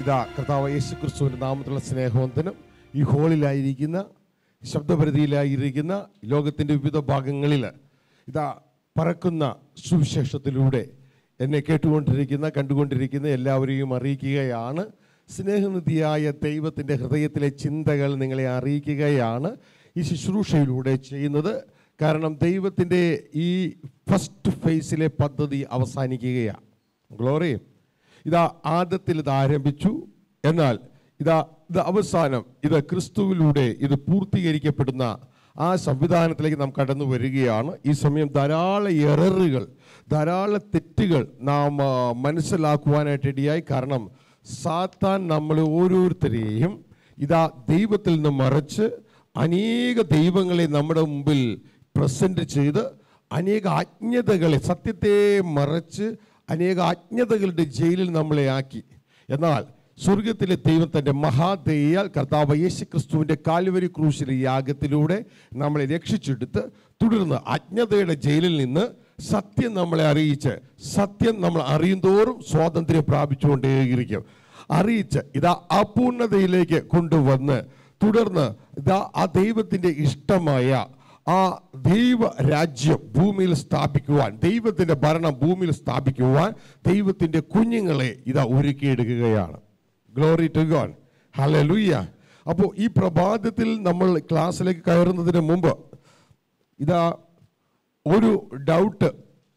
ഇതാ കർത്താവ് യേശു ക്രിസ്തുവിൻ്റെ നാമത്തിലുള്ള സ്നേഹവന്തനം ഈ ഹോളിലായിരിക്കുന്ന ശബ്ദപരിധിയിലായിരിക്കുന്ന ലോകത്തിൻ്റെ വിവിധ ഭാഗങ്ങളിൽ ഇതാ പറക്കുന്ന സുവിശേഷത്തിലൂടെ എന്നെ കേട്ടുകൊണ്ടിരിക്കുന്ന കണ്ടുകൊണ്ടിരിക്കുന്ന എല്ലാവരെയും അറിയിക്കുകയാണ് സ്നേഹനിധിയായ ദൈവത്തിൻ്റെ ഹൃദയത്തിലെ ചിന്തകൾ നിങ്ങളെ അറിയിക്കുകയാണ് ഈ ശുശ്രൂഷയിലൂടെ ചെയ്യുന്നത് കാരണം ദൈവത്തിൻ്റെ ഈ ഫസ്റ്റ് ഫേസിലെ പദ്ധതി അവസാനിക്കുകയാണ് ഗ്ലോറി ഇതാ ആദ്യത്തിൽ ഇത് ആരംഭിച്ചു എന്നാൽ ഇതാ ഇത് അവസാനം ഇത് ക്രിസ്തുവിലൂടെ ഇത് പൂർത്തീകരിക്കപ്പെടുന്ന ആ സംവിധാനത്തിലേക്ക് നാം കടന്നു വരികയാണ് ഈ സമയം ധാരാളം എററുകൾ ധാരാളം തെറ്റുകൾ നാം ആ, മനസ്സിലാക്കുവാനായിട്ട് ഇടയായി കാരണം സാത്താൻ നമ്മളെ ഓരോരുത്തരെയും ഇതാ ദൈവത്തിൽ നിന്ന് മറച്ച് അനേക ദൈവങ്ങളെ നമ്മുടെ മുമ്പിൽ പ്രസന്റ് ചെയ്ത് അനേക അജ്ഞതകളെ സത്യത്തെ മറച്ച് അനേക അജ്ഞതകളുടെ ജയിലിൽ നമ്മളെ ആക്കി എന്നാൽ സ്വർഗത്തിലെ ദൈവം തൻ്റെ മഹാദയാൽ കർത്താവ് യേശു ക്രിസ്തുവിൻ്റെ കാലുവരി ക്രൂശിലെ യാഗത്തിലൂടെ നമ്മളെ രക്ഷിച്ചെടുത്ത് തുടർന്ന് അജ്ഞതയുടെ ജയിലിൽ നിന്ന് സത്യം നമ്മളെ അറിയിച്ച് സത്യം നമ്മൾ അറിയുന്തോറും സ്വാതന്ത്ര്യം പ്രാപിച്ചുകൊണ്ടേയിരിക്കും അറിയിച്ച് ഇതാ അപൂർണതയിലേക്ക് കൊണ്ടുവന്ന് തുടർന്ന് ഇതാ ആ ദൈവത്തിൻ്റെ ഇഷ്ടമായ ആ ദൈവ രാജ്യം ഭൂമിയിൽ സ്ഥാപിക്കുവാൻ ദൈവത്തിൻ്റെ ഭരണം ഭൂമിയിൽ സ്ഥാപിക്കുവാൻ ദൈവത്തിൻ്റെ കുഞ്ഞുങ്ങളെ ഇതാ ഒരുക്കിയെടുക്കുകയാണ് ഗ്ലോറി ടു ഗോഡ് ഹല്ലേലൂയ അപ്പോൾ ഈ പ്രഭാതത്തിൽ നമ്മൾ ക്ലാസ്സിലേക്ക് കയറുന്നതിന് മുമ്പ് ഇതാ ഒരു ഡൗട്ട്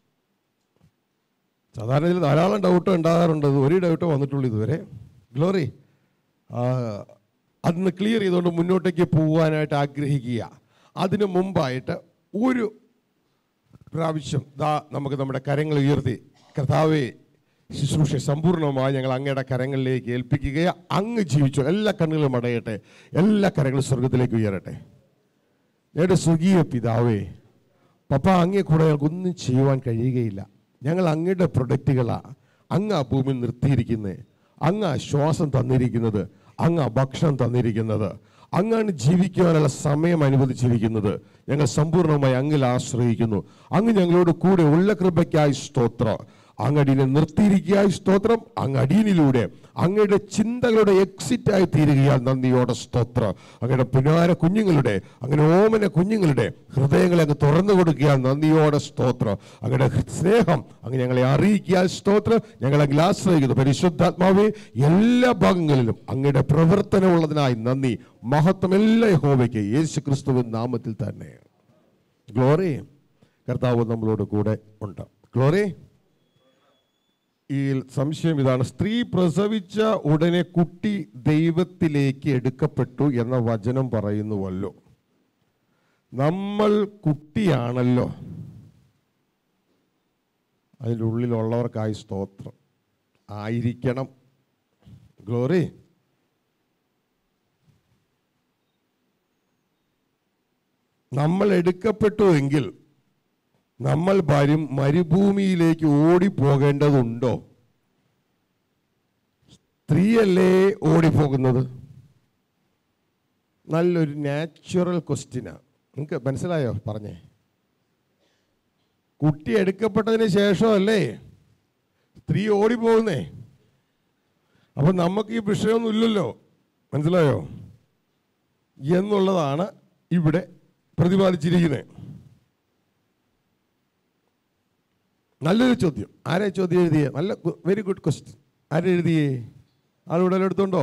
സാധാരണ ഇതിൽ ധാരാളം ഡൗട്ട് ഉണ്ടാകാറുണ്ട് ഇത് ഒരു ഡൗട്ട് വന്നിട്ടുള്ളൂ ഇതുവരെ ഗ്ലോറി അതൊന്ന് ക്ലിയർ ചെയ്തുകൊണ്ട് മുന്നോട്ടേക്ക് പോകാനായിട്ട് ആഗ്രഹിക്കുക അതിനു മുമ്പായിട്ട് ഒരു പ്രാവശ്യം ദാ നമുക്ക് നമ്മുടെ കരങ്ങൾ ഉയർത്തി കർത്താവെ ശുശ്രൂഷ സമ്പൂർണ്ണമായി ഞങ്ങൾ അങ്ങയുടെ കരങ്ങളിലേക്ക് ഏൽപ്പിക്കുക അങ്ങ് ജീവിച്ചു എല്ലാ കണ്ണുകളും അടയട്ടെ എല്ലാ കരങ്ങളും സ്വർഗത്തിലേക്ക് ഉയരട്ടെ ഞങ്ങളുടെ സ്വർഗീയ പിതാവേ പപ്പ അങ്ങേ കൂടെ ഞങ്ങൾക്കൊന്നും ചെയ്യുവാൻ കഴിയുകയില്ല ഞങ്ങൾ അങ്ങയുടെ പ്രൊഡക്റ്റുകളാണ് അങ്ങ് ആ ഭൂമിയിൽ നിർത്തിയിരിക്കുന്നത് അങ്ങ് ആ ശ്വാസം തന്നിരിക്കുന്നത് അങ്ങ് ആ ഭക്ഷണം തന്നിരിക്കുന്നത് അങ്ങാണ് ജീവിക്കുവാനുള്ള സമയം അനുവദിച്ചിരിക്കുന്നത് ഞങ്ങൾ സമ്പൂർണ്ണമായി അങ്ങിൽ ആശ്രയിക്കുന്നു അങ്ങ് ഞങ്ങളോട് കൂടെ ഉള്ള കൃപയ്ക്കായി സ്തോത്രം അങ്ങടിനെ നിർത്തിയിരിക്കുകയായി സ്തോത്രം അങ്ങ് അടിയനിലൂടെ അങ്ങയുടെ ചിന്തകളുടെ എക്സിറ്റായി തീരുകയാൽ നന്ദിയോടെ സ്തോത്രം അങ്ങയുടെ പുനാര കുഞ്ഞുങ്ങളുടെ അങ്ങനെ ഓമന കുഞ്ഞുങ്ങളുടെ ഹൃദയങ്ങളെ അങ്ങ് തുറന്നു കൊടുക്കുക നന്ദിയോടെ സ്തോത്രം അങ്ങയുടെ സ്നേഹം അങ്ങ് ഞങ്ങളെ അറിയിക്കുക സ്തോത്രം ഞങ്ങൾ അങ്ങിൽ ആശ്രയിക്കുന്നു പരിശുദ്ധാത്മാവെ എല്ലാ ഭാഗങ്ങളിലും അങ്ങയുടെ പ്രവർത്തനമുള്ളതിനായി നന്ദി മഹത്വം എല്ലാ യഹോവയ്ക്ക് യേശു ക്രിസ്തുവിൻ നാമത്തിൽ തന്നെ ഗ്ലോറി കർത്താവ് നമ്മളോട് കൂടെ ഉണ്ട് ഗ്ലോറി ഈ സംശയം ഇതാണ് സ്ത്രീ പ്രസവിച്ച ഉടനെ കുട്ടി ദൈവത്തിലേക്ക് എടുക്കപ്പെട്ടു എന്ന വചനം പറയുന്നുവല്ലോ നമ്മൾ കുട്ടിയാണല്ലോ അതിൻ്റെ ഉള്ളിലുള്ളവർക്കായി സ്തോത്രം ആയിരിക്കണം ഗ്ലോറി നമ്മൾ എടുക്കപ്പെട്ടു എങ്കിൽ നമ്മൾ വരും മരുഭൂമിയിലേക്ക് ഓടിപ്പോകേണ്ടതുണ്ടോ സ്ത്രീയല്ലേ ഓടിപ്പോകുന്നത് നല്ലൊരു നാച്ചുറൽ ക്വസ്റ്റ്യനാണ് നിങ്ങൾക്ക് മനസ്സിലായോ പറഞ്ഞേ കുട്ടി എടുക്കപ്പെട്ടതിന് ശേഷമല്ലേ സ്ത്രീ ഓടിപ്പോകുന്നേ അപ്പം നമുക്ക് ഈ വിഷയമൊന്നും ഇല്ലല്ലോ മനസ്സിലായോ എന്നുള്ളതാണ് ഇവിടെ പ്രതിപാദിച്ചിരിക്കുന്നത് നല്ലൊരു ചോദ്യം ആരാ ഈ ചോദ്യം എഴുതിയേ നല്ല വെരി ഗുഡ് ക്വസ്റ്റ്യൻ ആരാ എഴുതിയേ ആളിവിടെ എടുത്തുണ്ടോ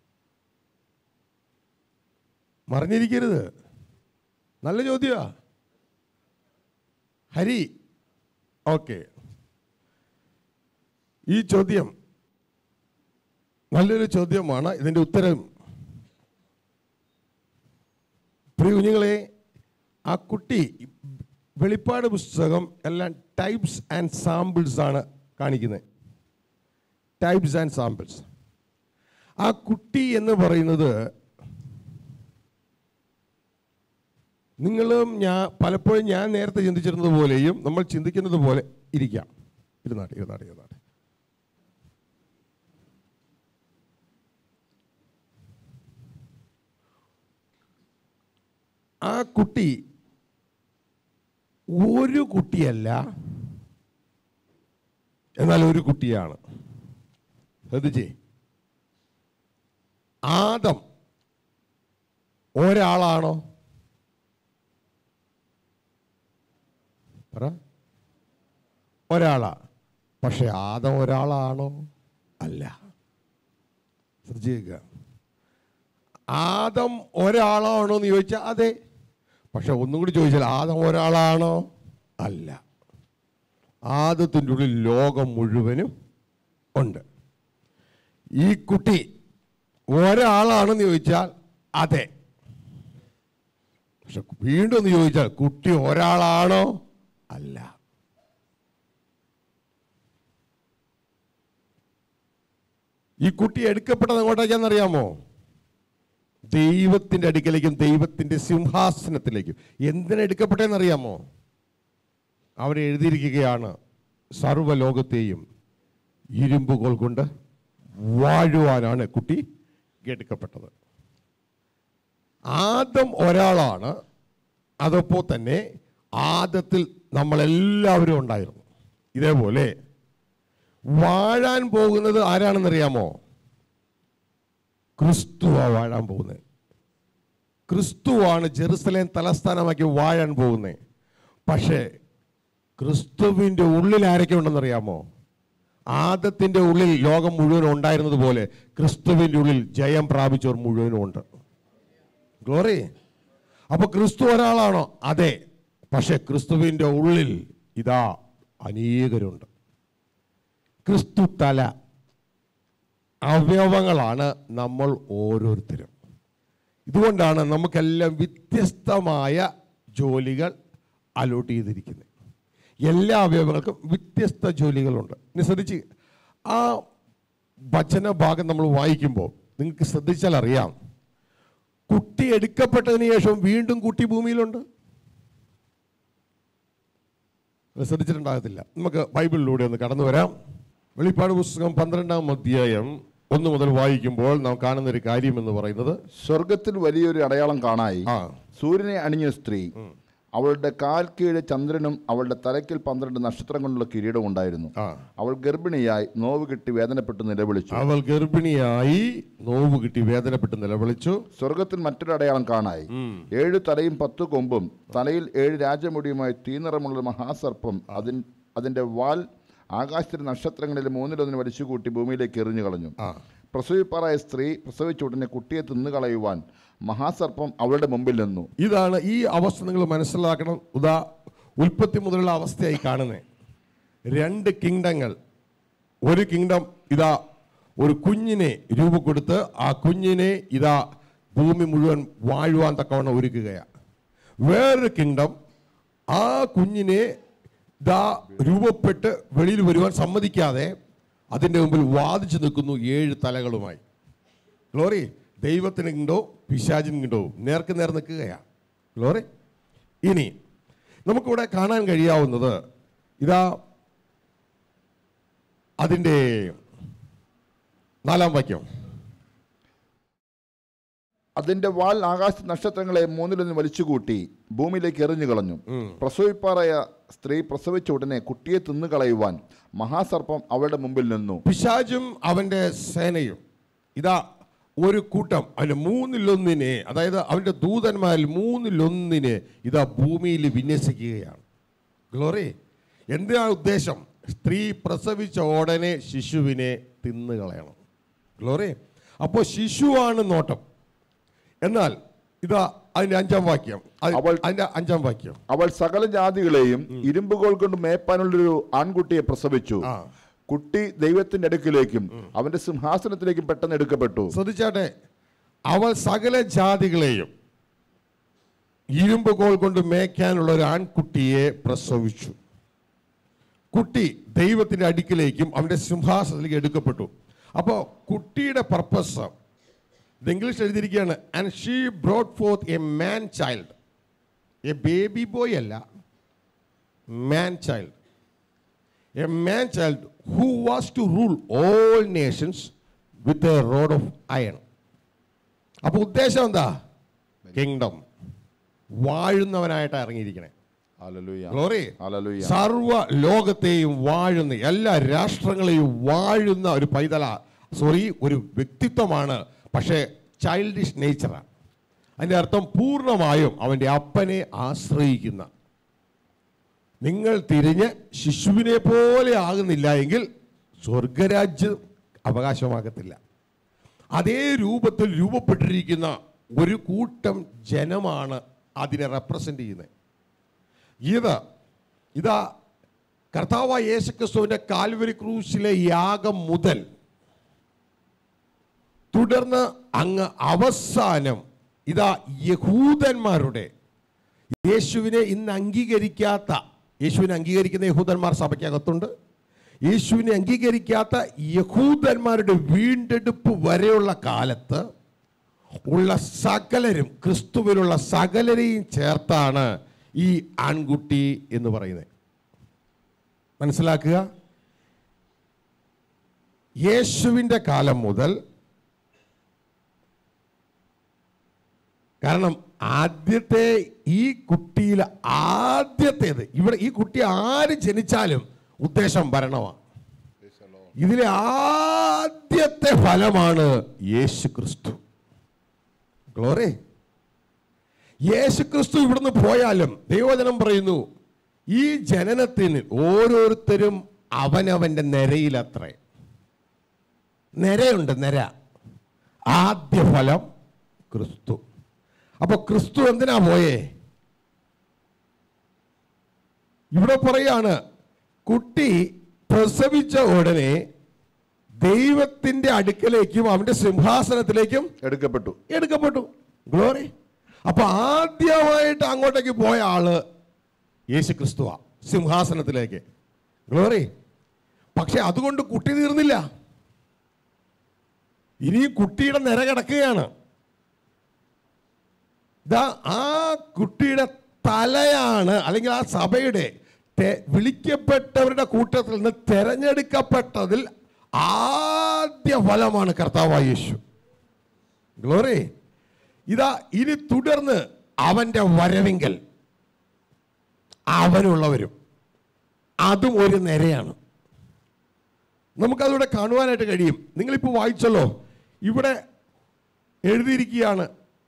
മറിഞ്ഞിരിക്കരുത് നല്ല ചോദ്യമാ ഹരി ഓക്കെ ഈ ചോദ്യം നല്ലൊരു ചോദ്യമാണ് ഇതിൻ്റെ ഉത്തരം പ്രിയ കുഞ്ഞുങ്ങളെ ആ കുട്ടി വെളിപ്പാട് പുസ്തകം എല്ലാം ടൈപ്സ് ആൻഡ് സാമ്പിൾസ് ആണ് കാണിക്കുന്നത് ടൈപ്സ് ആൻഡ് സാമ്പിൾസ് ആ കുട്ടി എന്ന് പറയുന്നത് നിങ്ങളും ഞാൻ പലപ്പോഴും ഞാൻ നേരത്തെ ചിന്തിച്ചിരുന്നത് പോലെയും നമ്മൾ ചിന്തിക്കുന്നത് പോലെ ഇരിക്കാം ഇരുന്നാട്ടെ ഇരുന്നാട്ടെ ഇരുന്നാട്ടെ ആ കുട്ടി ഒരു കുട്ടിയല്ല എന്നാൽ ഒരു കുട്ടിയാണ് ശ്രദ്ധിച്ചേ ആദം ഒരാളാണോ പറ ഒരാളാ പക്ഷെ ആദം ഒരാളാണോ അല്ല ശ്രദ്ധിക്കുക ആദം ഒരാളാണോ എന്ന് ചോദിച്ചാൽ അതെ പക്ഷെ ഒന്നും കൂടി ചോദിച്ചാൽ ആദം ഒരാളാണോ അല്ല ആദത്തിൻ്റെ ഉള്ളിൽ ലോകം മുഴുവനും ഉണ്ട് ഈ കുട്ടി ഒരാളാണെന്ന് ചോദിച്ചാൽ അതെ പക്ഷെ വീണ്ടും ഒന്ന് ചോദിച്ചാൽ കുട്ടി ഒരാളാണോ അല്ല ഈ കുട്ടി എടുക്കപ്പെട്ടത് എങ്ങോട്ടേക്കാണെന്നറിയാമോ ദൈവത്തിൻ്റെ അടുക്കലേക്കും ദൈവത്തിൻ്റെ സിംഹാസനത്തിലേക്കും എന്തിനാ എടുക്കപ്പെട്ടതെന്നറിയാമോ അവിടെ എഴുതിയിരിക്കുകയാണ് സർവ്വലോകത്തെയും ഇരുമ്പുകൾ കൊണ്ട് വാഴുവാനാണ് കുട്ടി എടുക്കപ്പെട്ടത് ആദം ഒരാളാണ് അതപ്പോൾ തന്നെ ആദത്തിൽ നമ്മളെല്ലാവരും ഉണ്ടായിരുന്നു ഇതേപോലെ വാഴാൻ പോകുന്നത് ആരാണെന്നറിയാമോ ക്രിസ്തുവാ വാഴാൻ പോകുന്നത് ക്രിസ്തുവാണ് ജെറുസലേം തലസ്ഥാനമാക്കി വാഴാൻ പോകുന്നത് പക്ഷേ ക്രിസ്തുവിൻ്റെ ഉള്ളിൽ ആരൊക്കെ ഉണ്ടെന്നറിയാമോ ആദത്തിൻ്റെ ഉള്ളിൽ ലോകം മുഴുവൻ ഉണ്ടായിരുന്നത് പോലെ ക്രിസ്തുവിൻ്റെ ഉള്ളിൽ ജയം പ്രാപിച്ചവർ മുഴുവനും ഉണ്ട് ഗ്ലോറി അപ്പൊ ക്രിസ്തു ഒരാളാണോ അതെ പക്ഷെ ക്രിസ്തുവിൻ്റെ ഉള്ളിൽ ഇതാ അനേകരുണ്ട് ക്രിസ്തു തല അവയവങ്ങളാണ് നമ്മൾ ഓരോരുത്തരും ഇതുകൊണ്ടാണ് നമുക്കെല്ലാം വ്യത്യസ്തമായ ജോലികൾ അലോട്ട് ചെയ്തിരിക്കുന്നത് എല്ലാ അവയവങ്ങൾക്കും വ്യത്യസ്ത ജോലികളുണ്ട് ഇനി ശ്രദ്ധിച്ച് ആ വചന ഭാഗം നമ്മൾ വായിക്കുമ്പോൾ നിങ്ങൾക്ക് ശ്രദ്ധിച്ചാൽ അറിയാം കുട്ടി എടുക്കപ്പെട്ടതിന് ശേഷം വീണ്ടും കുട്ടി ഭൂമിയിലുണ്ട് അത് ശ്രദ്ധിച്ചിട്ടുണ്ടാകത്തില്ല നമുക്ക് ബൈബിളിലൂടെ ഒന്ന് കടന്നു വരാം വെളിപ്പാട് പുസ്തകം പന്ത്രണ്ടാം അധ്യായം ഒന്ന് മുതൽ വായിക്കുമ്പോൾ നാം കാണുന്ന ഒരു കാര്യം എന്ന് പറയുന്നത് സ്വർഗത്തിൽ വലിയൊരു അടയാളം കാണായി ആ സൂര്യനെ അണിഞ്ഞ സ്ത്രീ അവളുടെ കാൽ കീഴ് ചന്ദ്രനും അവളുടെ തലയ്ക്കിൽ പന്ത്രണ്ട് നക്ഷത്രം കൊണ്ടുള്ള കിരീടം ഉണ്ടായിരുന്നു ആ അവൾ ഗർഭിണിയായി നോവ് കിട്ടി വേദനപ്പെട്ട് നിലവിളിച്ചു അവൾ ഗർഭിണിയായി നോവ് കിട്ടി വേദനപ്പെട്ട് നിലവിളിച്ചു സ്വർഗത്തിൽ മറ്റൊരു അടയാളം കാണായി ഏഴ് തലയും പത്ത് കൊമ്പും തലയിൽ ഏഴ് രാജമുടിയുമായി തീനിറമുള്ള മഹാസർപ്പം അതിൻ അതിന്റെ വാൽ ആകാശത്തിലെ നക്ഷത്രങ്ങളിൽ മൂന്നിലൊന്നിന് വലിച്ചുകൂട്ടി ഭൂമിയിലേക്ക് എറിഞ്ഞു കളഞ്ഞു ആ പ്രസവിപ്പാറായ സ്ത്രീ പ്രസവിച്ച ഉടനെ കുട്ടിയെ തിന്നുകളയുവാൻ മഹാസർപ്പം അവളുടെ മുമ്പിൽ നിന്നു ഇതാണ് ഈ അവസ്ഥ നിങ്ങൾ മനസ്സിലാക്കണം ഉദാ ഉൽപ്പത്തി മുതലുള്ള അവസ്ഥയായി കാണുന്നത് രണ്ട് കിങ്ഡങ്ങൾ ഒരു കിങ്ഡം ഇതാ ഒരു കുഞ്ഞിനെ രൂപ കൊടുത്ത് ആ കുഞ്ഞിനെ ഇതാ ഭൂമി മുഴുവൻ വാഴുവാൻ തക്കവണ്ണം ഒരുക്കുകയാണ് വേറൊരു കിങ്ഡം ആ കുഞ്ഞിനെ ഇതാ രൂപപ്പെട്ട് വെളിയിൽ വരുവാൻ സമ്മതിക്കാതെ അതിൻ്റെ മുമ്പിൽ വാദിച്ചു നിൽക്കുന്നു ഏഴ് തലകളുമായി ഗ്ലോറി ദൈവത്തിന് കിണ്ടോ പിശാചിന് കിണ്ടോ നേർക്ക് നേർ നിൽക്കുകയാണ് ഗ്ലോറി ഇനി നമുക്കിവിടെ കാണാൻ കഴിയാവുന്നത് ഇതാ അതിൻ്റെ നാലാം വാക്യം അതിന്റെ വാൽ ആകാശ നക്ഷത്രങ്ങളെ മൂന്നിലൊന്ന് വലിച്ചുകൂട്ടി ഭൂമിയിലേക്ക് എറിഞ്ഞു കളഞ്ഞു പ്രസവിപ്പാറായ സ്ത്രീ പ്രസവിച്ച ഉടനെ കുട്ടിയെ തിന്നുകളയുവാൻ മഹാസർപ്പം അവളുടെ മുമ്പിൽ നിന്നു പിശാചും അവൻ്റെ സേനയും ഇതാ ഒരു കൂട്ടം അതിന് മൂന്നിലൊന്നിനെ അതായത് അവൻ്റെ ദൂതന്മാരിൽ മൂന്നിലൊന്നിനെ ഇതാ ഭൂമിയിൽ വിന്യസിക്കുകയാണ് ഗ്ലോറി എന്തിനാ ഉദ്ദേശം സ്ത്രീ പ്രസവിച്ച ഉടനെ ശിശുവിനെ തിന്നുകളയണം ഗ്ലോറി അപ്പോൾ ശിശുവാണ് നോട്ടം എന്നാൽ ഇതാ അതിൻ്റെ അഞ്ചാം വാക്യം അത് അവൾ- അതിൻ്റെ അഞ്ചാം വാക്യം അവൾ സകല ജാതികളെയും ഇരുമ്പുകോൾ കൊണ്ട് മേപ്പാനുള്ളൊരു ആൺകുട്ടിയെ പ്രസവിച്ചു ആ. കുട്ടി ദൈവത്തിന്റെ അടുക്കിലേക്കും അവന്റെ സിംഹാസനത്തിലേക്കും പെട്ടെന്ന് എടുക്കപ്പെട്ടു ശ്രദ്ധിച്ചാട്ടെ അവൾ സകല ജാതികളെയും ഇരുമ്പ് കോൾ കൊണ്ട് മേയ്ക്കാനുള്ള ഒരു ആൺകുട്ടിയെ പ്രസവിച്ചു കുട്ടി ദൈവത്തിന്റെ അടുക്കിലേക്കും അവന്റെ സിംഹാസനത്തിലേക്ക് എടുക്കപ്പെട്ടു അപ്പോൾ കുട്ടിയുടെ പർപ്പസ് ഇത് ഇംഗ്ലീഷ് എഴുതിയിരിക്കുകയാണ് and she brought forth a man child a baby boy അല്ല man child a man child who was to rule all nations with a rod of iron അപ്പോൾ ഉദ്ദേശം എന്താ കിങ്ഡം വാഴുന്നവനായിട്ടാണ് ഇറങ്ങിയിരിക്കണേ ഹല്ലേലൂയ. Glory hallelujah. സർവ ലോകത്തെയും വാഴുന്ന എല്ലാ രാഷ്ട്രങ്ങളെയും വാഴുന്ന ഒരു പൈതല സോറി ഒരു വ്യക്തിത്വമാണ് പക്ഷേ ചൈൽഡിഷ് നേച്ചറാണ് അതിൻ്റെ അർത്ഥം പൂർണ്ണമായും അവൻ്റെ അപ്പനെ ആശ്രയിക്കുന്ന നിങ്ങൾ തിരിഞ്ഞ് ശിശുവിനെ പോലെ ആകുന്നില്ല എങ്കിൽ സ്വർഗരാജ്യം അവകാശമാകത്തില്ല അതേ രൂപത്തിൽ രൂപപ്പെട്ടിരിക്കുന്ന ഒരു കൂട്ടം ജനമാണ് അതിനെ റെപ്രസെൻ്റ് ചെയ്യുന്നത് ഇത് ഇതാ കർത്താവായ യേശുക്രിസ്തുവിൻ്റെ കാൽവരി ക്രൂശിലെ യാഗം മുതൽ തുടർന്ന് അങ്ങ് അവസാനം ഇതാ യഹൂദന്മാരുടെ യേശുവിനെ ഇന്ന് അംഗീകരിക്കാത്ത യേശുവിനെ അംഗീകരിക്കുന്ന യഹൂദന്മാർ സഭയ്ക്കകത്തുണ്ട് യേശുവിനെ അംഗീകരിക്കാത്ത യഹൂദന്മാരുടെ വീണ്ടെടുപ്പ് വരെയുള്ള കാലത്ത് ഉള്ള സകലരും ക്രിസ്തുവിലുള്ള സകലരെയും ചേർത്താണ് ഈ ആൺകുട്ടി എന്ന് പറയുന്നത് മനസ്സിലാക്കുക യേശുവിൻ്റെ കാലം മുതൽ കാരണം ആദ്യത്തെ ഈ കുട്ടിയിൽ ആദ്യത്തേത് ഇവിടെ ഈ കുട്ടി ആര് ജനിച്ചാലും ഉദ്ദേശം ഭരണമാണ് ഇതിലെ ആദ്യത്തെ ഫലമാണ് യേശു ക്രിസ്തു ഗ്ലോറി യേശു ക്രിസ്തു ഇവിടുന്ന് പോയാലും ദൈവവചനം പറയുന്നു ഈ ജനനത്തിന് ഓരോരുത്തരും അവനവന്റെ നിരയിലത്രേ നിരയുണ്ട് നിര ആദ്യ ഫലം ക്രിസ്തു അപ്പൊ ക്രിസ്തു എന്തിനാ പോയേ ഇവിടെ പറയാണ് കുട്ടി പ്രസവിച്ച ഉടനെ ദൈവത്തിന്റെ അടുക്കലേക്കും അവന്റെ സിംഹാസനത്തിലേക്കും എടുക്കപ്പെട്ടു എടുക്കപ്പെട്ടു ഗ്ലോറി അപ്പൊ ആദ്യമായിട്ട് അങ്ങോട്ടേക്ക് പോയ ആള് യേശു ക്രിസ്തുവാ സിംഹാസനത്തിലേക്ക് ഗ്ലോറി പക്ഷെ അതുകൊണ്ട് കുട്ടി തീർന്നില്ല ഇനി കുട്ടിയുടെ നിര കിടക്കുകയാണ് ദാ ആ കുട്ടിയുടെ തലയാണ് അല്ലെങ്കിൽ ആ സഭയുടെ തെ- വിളിക്കപ്പെട്ടവരുടെ കൂട്ടത്തിൽ നിന്ന് തെരഞ്ഞെടുക്കപ്പെട്ടതിൽ ആദ്യ ഫലമാണ് കർത്താവായ യേശു ഗ്ലോറി ഇതാ ഇനി തുടർന്ന് അവന്റെ വരവിങ്കൽ അവനുള്ളവരും അതും ഒരു നിരയാണ് നമുക്കതിവിടെ കാണുവാനായിട്ട് കഴിയും നിങ്ങളിപ്പോൾ വായിച്ചല്ലോ ഇവിടെ എഴുതിയിരിക്കുകയാണ്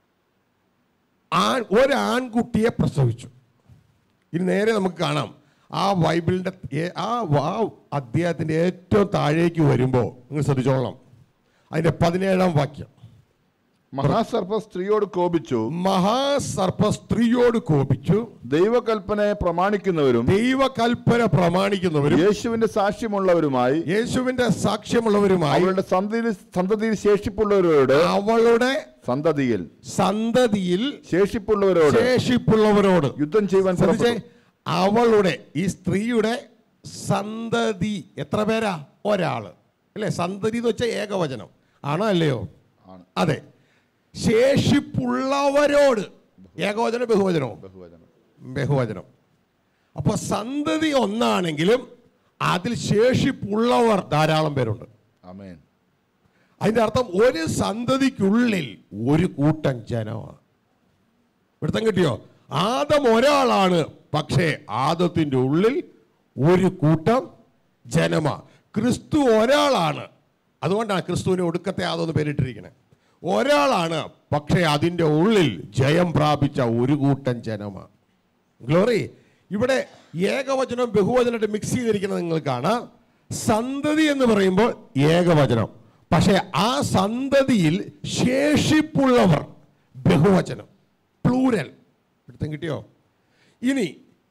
ആൺ ഒരാൺകുട്ടിയെ പ്രസവിച്ചു ഇനി നേരെ നമുക്ക് കാണാം ആ ബൈബിളിൻ്റെ ഏ- ആ ആ അധ്യായത്തിൻ്റെ ഏറ്റവും താഴേക്ക് വരുമ്പോൾ നിങ്ങൾ ശ്രദ്ധിച്ചോളണം അതിൻ്റെ പതിനേഴാം വാക്യം മഹാസർപ്പ സ്ത്രീയോട് കോപിച്ചു മഹാസർപ്പ സ്ത്രീയോട് കോപിച്ചു ദൈവകൽപ്പനയെ പ്രമാണിക്കുന്നവരും ദൈവകൽപ്പന പ്രമാണിക്കുന്നവരും യേശുവിന്റെ സാക്ഷ്യമുള്ളവരുമായി യേശുവിന്റെ സാക്ഷ്യമുള്ളവരുമായി അവരുടെ സന്തതിയിൽ സന്തതിയിൽ ശേഷിപ്പുള്ളവരോട് അവളുടെ സന്തതിയിൽ സന്തതിയിൽ ശേഷിപ്പുള്ളവരോട് ശേഷിപ്പുള്ളവരോട് യുദ്ധം ചെയ്യുവാൻ ശ്രദ്ധിച്ചേ പുറപ്പെട്ടു. അവളുടെ ഈ സ്ത്രീയുടെ സന്തതി എത്ര പേരാ ഒരാള് അല്ലേ സന്തതി എന്ന് വെച്ചാൽ ഏകവചനം ആണോ അല്ലയോ ആണ്. അതെ ശേഷിപ്പുള്ളവരോട് ഏകവചനം ബഹുവചനമോ ബഹുവചനം. ബഹുവചനം അപ്പൊ സന്തതി ഒന്നാണെങ്കിലും അതിൽ ശേഷിപ്പുള്ളവർ ധാരാളം പേരുണ്ട് ആമേൻ അതിന്റെ അർത്ഥം ഒരു സന്തതിക്കുള്ളിൽ ഒരു കൂട്ടം ജനമാണ് പിടുത്തം കിട്ടിയോ ആദം ഒരാളാണ് പക്ഷേ ആദത്തിന്റെ ഉള്ളിൽ ഒരു കൂട്ടം ജനമാ ക്രിസ്തു ഒരാളാണ് അതുകൊണ്ടാണ് ക്രിസ്തുവിനെ ഒടുക്കത്തെ ആദം എന്ന് പേരിട്ടിരിക്കുന്നത് ഒരാളാണ് പക്ഷേ അതിൻ്റെ ഉള്ളിൽ ജയം പ്രാപിച്ച ഒരു കൂട്ടം ജനമാണ് ഗ്ലോറി ഇവിടെ ഏകവചനം ബഹുവചനമായിട്ട് മിക്സ് ചെയ്തിരിക്കുന്നത് നിങ്ങൾ കാണാം സന്തതി എന്ന് പറയുമ്പോൾ ഏകവചനം പക്ഷേ ആ സന്തതിയിൽ ശേഷിപ്പുള്ളവർ ബഹുവചനം പ്ലൂരൽ പിടുത്തം കിട്ടിയോ ഇനി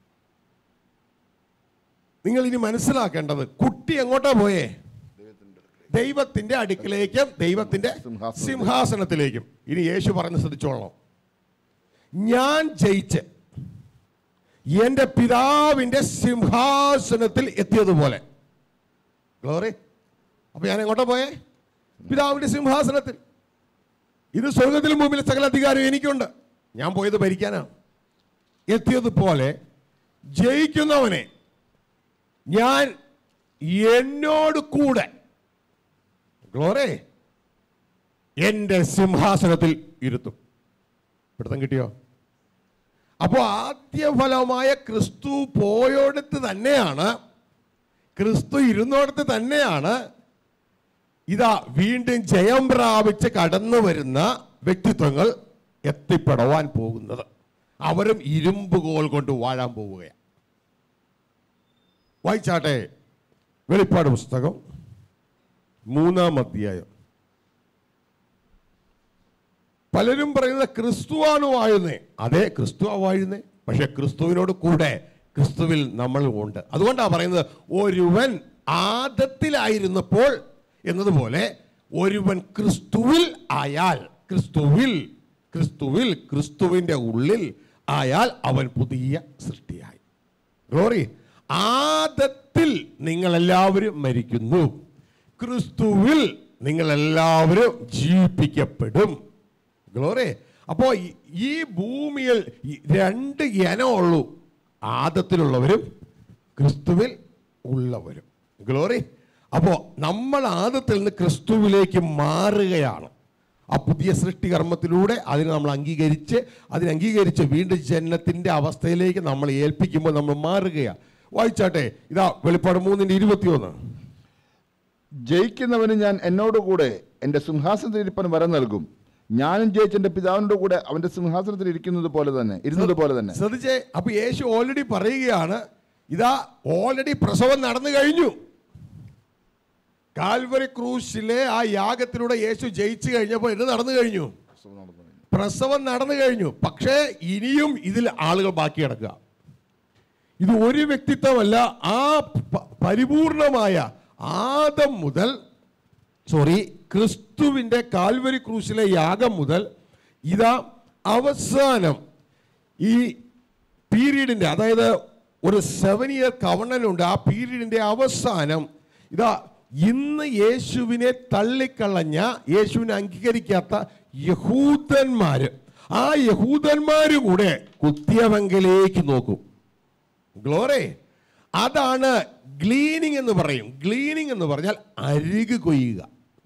നിങ്ങൾ ഇനി മനസ്സിലാക്കേണ്ടത് കുട്ടി എങ്ങോട്ടാ പോയേ ദൈവത്തിന്റെ അടുക്കിലേക്കും ദൈവത്തിന്റെ സിംഹാസനത്തിലേക്കും. സിംഹാസനത്തിലേക്കും ഇനി യേശു പറഞ്ഞ് ശ്രദ്ധിച്ചോളണം ഞാൻ ജയിച്ച് എന്റെ പിതാവിന്റെ സിംഹാസനത്തിൽ എത്തിയതുപോലെ ഗ്ലോറി അപ്പൊ ഞാൻ എങ്ങോട്ടാ പോയേ പിതാവിന്റെ സിംഹാസനത്തിൽ ഇത് സ്വർഗത്തിലും ഭൂമിയിലെ സകല അധികാരം എനിക്കുണ്ട് ഞാൻ പോയത് ഭരിക്കാനാണ് എത്തിയതുപോലെ ജയിക്കുന്നവനെ ഞാൻ എന്നോട് കൂടെ ഗ്ലോറേ എൻ്റെ സിംഹാസനത്തിൽ ഇരുത്തും പിടുത്തം കിട്ടിയോ അപ്പോൾ ആദ്യ ഫലമായ ക്രിസ്തു പോയോടത്ത് തന്നെയാണ് ക്രിസ്തു ഇരുന്നോടത്ത് തന്നെയാണ് ഇതാ വീണ്ടും ജയം പ്രാപിച്ച് കടന്നു വരുന്ന വ്യക്തിത്വങ്ങൾ എത്തിപ്പെടവാൻ പോകുന്നത് അവരും ഇരുമ്പ് കോൽ കൊണ്ട് വാഴാൻ പോവുകയാണ് വായിച്ചാട്ടെ വെളിപ്പാട് പുസ്തകം മൂന്നാം അധ്യായം പലരും പറയുന്നത് ക്രിസ്തുവാണ് വാഴുന്നേ അതെ ക്രിസ്തു വാഴുന്നേ പക്ഷെ ക്രിസ്തുവിനോട് കൂടെ ക്രിസ്തുവിൽ നമ്മൾ ഉണ്ട് അതുകൊണ്ടാണ് പറയുന്നത് ഒരുവൻ ആദത്തിലായിരുന്നപ്പോൾ എന്നതുപോലെ ഒരുവൻ ക്രിസ്തുവിൽ ആയാൽ ക്രിസ്തുവിൽ ക്രിസ്തുവിൽ ക്രിസ്തുവിൻ്റെ ഉള്ളിൽ ആയാൽ അവൻ പുതിയ സൃഷ്ടിയായി ഗ്ലോറി ആദത്തിൽ നിങ്ങളെല്ലാവരും മരിക്കുന്നു ക്രിസ്തുവിൽ നിങ്ങളെല്ലാവരും ജീവിപ്പിക്കപ്പെടും ഗ്ലോറി അപ്പോൾ ഈ ഭൂമിയിൽ ഈ രണ്ട് ഇനമുള്ളൂ ആദത്തിലുള്ളവരും ക്രിസ്തുവിൽ ഉള്ളവരും ഗ്ലോറി അപ്പോൾ നമ്മൾ ആദത്തിൽ നിന്ന് ക്രിസ്തുവിലേക്ക് മാറുകയാണ് ആ പുതിയ സൃഷ്ടികർമ്മത്തിലൂടെ അതിനെ നമ്മൾ അംഗീകരിച്ച് അതിനെ അംഗീകരിച്ച് വീണ്ടും ജനനത്തിൻ്റെ അവസ്ഥയിലേക്ക് നമ്മൾ ഏൽപ്പിക്കുമ്പോൾ നമ്മൾ മാറുകയാണ് വായിച്ചാട്ടെ ഇതാ വെളിപ്പാട് മൂന്നിൻ്റെ ഇരുപത്തിയൊന്ന് ജയിക്കുന്നവന് ഞാൻ എന്നോടുകൂടെ എൻ്റെ സിംഹാസനത്തിൽ ഇരിപ്പൻ വരം നൽകും ഞാനും ജയിച്ച എൻ്റെ പിതാവിനോട് കൂടെ അവൻ്റെ സിംഹാസനത്തിൽ ഇരിക്കുന്നത് പോലെ തന്നെ ഇരുന്നത് പോലെ തന്നെ ശ്രദ്ധിച്ചേ അപ്പൊ യേശു ഓൾറെഡി പറയുകയാണ് ഇതാ ഓൾറെഡി പ്രസവം നടന്നു കഴിഞ്ഞു കാൽവറി ക്രൂശിലെ ആ യാഗത്തിലൂടെ യേശു ജയിച്ചു കഴിഞ്ഞപ്പോൾ എന്ത് നടന്നു കഴിഞ്ഞു പ്രസവം നടന്നു കഴിഞ്ഞു പക്ഷേ ഇനിയും ഇതിൽ ആളുകൾ ബാക്കി കിടക്കുക ഇത് ഒരു വ്യക്തിത്വമല്ല ആ പ- പരിപൂർണമായ ആദം മുതൽ സോറി ക്രിസ്തുവിൻ്റെ കാൽവരി ക്രൂശിലെ യാഗം മുതൽ ഇതാ അവസാനം ഈ പീരീഡിൻ്റെ അതായത് ഒരു സെവൻ ഇയർ കവണനുണ്ട് ആ പീരീഡിൻ്റെ അവസാനം ഇതാ ഇന്ന് യേശുവിനെ തള്ളിക്കളഞ്ഞ യേശുവിനെ അംഗീകരിക്കാത്ത യഹൂദന്മാര് ആ യഹൂദന്മാര് കൂടെ കുത്തിയവങ്കിലേക്ക് നോക്കും ഗ്ലോറെ അതാണ് ഗ്ലീനിങ് എന്ന് പറയും ഗ്ലീനിങ് എന്ന് പറഞ്ഞാൽ അരികു കൊയ്യുക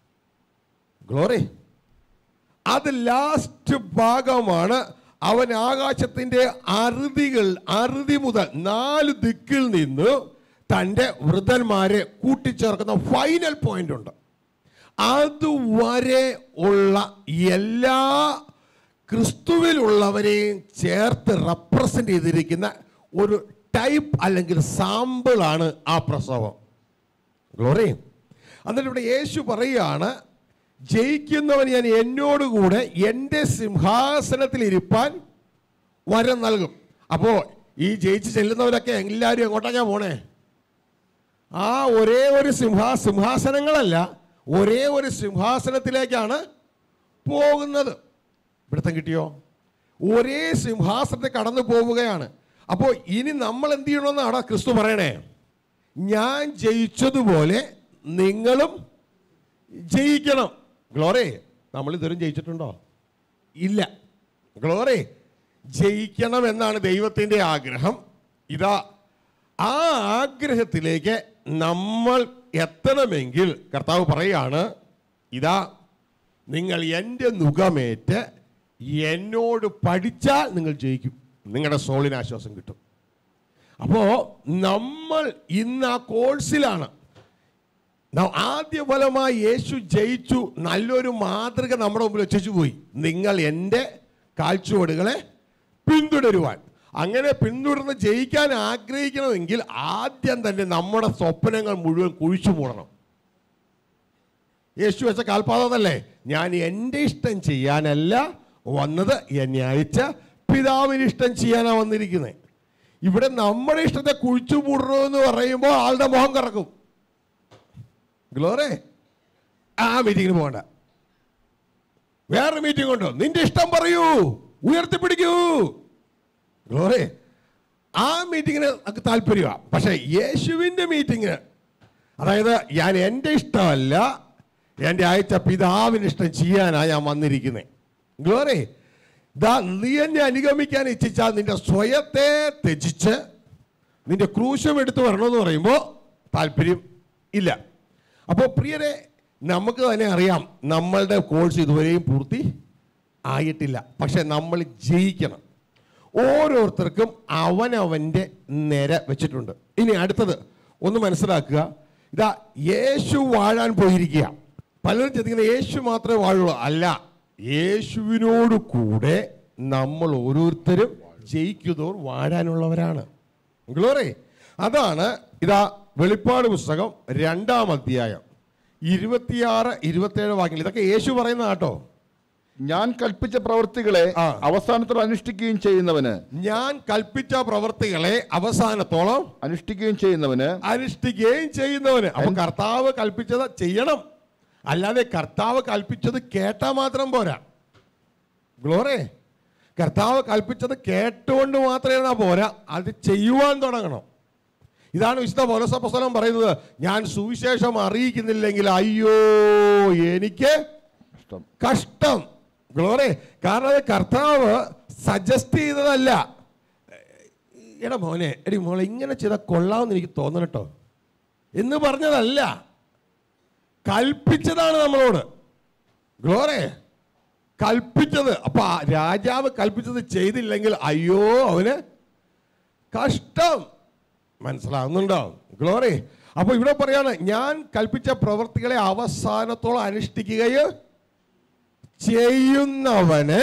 ഗ്ലോറെ അത് ലാസ്റ്റ് ഭാഗമാണ് അവൻ ആകാശത്തിന്റെ അറുതികൾ അറുതി മുതൽ നാല് ദിക്കിൽ നിന്ന് തൻ്റെ വൃതന്മാരെ കൂട്ടിച്ചേർക്കുന്ന ഫൈനൽ പോയിന്റ് ഉണ്ട് അതുവരെ ഉള്ള എല്ലാ ക്രിസ്തുവിലുള്ളവരെയും ചേർത്ത് റെപ്രസെന്റ് ചെയ്തിരിക്കുന്ന ഒരു ടൈപ്പ് അല്ലെങ്കിൽ സാമ്പിൾ ആണ് ആ പ്രസവം ഗ്ലോറി എന്നിട്ട് ഇവിടെ യേശു പറയുകയാണ് ജയിക്കുന്നവൻ ഞാൻ എന്നോടുകൂടെ എൻ്റെ സിംഹാസനത്തിൽ ഇരിപ്പാൻ വരം നൽകും അപ്പോൾ ഈ ജയിച്ച് ചെല്ലുന്നവരൊക്കെ എല്ലാവരും എങ്ങോട്ടാ പോണേ ആ ഒരേ ഒരു സിംഹാ സിംഹാസനങ്ങളല്ല ഒരേ ഒരു സിംഹാസനത്തിലേക്കാണ് പോകുന്നത് പിടുത്തം കിട്ടിയോ ഒരേ സിംഹാസനത്തിൽ കടന്നു പോവുകയാണ് അപ്പോൾ ഇനി നമ്മൾ എന്ത് ചെയ്യണമെന്നാണ് ക്രിസ്തു പറയണേ ഞാൻ ജയിച്ചതുപോലെ നിങ്ങളും ജയിക്കണം ഗ്ലോറി നമ്മൾ ഇതുവരും ജയിച്ചിട്ടുണ്ടോ ഇല്ല ഗ്ലോറി ജയിക്കണം എന്നാണ് ദൈവത്തിൻ്റെ ആഗ്രഹം ഇതാ ആ ആഗ്രഹത്തിലേക്ക് നമ്മൾ എത്തണമെങ്കിൽ കർത്താവ് പറയാണ് ഇതാ നിങ്ങൾ എൻ്റെ നുഖമേറ്റ് എന്നോട് പഠിച്ചാൽ നിങ്ങൾ ജയിക്കും നിങ്ങളുടെ സോളിന് ആശ്വാസം കിട്ടും അപ്പോൾ നമ്മൾ ഇന്ന് ആ കോഴ്സിലാണ് ന- ആദ്യ ഫലമായി യേശു ജയിച്ചു നല്ലൊരു മാതൃക നമ്മുടെ മുമ്പിൽ വെച്ചു പോയി നിങ്ങൾ എൻ്റെ കാഴ്ചപ്പാടുകളെ പിന്തുടരുവാൻ അങ്ങനെ പിന്തുടർന്ന് ജയിക്കാൻ ആഗ്രഹിക്കണമെങ്കിൽ ആദ്യം തന്നെ നമ്മുടെ സ്വപ്നങ്ങൾ മുഴുവൻ കുഴിച്ചു മൂടണം യേശു വെച്ച കാൽപാതല്ലേ ഞാൻ എൻ്റെ ഇഷ്ടം ചെയ്യാനല്ല വന്നത് എന്നെ അയച്ച പിതാവിന് ഇഷ്ടം ചെയ്യാനാണ് വന്നിരിക്കുന്നത് ഇവിടെ നമ്മുടെ ഇഷ്ടത്തെ കുഴിച്ചു മൂടണമെന്ന് പറയുമ്പോൾ ആളുടെ മുഖം കറക്കും ഗ്ലോറേ ആ മീറ്റിങ്ങിന് പോകണ്ട വേറെ മീറ്റിംഗ് ഉണ്ടോ നിന്റെ ഇഷ്ടം പറയൂ ഉയർത്തിപ്പിടിക്കൂ ഗ്ലോറേ ആ മീറ്റിങ്ങിന് നമുക്ക് താല്പര്യമാണ് പക്ഷേ യേശുവിൻ്റെ മീറ്റിങ്ങിന് അതായത് ഞാൻ എൻ്റെ ഇഷ്ടമല്ല എൻ്റെ അയച്ച പിതാവിന് ഇഷ്ടം ചെയ്യാനാണ് ഞാൻ വന്നിരിക്കുന്നത് ഗ്ലോറി ദാ നീ എന്നെ അനുഗമിക്കാൻ ഇച്ഛിച്ചാൽ നിന്റെ സ്വയത്തെ ത്യജിച്ച് നിന്റെ ക്രൂശം എടുത്ത് വരണമെന്ന് പറയുമ്പോൾ താല്പര്യം ഇല്ല അപ്പോൾ പ്രിയരെ നമുക്ക് തന്നെ അറിയാം നമ്മളുടെ കോഴ്സ് ഇതുവരെയും പൂർത്തി ആയിട്ടില്ല പക്ഷെ നമ്മൾ ജയിക്കണം ഓരോരുത്തർക്കും അവനവൻ്റെ നിര വെച്ചിട്ടുണ്ട് ഇനി അടുത്തത് ഒന്ന് മനസ്സിലാക്കുക ഇതാ യേശു വാഴാൻ പോയിരിക്കുക പലരും ചിന്തിക്കുന്നത് യേശു മാത്രമേ വാഴുള്ളൂ അല്ല യേശുവിനോട് കൂടെ നമ്മൾ ഓരോരുത്തരും ജയിക്കുന്നവർ വാഴാനുള്ളവരാണ് ഗ്ലോറി അതാണ് ഇതാ വെളിപ്പാട് പുസ്തകം രണ്ടാം അധ്യായം ഇരുപത്തിയാറ് ഇരുപത്തേഴ് വാക്യങ്ങൾ ഇതൊക്കെ യേശു പറയുന്ന കേട്ടോ ഞാൻ കൽപ്പിച്ച പ്രവൃത്തികളെ ആ. അവസാനത്തിൽ അനുഷ്ഠിക്കുകയും ചെയ്യുന്നവന് ഞാൻ കൽപ്പിച്ച പ്രവർത്തികളെ അവസാനത്തോളം അനുഷ്ഠിക്കുകയും ചെയ്യുന്നവന് അനുഷ്ഠിക്കുകയും ചെയ്യുന്നവന് അപ്പൊ കർത്താവ് കൽപ്പിച്ചത് ചെയ്യണം അല്ലാതെ കർത്താവ് കൽപ്പിച്ചത് കേട്ടാ മാത്രം പോരാ ഗ്ലോറേ കർത്താവ് കൽപ്പിച്ചത് കേട്ടുകൊണ്ട് മാത്രമേ പോരാ അത് ചെയ്യുവാൻ തുടങ്ങണം ഇതാണ് വിശുദ്ധ പൗരസപസ്തലം പറയുന്നത് ഞാൻ സുവിശേഷം അറിയിക്കുന്നില്ലെങ്കിൽ അയ്യോ എനിക്ക് ഇഷ്ടം കഷ്ടം ഗ്ലോറെ കാരണം അത് കർത്താവ് സജസ്റ്റ് ചെയ്തതല്ല എടാ മോനെ എടി മോളെ ഇങ്ങനെ ചെയ്താൽ കൊള്ളാമെന്ന് എനിക്ക് തോന്നണം കേട്ടോ എന്ന് പറഞ്ഞതല്ല കൽപ്പിച്ചതാണ് നമ്മളോട് ഗ്ലോറെ കൽപ്പിച്ചത് അപ്പൊ ആ രാജാവ് കൽപ്പിച്ചത് ചെയ്തില്ലെങ്കിൽ അയ്യോ അവന് കഷ്ടം മനസ്സിലാവുന്നുണ്ടോ ഗ്ലോറി അപ്പൊ ഇവിടെ പറയാണ് ഞാൻ കൽപ്പിച്ച പ്രവൃത്തികളെ അവസാനത്തോളം അനുഷ്ഠിക്കുകയും ചെയ്യുന്നവന്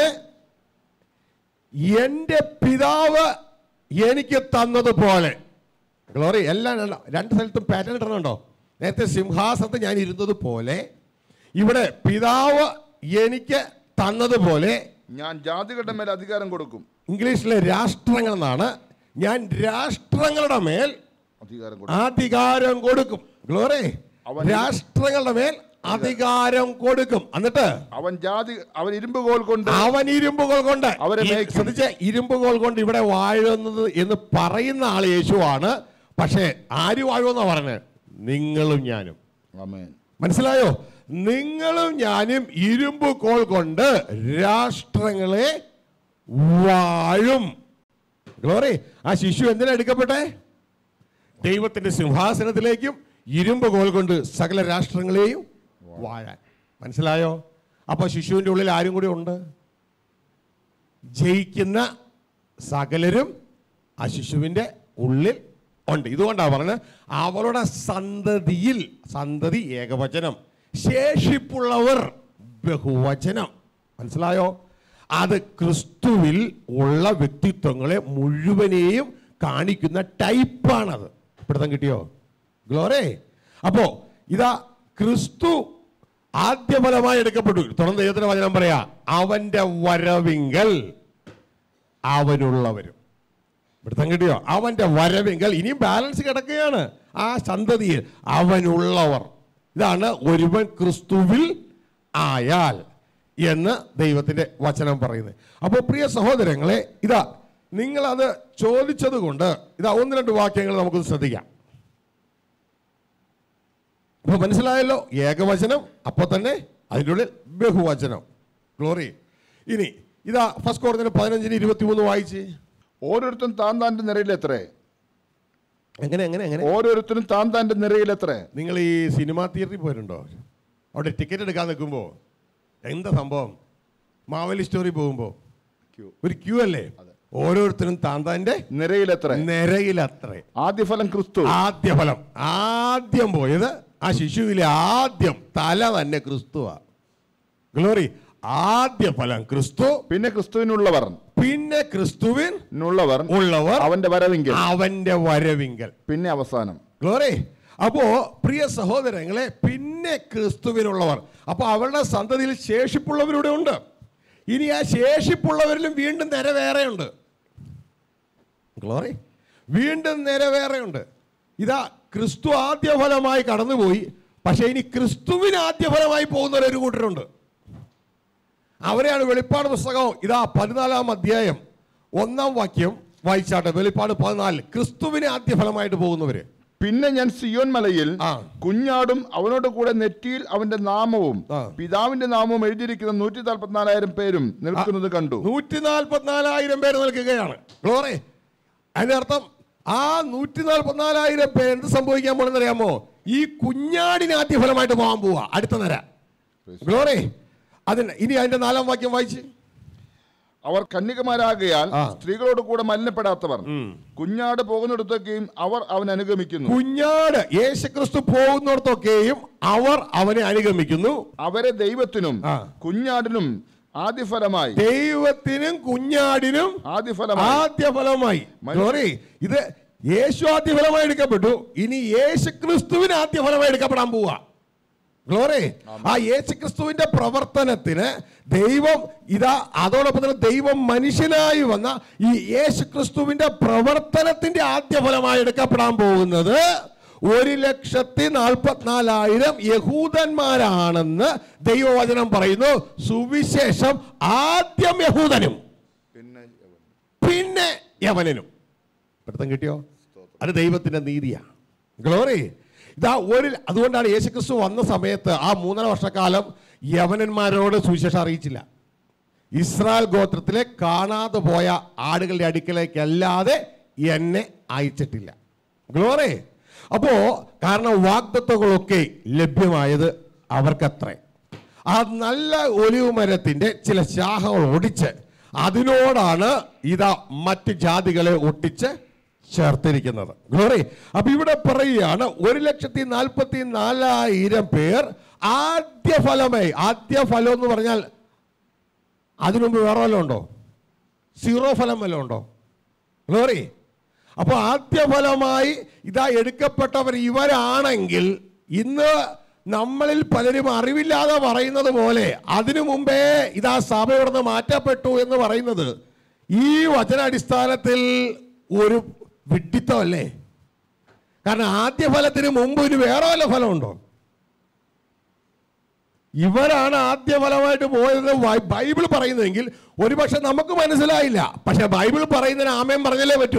എൻ്റെ പിതാവ് എനിക്ക് തന്നതുപോലെ ഗ്ലോറി എല്ലാം രണ്ട് രണ്ട് സ്ഥലത്തും പാറ്റേൺ ഇടണുണ്ടോ നേരത്തെ സിംഹാസനത്തിൽ ഞാൻ ഇരുന്നത് പോലെ ഇവിടെ പിതാവ് എനിക്ക് തന്നതുപോലെ ഞാൻ ജാതികളുടെ മേൽ അധികാരം കൊടുക്കും ഇംഗ്ലീഷിലെ രാഷ്ട്രങ്ങൾ എന്നാണ് ഞാൻ രാഷ്ട്രങ്ങളുടെ മേൽ അധികാരം കൊടുക്കും അധികാരം കൊടുക്കും ഗ്ലോറി അവൻ- രാഷ്ട്രങ്ങളുടെ മേൽ അധികാരം കൊടുക്കും എന്നിട്ട് അവൻ ജാതി അവൻ ഇരുമ്പ് കോൽ കൊണ്ട് അവൻ ഇരുമ്പുകൾ കൊണ്ട് അവരെ ഈ- മേയ്ക്കും. ശ്രദ്ധിച്ച് ഇരുമ്പുകൾ കൊണ്ട് ഇവിടെ വാഴുന്നത് എന്ന് പറയുന്ന ആൾ യേശുവാണ് പക്ഷേ ആര് വാഴുമെന്നാ പറഞ്ഞത് നിങ്ങളും ഞാനും ആമേൻ മനസ്സിലായോ നിങ്ങളും ഞാനും ഇരുമ്പ് കോൾ കൊണ്ട് രാഷ്ട്രങ്ങളെ വാഴും ഗ്ലോറി ആ ശിശു എന്തിനാ എടുക്കപ്പെട്ടെ ദൈവത്തിന്റെ സിംഹാസനത്തിലേക്കും ഇരുമ്പ് കോൽ കൊണ്ട് സകല രാഷ്ട്രങ്ങളെയും വാഴാൻ മനസ്സിലായോ അപ്പൊ ശിശുവിന്റെ ഉള്ളിൽ ആരും കൂടി ഉണ്ട് ജയിക്കുന്ന സകലരും ആ ശിശുവിന്റെ ഉള്ളിൽ ഉണ്ട് ഇതുകൊണ്ടാണ് പറഞ്ഞത് അവളുടെ സന്തതിയിൽ സന്തതി ഏകവചനം ശേഷിപ്പുള്ളവർ ബഹുവചനം മനസ്സിലായോ അത് ക്രിസ്തുവിൽ ഉള്ള വ്യക്തിത്വങ്ങളെ മുഴുവനെയും കാണിക്കുന്ന ടൈപ്പാണത് പിടുത്തം കിട്ടിയോ ഗ്ലോറേ അപ്പോ ഇതാ ക്രിസ്തു ആദ്യഫലമായി എടുക്കപ്പെട്ടു തുറന്ന ദൈവത്തിന്റെ വചനം പറയാ അവന്റെ വരവിങ്കൽ അവനുള്ളവരും പിടുത്തം കിട്ടിയോ അവന്റെ വരവിങ്കൽ ഇനിയും ബാലൻസ് കിടക്കുകയാണ് ആ സന്തതിയിൽ അവനുള്ളവർ ഇതാണ് ഒരുവൻ ക്രിസ്തുവിൽ ആയാൽ എന്ന് ദൈവത്തിന്റെ വചനം പറയുന്നത് അപ്പോൾ പ്രിയ സഹോദരങ്ങളെ ഇതാ നിങ്ങളത് ചോദിച്ചത് കൊണ്ട് ഇതാ ഒന്ന് രണ്ട് വാക്യങ്ങൾ നമുക്കൊന്ന് ശ്രദ്ധിക്കാം അപ്പൊ മനസ്സിലായല്ലോ ഏകവചനം അപ്പൊ തന്നെ അതിൻ്റെ ഉള്ളിൽ ബഹുവചനം ഗ്ലോറി ഇനി ഇതാ ഫസ്റ്റ് കോർഡിന് പതിനഞ്ചിന് ഇരുപത്തിമൂന്ന് വായിച്ച് ഓരോരുത്തരും താൻ താൻ്റെ നിറയിലെത്രേ എങ്ങനെ എങ്ങനെ എങ്ങനെ ഓരോരുത്തരും താൻ താൻ്റെ നിറയിലെത്രേ നിങ്ങൾ ഈ സിനിമാ തിയേറ്ററിൽ പോയിട്ടുണ്ടോ അവിടെ ടിക്കറ്റ് എടുക്കാൻ നിൽക്കുമ്പോൾ എന്താ സംഭവം മാവലി സ്റ്റോറി പോകുമ്പോൾ ക്യൂ. ഒരു ക്യൂ അല്ലേ ഓരോരുത്തരും താന്താന്റെ നിരയിലെത്രേ നിരയിലത്രേ ആദ്യഫലം ക്രിസ്തു ആദ്യ ഫലം ആദ്യം പോയത് ആ ശിശുവിലെ ആദ്യം തല തന്നെ ക്രിസ്തുവാ ഗ്ലോറി ആദ്യ ഫലം ക്രിസ്തു പിന്നെ ക്രിസ്തുവിനുള്ളവർ പിന്നെ ക്രിസ്തുവിൻ നുള്ളവർ ഉള്ളവർ അവന്റെ വരവിങ്കിൽ അവന്റെ വരവിങ്കൽ പിന്നെ അവസാനം ഗ്ലോറി അപ്പോ പ്രിയ സഹോദരങ്ങളെ പിന്നെ ക്രിസ്തുവിനുള്ളവർ അപ്പൊ അവരുടെ സന്തതിയിൽ ശേഷിപ്പുള്ളവരുടെ ഉണ്ട് ഇനി ആ ശേഷിപ്പുള്ളവരിലും വീണ്ടും നിര വേറെയുണ്ട് ഗ്ലോറി വീണ്ടും നിര വേറെയുണ്ട് ഇതാ ക്രിസ്തു ആദ്യ ഫലമായി കടന്നുപോയി പക്ഷേ ഇനി ക്രിസ്തുവിന് ആദ്യ ഫലമായി പോകുന്നവർ ഒരു കൂട്ടരുണ്ട് അവരെയാണ് വെളിപ്പാട് പുസ്തകം ഇതാ പതിനാലാം അധ്യായം ഒന്നാം വാക്യം വായിച്ചാട്ടെ വെളിപ്പാട് പതിനാല് ക്രിസ്തുവിന് ആദ്യ ഫലമായിട്ട് പോകുന്നവര് പിന്നെ ഞാൻ സിയോൻ മലയിൽ ആ. കുഞ്ഞാടും അവനോട് കൂടെ നെറ്റിയിൽ അവന്റെ നാമവും ആ. പിതാവിന്റെ നാമവും എഴുതിയിരിക്കുന്ന നൂറ്റി നാൽപ്പത്തിനാലായിരം പേരും നിൽക്കുന്നത് കണ്ടു നൂറ്റി നാൽപ്പത്തിനാലായിരം പേര് നിൽക്കുകയാണ് ഗ്ലോറെ അതിന്റെ അർത്ഥം ആ നൂറ്റി നാൽപ്പത്തിനാലായിരം പേര് എന്ത് സംഭവിക്കാൻ പോണെന്ന് അറിയാമോ ഈ കുഞ്ഞാടിന് ആദ്യ ഫലമായിട്ട് പോകാൻ പോവാ അടുത്ത നിര ഗ്ലോറെ അതിന് ഇനി അതിന്റെ നാലാം വാക്യം വായിച്ച് അവർ കന്യകമാരാകയാൽ ആ. സ്ത്രീകളോട് കൂടെ മലിനപ്പെടാത്തവർ കുഞ്ഞാട് പോകുന്നിടത്തൊക്കെയും അവർ അവൻ അനുഗമിക്കുന്നു കുഞ്ഞാട് യേശുക്രിസ്തു പോകുന്നിടത്തൊക്കെയും അവർ അവനെ അനുഗമിക്കുന്നു അവരെ ദൈവത്തിനും ആ. കുഞ്ഞാടിനും ആദ്യഫലമായി ദൈവത്തിനും കുഞ്ഞാടിനും ആദ്യഫലമായി ആദ്യഫലമായി ഗ്ലോറി ഇത് യേശു ആദ്യഫലമായി എടുക്കപ്പെട്ടു ഇനി യേശു ക്രിസ്തുവിന് ആദ്യഫലമായി എടുക്കപ്പെടാൻ പോവാ ഗ്ലോറി ആ യേശു ക്രിസ്തുവിന്റെ പ്രവർത്തനത്തിന് ദൈവം ഇതാ അതോടൊപ്പം തന്നെ ദൈവം മനുഷ്യനായി വന്ന ഈ യേശു ക്രിസ്തുവിന്റെ പ്രവർത്തനത്തിന്റെ ആദ്യഫലമായി എടുക്കപ്പെടാൻ പോകുന്നത് ഒരു ലക്ഷത്തി നാൽപ്പത്തിനാലായിരം യഹൂദന്മാരാണെന്ന് ദൈവവചനം പറയുന്നു സുവിശേഷം ആദ്യം യഹൂദനും പിന്നെ പിന്നെ യവനനും പിടുത്തം കിട്ടിയോ അത് ദൈവത്തിന്റെ നീതിയാ ഗ്ലോറി ഇതാ ഒരു അതുകൊണ്ടാണ് യേശുക്രിസ്തു വന്ന സമയത്ത് ആ മൂന്നര വർഷക്കാലം യവനന്മാരോട് സുവിശേഷം അറിയിച്ചില്ല ഇസ്രായേൽ ഗോത്രത്തിലെ കാണാതെ പോയ ആടുകളുടെ അടുക്കലേക്കല്ലാതെ എന്നെ അയച്ചിട്ടില്ല ഗ്ലോറി അപ്പോ കാരണം വാഗ്ദത്വങ്ങളൊക്കെ ലഭ്യമായത് അവർക്കത്രേ ആ നല്ല ഒലിവ് മരത്തിന്റെ ചില ശാഖകൾ ഒടിച്ച് അതിനോടാണ് ഇതാ മറ്റ് ജാതികളെ ഒട്ടിച്ച് ചേർത്തിരിക്കുന്നത് ഗ്ലോറി അപ്പൊ ഇവിടെ പറയുകയാണ് ഒരു ലക്ഷത്തി നാൽപ്പത്തി നാലായിരം പേർ ആദ്യ ഫലമായി ആദ്യ ഫലം എന്ന് പറഞ്ഞാൽ അതിനു മുമ്പ് വേറെ വല്ലതും ഉണ്ടോ സീറോ ഫലം വല്ലതും ഉണ്ടോ ഗ്ലോറി അപ്പോൾ ആദ്യ ഫലമായി ഇതാ എടുക്കപ്പെട്ടവർ ഇവരാണെങ്കിൽ ഇന്ന് നമ്മളിൽ പലരും അറിവില്ലാതെ പറയുന്നത് പോലെ അതിനു മുമ്പേ ഇതാ സഭ ഇവിടുന്ന് മാറ്റപ്പെട്ടു എന്ന് പറയുന്നത് ഈ വചനാടിസ്ഥാനത്തിൽ ഒരു വിഡ്ഢിത്തമല്ലേ കാരണം ആദ്യ ഫലത്തിന് മുമ്പ് ഒരു വേറെ വല്ല ഫലമുണ്ടോ ഇവരാണ് ആദ്യ ഫലമായിട്ട് പോയത് ബൈ- ബൈബിൾ പറയുന്നതെങ്കിൽ ഒരുപക്ഷെ നമുക്ക് മനസ്സിലായില്ല പക്ഷെ ബൈബിൾ പറയുന്നതിന് ആമയം പറഞ്ഞല്ലേ പറ്റൂ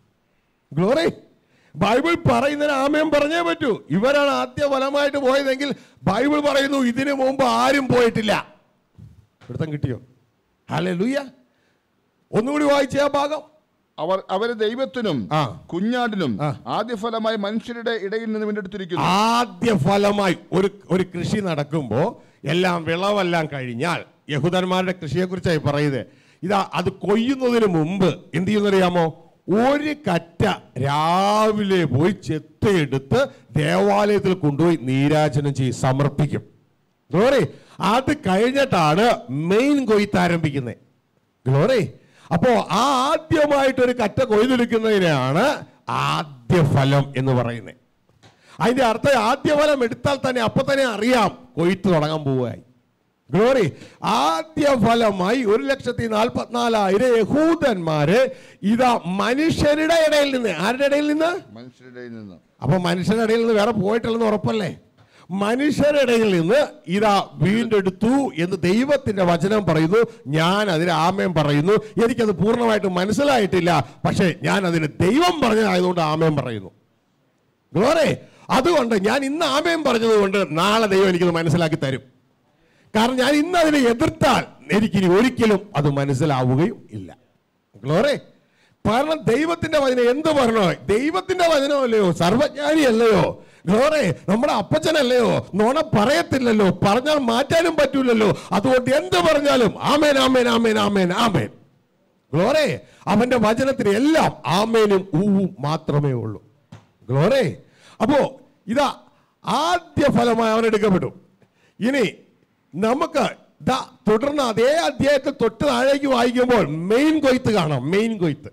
ഗ്ലോറി ബൈബിൾ പറയുന്നതിന് ആമയം പറഞ്ഞേ പറ്റൂ ഇവരാണ് ആദ്യ ഫലമായിട്ട് പോയതെങ്കിൽ ബൈബിൾ പറയുന്നു ഇതിനു മുമ്പ് ആരും പോയിട്ടില്ല പിടുത്തം കിട്ടിയോ ഹലേ ലൂയ ഒന്നുകൂടി വായിച്ച ആ ഭാഗം അവർ അവരെ ദൈവത്തിനും ആ. കുഞ്ഞാടിനും ആ. ആദ്യഫലമായി മനുഷ്യരുടെ ഇടയിൽ നിന്ന് വീണ്ടെടുത്തിരിക്കുന്നു ആദ്യ ഫലമായി ഒരു ഒരു കൃഷി നടക്കുമ്പോൾ എല്ലാം വിളവെല്ലാം കഴിഞ്ഞാൽ യഹൂദന്മാരുടെ കൃഷിയെക്കുറിച്ചായി പറയുന്നത് ഇതാ അത് കൊയ്യുന്നതിന് മുമ്പ് എന്ത് ചെയ്യുന്നറിയാമോ ഒരു കറ്റ രാവിലെ പോയി ചെത്തയെടുത്ത് ദേവാലയത്തിൽ കൊണ്ടുപോയി നീരാജനം ചെയ്ത് സമർപ്പിക്കും ഗ്ലോറി അത് കഴിഞ്ഞിട്ടാണ് മെയിൻ കൊയ്ത്ത് ആരംഭിക്കുന്നത് ഗ്ലോറി അപ്പോ ആ ആദ്യമായിട്ട് ഒരു കറ്റ കൊയ്തെടുക്കുന്നതിനാണ് ആദ്യ ഫലം എന്ന് പറയുന്നത് അതിന്റെ അർത്ഥം ആദ്യ ഫലം എടുത്താൽ തന്നെ അപ്പൊ തന്നെ അറിയാം കൊയ്ത്ത് തുടങ്ങാൻ പോവുകയായി ഗ്ലോറി ആദ്യ ഫലമായി ഒരു ലക്ഷത്തി നാൽപ്പത്തിനാലായിരം യഹൂദന്മാര് ഇതാ മനുഷ്യരുടെ ഇടയിൽ നിന്ന് ആരുടെ ഇടയിൽ നിന്ന് മനുഷ്യരുടെ ഇടയിൽ നിന്ന് അപ്പൊ മനുഷ്യരുടെ ഇടയിൽ നിന്ന് വേറെ പോയിട്ടില്ലെന്ന് ഉറപ്പല്ലേ മനുഷ്യരുടെ ഇടയിൽ നിന്ന് ഇതാ വീണ്ടെടുത്തു എന്ന് ദൈവത്തിന്റെ വചനം പറയുന്നു ഞാൻ അതിന് ആമയം പറയുന്നു എനിക്കത് പൂർണ്ണമായിട്ട് മനസ്സിലായിട്ടില്ല പക്ഷേ ഞാൻ അതിന് ദൈവം പറഞ്ഞതായതുകൊണ്ട് ആമയം പറയുന്നു ഗ്ലോറെ അതുകൊണ്ട് ഞാൻ ഇന്ന് ആമയം പറഞ്ഞത് കൊണ്ട് നാളെ ദൈവം എനിക്കത് മനസ്സിലാക്കി തരും കാരണം ഞാൻ ഇന്ന് അതിനെ എതിർത്താൽ എനിക്കിനി ഒരിക്കലും അത് മനസ്സിലാവുകയും ഇല്ല ഗ്ലോറെ കാരണം ദൈവത്തിന്റെ വചനം എന്ത് പറഞ്ഞോ ദൈവത്തിന്റെ വചനമല്ലയോ സർവജ്ഞാനിയല്ലയോ ഗ്ലോറെ നമ്മുടെ അപ്പച്ചനല്ലയോ നോണ പറയത്തില്ലല്ലോ പറഞ്ഞാൽ മാറ്റാനും പറ്റൂലല്ലോ അതുകൊണ്ട് എന്ത് പറഞ്ഞാലും ആമേൻ ആമേൻ ആമേൻ ആമേൻ ആമേൻ ഗ്ലോറെ അവന്റെ വചനത്തിന് എല്ലാം ആമേനും ഊവും മാത്രമേ ഉള്ളൂ ഗ്ലോറെ അപ്പോ ഇതാ ആദ്യ ഫലമായി അവൻ എടുക്കപ്പെട്ടു ഇനി നമുക്ക് ദാ തുടർന്ന് അതേ അധ്യായത്തിൽ തൊട്ട് താഴേക്ക് വായിക്കുമ്പോൾ മെയിൻ കൊയ്ത്ത് കാണാം മെയിൻ കൊയ്ത്ത്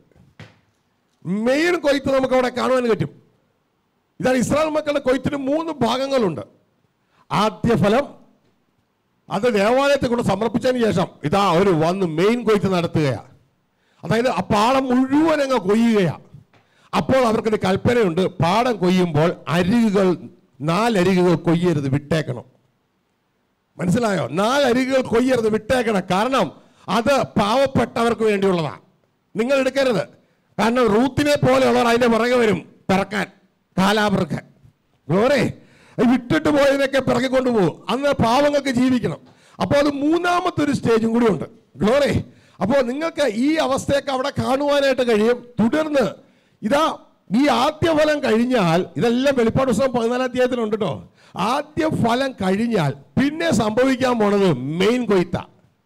മെയിൻ കൊയ്ത്ത് നമുക്ക് അവിടെ കാണുവാൻ പറ്റും ഇതാണ് ഇസ്രായേൽ മക്കളുടെ കൊയ്ത്തിന് മൂന്ന് ഭാഗങ്ങളുണ്ട് ആദ്യ ഫലം അത് ദേവാലയത്തിൽ കൊണ്ട് സമർപ്പിച്ചതിന് ശേഷം ഇതാ ഒരു വന്ന് മെയിൻ കൊയ്ത്ത് നടത്തുകയാണ് അതായത് ആ പാടം മുഴുവൻ അങ്ങ് കൊയ്യുകയാണ് അപ്പോൾ അവർക്കൊരു കൽപ്പനയുണ്ട് പാടം കൊയ്യുമ്പോൾ അരികുകൾ നാലരികുകൾ കൊയ്യരുത് വിട്ടേക്കണം മനസ്സിലായോ നാലരികുകൾ കൊയ്യരുത് വിട്ടേക്കണം കാരണം അത് പാവപ്പെട്ടവർക്ക് വേണ്ടിയുള്ളതാണ് നിങ്ങൾ എടുക്കരുത് കാരണം റൂത്തിനെ പോലെയുള്ളവർ അതിന്റെ പുറകെ വരും പിറക്കാൻ കാലാപിറക്കാൻ ഗ്ലോറേ വിട്ടിട്ട് പോയതിനൊക്കെ പിറകെ കൊണ്ടുപോകും അന്ന് പാവങ്ങൾക്ക് ജീവിക്കണം അപ്പോൾ അത് മൂന്നാമത്തെ ഒരു സ്റ്റേജും കൂടി ഉണ്ട് ഗ്ലോറേ അപ്പോൾ നിങ്ങൾക്ക് ഈ അവസ്ഥയൊക്കെ അവിടെ കാണുവാനായിട്ട് കഴിയും തുടർന്ന് ഇതാ ഈ ആദ്യ ഫലം കഴിഞ്ഞാൽ ഇതെല്ലാം വെളിപ്പാട് പുസ്തകം പതിനാലാം അധ്യായത്തിലുണ്ട് കേട്ടോ ആദ്യ ഫലം കഴിഞ്ഞാൽ പിന്നെ സംഭവിക്കാൻ പോണത് മെയിൻ കൊയ്ത്ത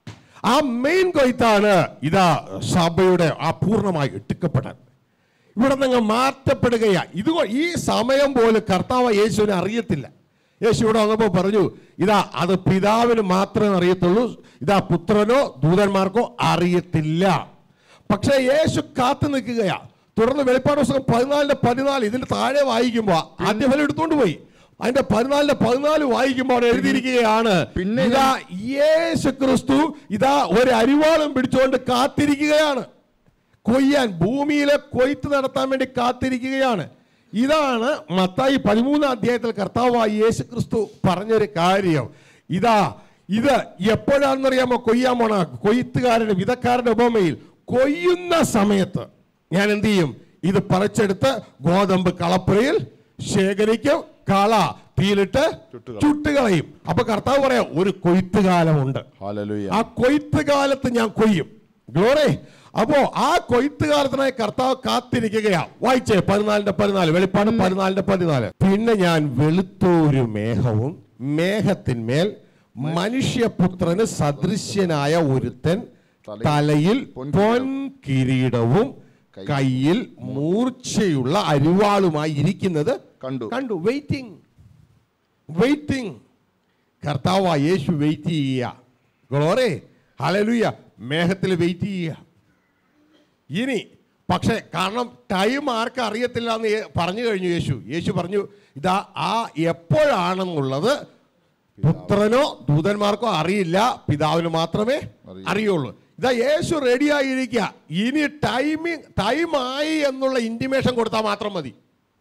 ആ മെയിൻ കൊയ്ത്താണ് ഇതാ സഭയുടെ ആ പൂർണ്ണമായി ഇട്ടുക്കപ്പെടാൻ ഇവിടെ നിങ്ങൾ മാറ്റപ്പെടുകയാ ഇത് ഈ സമയം പോലും കർത്താവ് യേശുവിനെ അറിയത്തില്ല യേശു ഇവിടെ വന്നപ്പോൾ പറഞ്ഞു ഇതാ അത് പിതാവിന് മാത്രമേ അറിയത്തുള്ളൂ ഇതാ പുത്രനോ ദൂതന്മാർക്കോ അറിയത്തില്ല പക്ഷേ യേശു കാത്തു നിൽക്കുകയാ തുടർന്ന് വെളിപ്പാട് പുസ്തകം പതിനാലിന്റെ പതിനാല് ഇതിന്റെ താഴെ വായിക്കുമ്പോൾ ആദ്യ ഫലം എടുത്തുകൊണ്ട് പോയി അതിന്റെ പതിനാലിന്റെ പതിനാല് വായിക്കുമ്പോൾ അവിടെ എഴുതിയിരിക്കുകയാണ് പിന്നെ ഇതാ യേശു ക്രിസ്തു ഇതാ ഒരു അരിവാളം പിടിച്ചുകൊണ്ട് കാത്തിരിക്കുകയാണ് കൊയ്യാൻ ഭൂമിയിലെ കൊയ്ത്ത് നടത്താൻ വേണ്ടി കാത്തിരിക്കുകയാണ് ഇതാണ് മത്തായി പതിമൂന്നാം അധ്യായത്തിൽ കർത്താവായ യേശു ക്രിസ്തു പറഞ്ഞൊരു കാര്യം ഇതാ ഇത് എപ്പോഴാണെന്നറിയാമോ കൊയ്യാൻ പോണ കൊയ്ത്തുകാരുടെ വിധക്കാരുടെ ഉപമയിൽ കൊയ്യുന്ന സമയത്ത് ഞാൻ എന്ത് ചെയ്യും ഇത് പറിച്ചെടുത്ത് ഗോതമ്പ് കളപ്പുരയിൽ ശേഖരിക്കും കള തീയിലിട്ട് ചുട്ടുകളയും. ചുട്ടുകളയും അപ്പൊ കർത്താവ് പറയാം ഒരു കൊയ്ത്തുകാലമുണ്ട് ഹാലലൂയ ആ കൊയ്ത്ത് കാലത്ത് ഞാൻ കൊയ്യും ഗ്ലോറി അപ്പോ ആ കൊയ്ത്ത് കാലത്തിനായി കർത്താവ് കാത്തിരിക്കുകയാ വായിച്ചേ പതിനാലിന്റെ പതിനാല് വെളിപ്പാട് പതിനാലിന്റെ പതിനാല് പിന്നെ ഞാൻ വെളുത്തോരു മേഘവും മേഘത്തിന്മേൽ മനുഷ്യപുത്രന് സദൃശ്യനായ ഒരുത്തൻ തലയിൽ പൊൻ കിരീടവും കയ്യിൽ മൂർച്ചയുള്ള അരിവാളുമായി ഇരിക്കുന്നത് കണ്ടു കണ്ടു വെയിറ്റിംഗ് വെയിറ്റിംഗ് കർത്താവ് യേശു വെയിറ്റ് ചെയ്യുക ഗ്ലോറേ ഹലലുയ മേഘത്തിൽ വെയിറ്റ് ചെയ്യുക ഇനി പക്ഷേ കാരണം ടൈം ആർക്കും അറിയത്തില്ല എന്ന് യേ- പറഞ്ഞു കഴിഞ്ഞു യേശു യേശു പറഞ്ഞു ഇതാ ആ എപ്പോഴാണെന്നുള്ളത് പുത്രനോ ദൂതന്മാർക്കോ അറിയില്ല പിതാവിന് മാത്രമേ അറിയൂ. അറിയുള്ളൂ ഇതാ യേശു റെഡി ആയിരിക്കുക ഇനി ടൈമിങ് ടൈമായി എന്നുള്ള ഇൻറ്റിമേഷൻ കൊടുത്താൽ മാത്രം മതി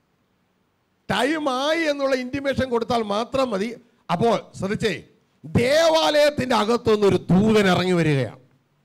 ടൈമായി എന്നുള്ള ഇൻറ്റിമേഷൻ കൊടുത്താൽ മാത്രം മതി അപ്പോൾ ശ്രദ്ധിച്ചേ ദേവാലയത്തിന്റെ അകത്തുനിന്ന് ഒരു ദൂതൻ ഇറങ്ങി വരികയാണ്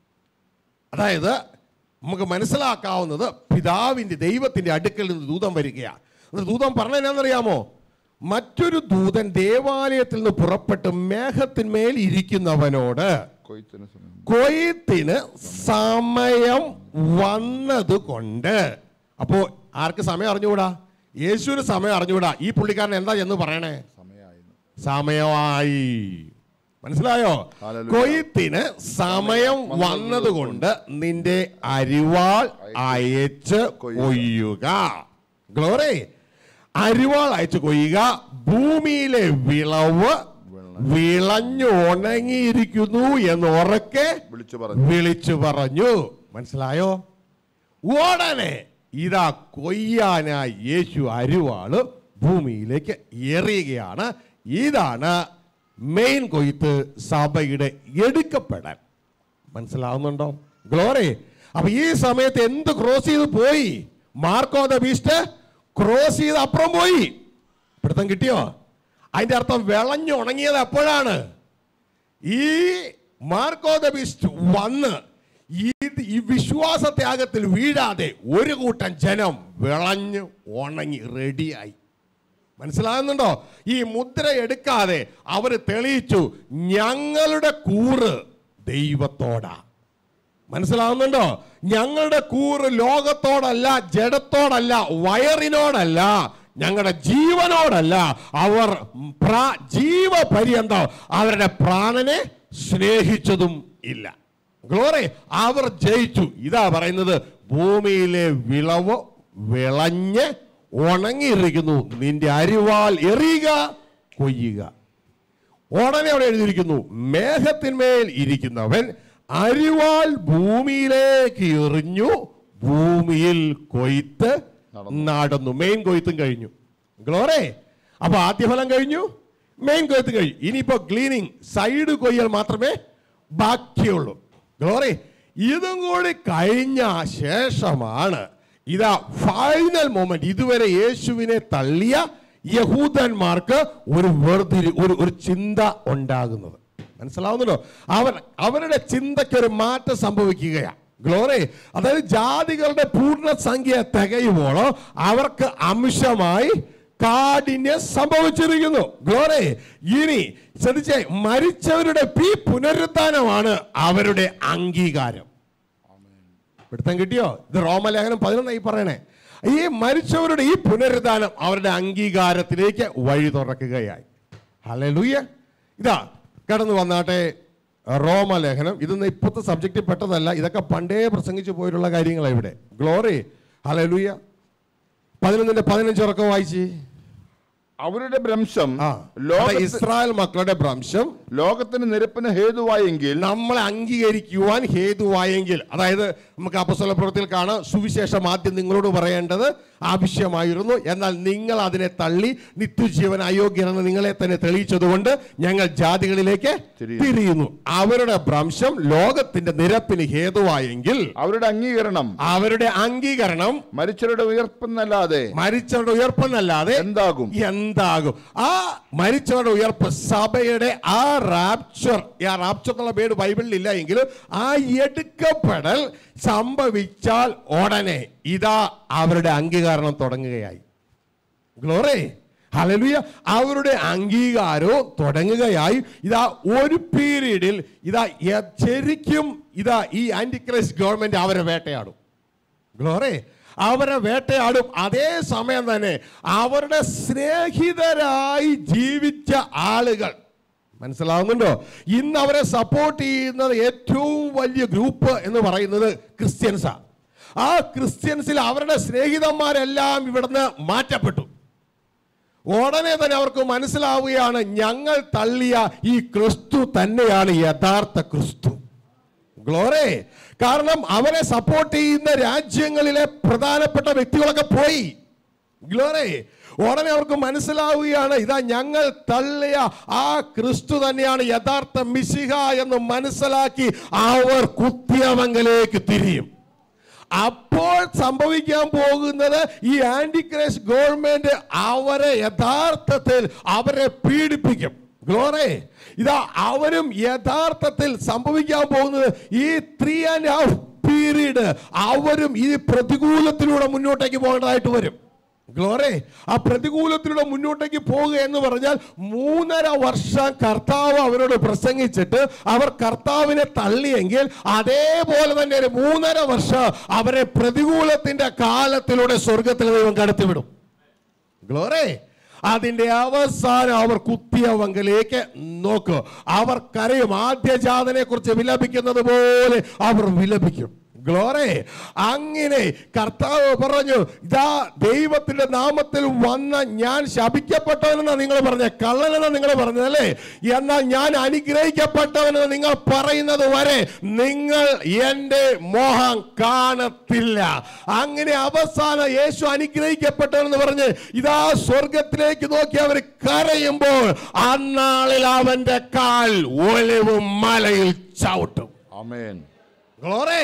അതായത് നമുക്ക് മനസ്സിലാക്കാവുന്നത് പിതാവിന്റെ ദൈവത്തിന്റെ അടുക്കൽ നിന്ന് ദൂതൻ വരികയാണ് എന്നിട്ട് ദൂതൻ പറഞ്ഞ എന്നാണെന്നറിയാമോ മറ്റൊരു ദൂതൻ ദേവാലയത്തിൽ നിന്ന് പുറപ്പെട്ട് മേഘത്തിന്മേൽ ഇരിക്കുന്നവനോട് കൊയ്ത്തിന് സമയം കൊയ്ത്തിന് സമയം വന്നതുകൊണ്ട് അപ്പോ ആർക്ക് സമയം അറിഞ്ഞുകൂടാ യേശുവിന് സമയം അറിഞ്ഞുകൂടാ ഈ പുള്ളിക്കാരൻ എന്താ എന്ന് പറയണേ സമയമായിരുന്നു സമയമായി മനസ്സിലായോ ഹല്ലേലൂയ. കൊയ്ത്തിന് സമയം വന്നതുകൊണ്ട് നിന്റെ അരിവാൾ അയച്ച് കൊയ്യുക ഗ്ലോറി അരിവാൾ അയച്ച് കൊയ്യുക ഭൂമിയിലെ വിളവ് വിളഞ്ഞു ഉണങ്ങിയിരിക്കുന്നു എന്ന് ഉറക്കെ വിളിച്ചു പറഞ്ഞു വിളിച്ചു പറഞ്ഞു മനസ്സിലായോ ഉടനെ ഇതാ കൊയ്യാനായി യേശു അരുവാള് ഭൂമിയിലേക്ക് എറിയുകയാണ് ഇതാണ് മെയിൻ കൊയ്ത്ത് സഭയുടെ എടുക്കപ്പെടാൻ മനസ്സിലാവുന്നുണ്ടോ ഗ്ലോറി അപ്പൊ ഈ സമയത്ത് എന്ത് ക്രോസ് ചെയ്ത് പോയി മാർക്കോ ദ ബീസ്റ്റ് ക്രോസ് ചെയ്ത് അപ്പുറം പോയി പിടുത്തം കിട്ടിയോ അതിന്റെ അർത്ഥം വിളഞ്ഞു ഉണങ്ങിയത് എപ്പോഴാണ് ഈ മാർക്കോ ദ ബീസ്റ്റ് വന്ന് ഈ ഈ വിശ്വാസത്യാഗത്തിൽ വീഴാതെ ഒരു കൂട്ടം ജനം വിളഞ്ഞു ഉണങ്ങി റെഡിയായി മനസ്സിലാകുന്നുണ്ടോ ഈ മുദ്ര എടുക്കാതെ അവർ തെളിയിച്ചു ഞങ്ങളുടെ കൂറ് ദൈവത്തോടാ മനസ്സിലാവുന്നുണ്ടോ ഞങ്ങളുടെ കൂറ് ലോകത്തോടല്ല ജഡത്തോടല്ല വയറിനോടല്ല ഞങ്ങളുടെ ജീവനോടല്ല അവർ പ്രാ- ജീവപര്യന്തം അവരുടെ പ്രാണനെ സ്നേഹിച്ചതും ഇല്ല ഗ്ലോറി അവർ ജയിച്ചു ഇതാ പറയുന്നത് ഭൂമിയിലെ വിളവ് വിളഞ്ഞ് ഉണങ്ങിയിരിക്കുന്നു നിന്റെ അരിവാൾ എറിയുക കൊയ്യുക ഉടനെ അവിടെ എഴുതിയിരിക്കുന്നു മേഘത്തിന്മേൽ ഇരിക്കുന്നവൻ അരിവാൾ ഭൂമിയിലേക്ക് എറിഞ്ഞു ഭൂമിയിൽ കൊയ്ത്ത് നടന്നു മെയിൻ കൊയ്ത്തും കഴിഞ്ഞു ഗ്ലോറേ അപ്പൊ ആദ്യ ഫലം കഴിഞ്ഞു മെയിൻ കൊയ്ത്ത് കഴിഞ്ഞു ഇനിയിപ്പോ ക്ലീനിങ് സൈഡ് കൊയ്യൽ മാത്രമേ ബാക്കിയുള്ളൂ ഗ്ലോറി ഇതും കൂടി കഴിഞ്ഞ ശേഷമാണ് ഇതാ ഫൈനൽ മൊമെന്റ് ഇതുവരെ യേശുവിനെ തള്ളിയ യഹൂദന്മാർക്ക് ഒരു വേർതിരി ഒരു ഒരു ചിന്ത ഉണ്ടാകുന്നത് മനസ്സിലാവുന്നുണ്ടോ അവർ അവരുടെ ചിന്തയ്ക്ക് ഒരു മാറ്റം സംഭവിക്കുകയാണ് ഗ്ലോറി അതായത് ജാതികളുടെ പൂർണ്ണസംഖ്യ തികയുമ്പോൾ അവർക്ക് അംശമായി കാഠിന്യം സംഭവിച്ചിരിക്കുന്നു ഗ്ലോറി ഇനി ശ്രദ്ധിച്ചേ മരിച്ചവരുടെ ഈ പുനരുത്ഥാനമാണ് അവരുടെ അംഗീകാരം പിടുത്തം കിട്ടിയോ ഇത് റോമലേഖനം പതിനൊന്നായി പറയണേ ഈ മരിച്ചവരുടെ ഈ പുനരുദ്ധാനം അവരുടെ അംഗീകാരത്തിലേക്ക് വഴി തുറക്കുകയായി ഹല്ലേലൂയ ഇതാ കടന്നു വന്നാട്ടെ റോമലേഖനം ഇതൊന്നും ഇപ്പോഴത്തെ സബ്ജക്റ്റിൽ പെട്ടതല്ല ഇതൊക്കെ പണ്ടേ പ്രസംഗിച്ചു പോയിട്ടുള്ള കാര്യങ്ങളാണ് ഇവിടെ ഗ്ലോറി ഹലലുയ പതിനൊന്നിന്റെ പതിനഞ്ചുറക്കം വായിച്ച് അവരുടെ ഭ്രംശം ആ ലോക അതെ, ഇസ്രായേൽ മക്കളുടെ ഭ്രംശം ലോകത്തിന് നിരപ്പിന് ഹേതുവായെങ്കിൽ നമ്മളെ അംഗീകരിക്കുവാൻ ഹേതുവായെങ്കിൽ അതായത് നമുക്ക് അപ്പസ്വല പ്രവൃത്തിയിൽ കാണാം സുവിശേഷം ആദ്യം നിങ്ങളോട് പറയേണ്ടത് ആവശ്യമായിരുന്നു എന്നാൽ നിങ്ങൾ അതിനെ തള്ളി നിത്യജീവൻ അയോഗ്യനെന്ന് നിങ്ങളെ തന്നെ തെളിയിച്ചതുകൊണ്ട് ഞങ്ങൾ ജാതികളിലേക്ക് തിരിയുന്നു. തിരിയുന്നു അവരുടെ ഭ്രംശം ലോകത്തിന്റെ നിരപ്പിന് ഹേതുവായെങ്കിൽ അവരുടെ അംഗീകരണം അവരുടെ അംഗീകരണം മരിച്ചവരുടെ ഉയർപ്പെന്നല്ലാതെ മരിച്ചവരുടെ ഉയർപ്പെന്നല്ലാതെ എന്താകും എന്താകും ആ മരിച്ചവരുടെ ഉയർപ്പ് സഭയുടെ ആ റാപ്ചർ ആ റാപ്ചർ എന്നുള്ള പേര് ബൈബിളിൽ ഇല്ല എങ്കിലും ആ എടുക്കപ്പെടൽ സംഭവിച്ചാൽ ഉടനെ ഇതാ അവരുടെ അംഗീകാരണം തുടങ്ങുകയായി ഗ്ലോറേ ഹലലുയ അവരുടെ അംഗീകാരവും തുടങ്ങുകയായി ഇതാ ഒരു പീരീഡിൽ ഇതാ യ- ശരിക്കും ഇതാ ഈ ആന്റിക്രൈസ്റ്റ് ഗവൺമെന്റ് അവരെ വേട്ടയാടും ഗ്ലോറേ അവരെ വേട്ടയാടും അതേ സമയം തന്നെ അവരുടെ സ്നേഹിതരായി ജീവിച്ച ആളുകൾ മനസ്സിലാവുന്നുണ്ടോ ഇന്ന് അവരെ സപ്പോർട്ട് ചെയ്യുന്നത് ഏറ്റവും വലിയ ഗ്രൂപ്പ് എന്ന് പറയുന്നത് ക്രിസ്ത്യൻസാ ആ ക്രിസ്ത്യൻസിൽ അവരുടെ സ്നേഹിതന്മാരെല്ലാം ഇവിടുന്ന് മാറ്റപ്പെട്ടു ഉടനെ തന്നെ അവർക്ക് മനസ്സിലാവുകയാണ് ഞങ്ങൾ തള്ളിയ ഈ ക്രിസ്തു തന്നെയാണ് യഥാർത്ഥ ക്രിസ്തു ഗ്ലോറേ കാരണം അവരെ സപ്പോർട്ട് ചെയ്യുന്ന രാജ്യങ്ങളിലെ പ്രധാനപ്പെട്ട വ്യക്തികളൊക്കെ പോയി ഗ്ലോറേ ഉടനെ അവർക്ക് മനസ്സിലാവുകയാണ് ഇതാ ഞങ്ങൾ തള്ളിയ ആ ക്രിസ്തു തന്നെയാണ് യഥാർത്ഥ മിശിഹ എന്ന് മനസ്സിലാക്കി അവർ കുത്തിയമംഗലേക്ക് തിരിയും അപ്പോൾ സംഭവിക്കാൻ പോകുന്നത് ഈ ആന്റിക്രൈസ്റ്റ് ഗവൺമെന്റ് അവരെ യഥാർത്ഥത്തിൽ അവരെ പീഡിപ്പിക്കും ഗ്ലോറേ ഇതാ അവരും യഥാർത്ഥത്തിൽ സംഭവിക്കാൻ പോകുന്നത് ഈ ത്രീ ആൻഡ് ഹാഫ് പീരീഡ് അവരും ഈ പ്രതികൂലത്തിലൂടെ മുന്നോട്ടേക്ക് പോകേണ്ടതായിട്ട് വരും ഗ്ലോറേ ആ പ്രതികൂലത്തിലൂടെ മുന്നോട്ടേക്ക് പോവുക എന്ന് പറഞ്ഞാൽ മൂന്നര വർഷം കർത്താവ് അവരോട് പ്രസംഗിച്ചിട്ട് അവർ കർത്താവിനെ തള്ളിയെങ്കിൽ അതേപോലെ തന്നെ ഒരു മൂന്നര വർഷം അവരെ പ്രതികൂലത്തിന്റെ കാലത്തിലൂടെ സ്വർഗത്തിൽ ദൈവം കടത്തിവിടും ഗ്ലോറേ അതിന്റെ അവസാനം അവർ കുത്തിയ വങ്കലേക്ക് നോക്കൂ അവർ കരയും ആദ്യജാതനെ കുറിച്ച് വിലപിക്കുന്നത് പോലെ അവർ വിലപിക്കും ഗ്ലോറേ അങ്ങനെ കർത്താവ് പറഞ്ഞു ഇതാ ദൈവത്തിന്റെ നാമത്തിൽ വന്ന ഞാൻ ശപിക്കപ്പെട്ടവനെന്നാ നിങ്ങൾ പറഞ്ഞ കള്ളനെന്നാ നിങ്ങൾ പറഞ്ഞതല്ലേ എന്നാൽ ഞാൻ അനുഗ്രഹിക്കപ്പെട്ടവനെന്ന് നിങ്ങൾ പറയുന്നത് വരെ നിങ്ങൾ എൻ്റെ മോഹം കാണത്തില്ല അങ്ങനെ അവസാനം യേശു അനുഗ്രഹിക്കപ്പെട്ടവനെന്ന് പറഞ്ഞ് ഇതാ സ്വർഗത്തിലേക്ക് നോക്കി അവർ കരയുമ്പോൾ അന്നാളിൽ അവന്റെ കാൽ ഒലിവ് മലയിൽ ചവിട്ടും ആമേൻ ഗ്ലോറേ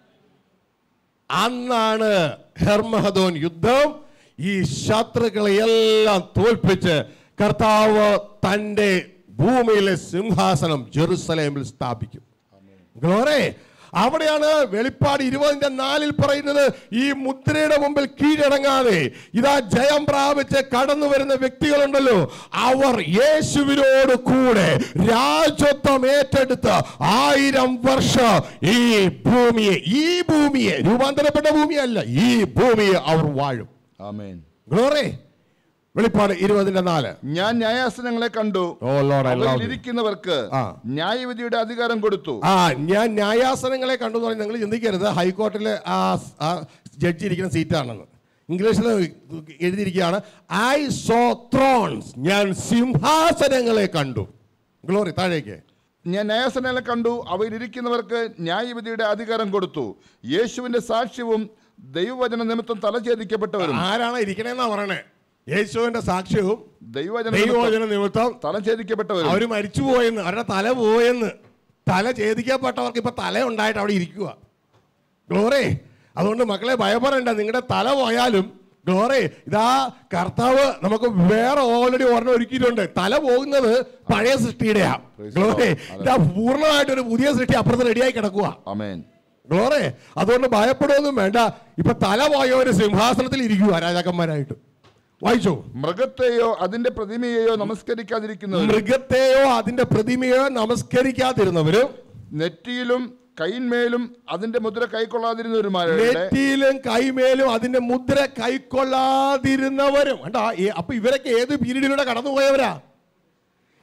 അന്നാണ് ഹെർമഹദോൻ യുദ്ധം ഈ ശത്രുക്കളെ എല്ലാം തോൽപ്പിച്ച് കർത്താവ് തൻ്റെ ഭൂമിയിലെ സിംഹാസനം ജെറുസലേമിൽ സ്ഥാപിക്കും ഗ്ലോറേ അവിടെയാണ് വെളിപ്പാട് ഇരുപതിന്റെ നാലിൽ പറയുന്നത് ഈ മുദ്രയുടെ മുമ്പിൽ കീഴടങ്ങാതെ ഇതാ ജയം പ്രാപിച്ച് കടന്നു വരുന്ന വ്യക്തികളുണ്ടല്ലോ അവർ യേശുവിനോട് കൂടെ രാജ്യത്വം ഏറ്റെടുത്ത് ആയിരം വർഷം ഈ ഭൂമിയെ ഈ ഭൂമിയെ രൂപാന്തരപ്പെട്ട ഭൂമിയല്ല ഈ ഭൂമിയെ അവർ വാഴും ആമേൻ ഗ്ലോറേ വെളിപ്പാട് ഇരുപതിന്റെ നാല് ഞാൻ ന്യായാസനങ്ങളെ കണ്ടു ഓ ലോഡ് അവയിൽ ഇരിക്കുന്നവർക്ക് ആ. ന്യായവിധിയുടെ അധികാരം കൊടുത്തു ആ ഞാൻ ന്യായാസനങ്ങളെ കണ്ടു എന്ന് പറഞ്ഞാൽ നിങ്ങൾ ചിന്തിക്കരുത് ഹൈക്കോർട്ടിലെ ആ ആ ജഡ്ജി ഇരിക്കുന്ന സീറ്റാണെന്ന് ഇംഗ്ലീഷിൽ എഴുതിയിരിക്കുകയാണ് ഐ സോ ത്രോൺസ് ഞാൻ സിംഹാസനങ്ങളെ കണ്ടു ഗ്ലോറി താഴേക്ക് ഞാൻ ന്യായാസനങ്ങളെ കണ്ടു അവയിൽ ഇരിക്കുന്നവർക്ക് ന്യായവിധിയുടെ അധികാരം കൊടുത്തു യേശുവിന്റെ സാക്ഷ്യവും ദൈവവചന നിമിത്തം തലഛേദിക്കപ്പെട്ടവരും ആരാണ് ഇരിക്കണേന്നാ പറയണേ യേശുവിന്റെ സാക്ഷ്യവും ദൈവവചന നിമിത്തം ദൈവവചന നിമിത്തം തലഛേദിക്കപ്പെട്ടവരും അവര് മരിച്ചു പോയെന്ന് അവരുടെ തല പോയെന്ന് തല ഛേദിക്കപ്പെട്ടവർക്ക് ഇപ്പൊ തല ഉണ്ടായിട്ട് അവിടെ ഇരിക്കുക ഗ്ലോറേ അതുകൊണ്ട് മക്കളെ ഭയപ്പെടേണ്ട നിങ്ങളുടെ തല പോയാലും ഗ്ലോറേ ഇതാ കർത്താവ് നമുക്ക് വേറെ ഓൾറെഡി ഒരെണ്ണം ഒരുക്കിയിട്ടുണ്ട് തല പോകുന്നത് പഴയ സൃഷ്ടിയുടെയാ Praise ഗ്ലോറേ the Lord. ഇതാ പൂർണ്ണമായിട്ട് ഒരു പുതിയ സൃഷ്ടി അപ്പുറത്ത് റെഡിയായി കിടക്കുക ആമേൻ ഗ്ലോറേ അതുകൊണ്ട് ഭയപ്പെടുകയൊന്നും വേണ്ട ഇപ്പൊ തല പോയവര് സിംഹാസനത്തിൽ ഇരിക്കുക രാജാക്കന്മാരായിട്ട് വായിച്ചോ മൃഗത്തെയോ അതിന്റെ പ്രതിമയെയോ നമസ്കരിക്കാതിരിക്കുന്നവരും മൃഗത്തെയോ അതിന്റെ പ്രതിമയോ നമസ്കരിക്കാതിരുന്നവരും നെറ്റിയിലും കൈന്മേലും അതിന്റെ മുദ്ര കൈക്കൊള്ളാതിരുന്നവരുമാരുടെ നെറ്റിയിലും കൈമേലും അതിന്റെ മുദ്ര കൈക്കൊള്ളാതിരുന്നവരും കണ്ടാ ഈ- അപ്പൊ ഇവരൊക്കെ ഏത് പീരീഡിലൂടെ കടന്നുപോയവരാ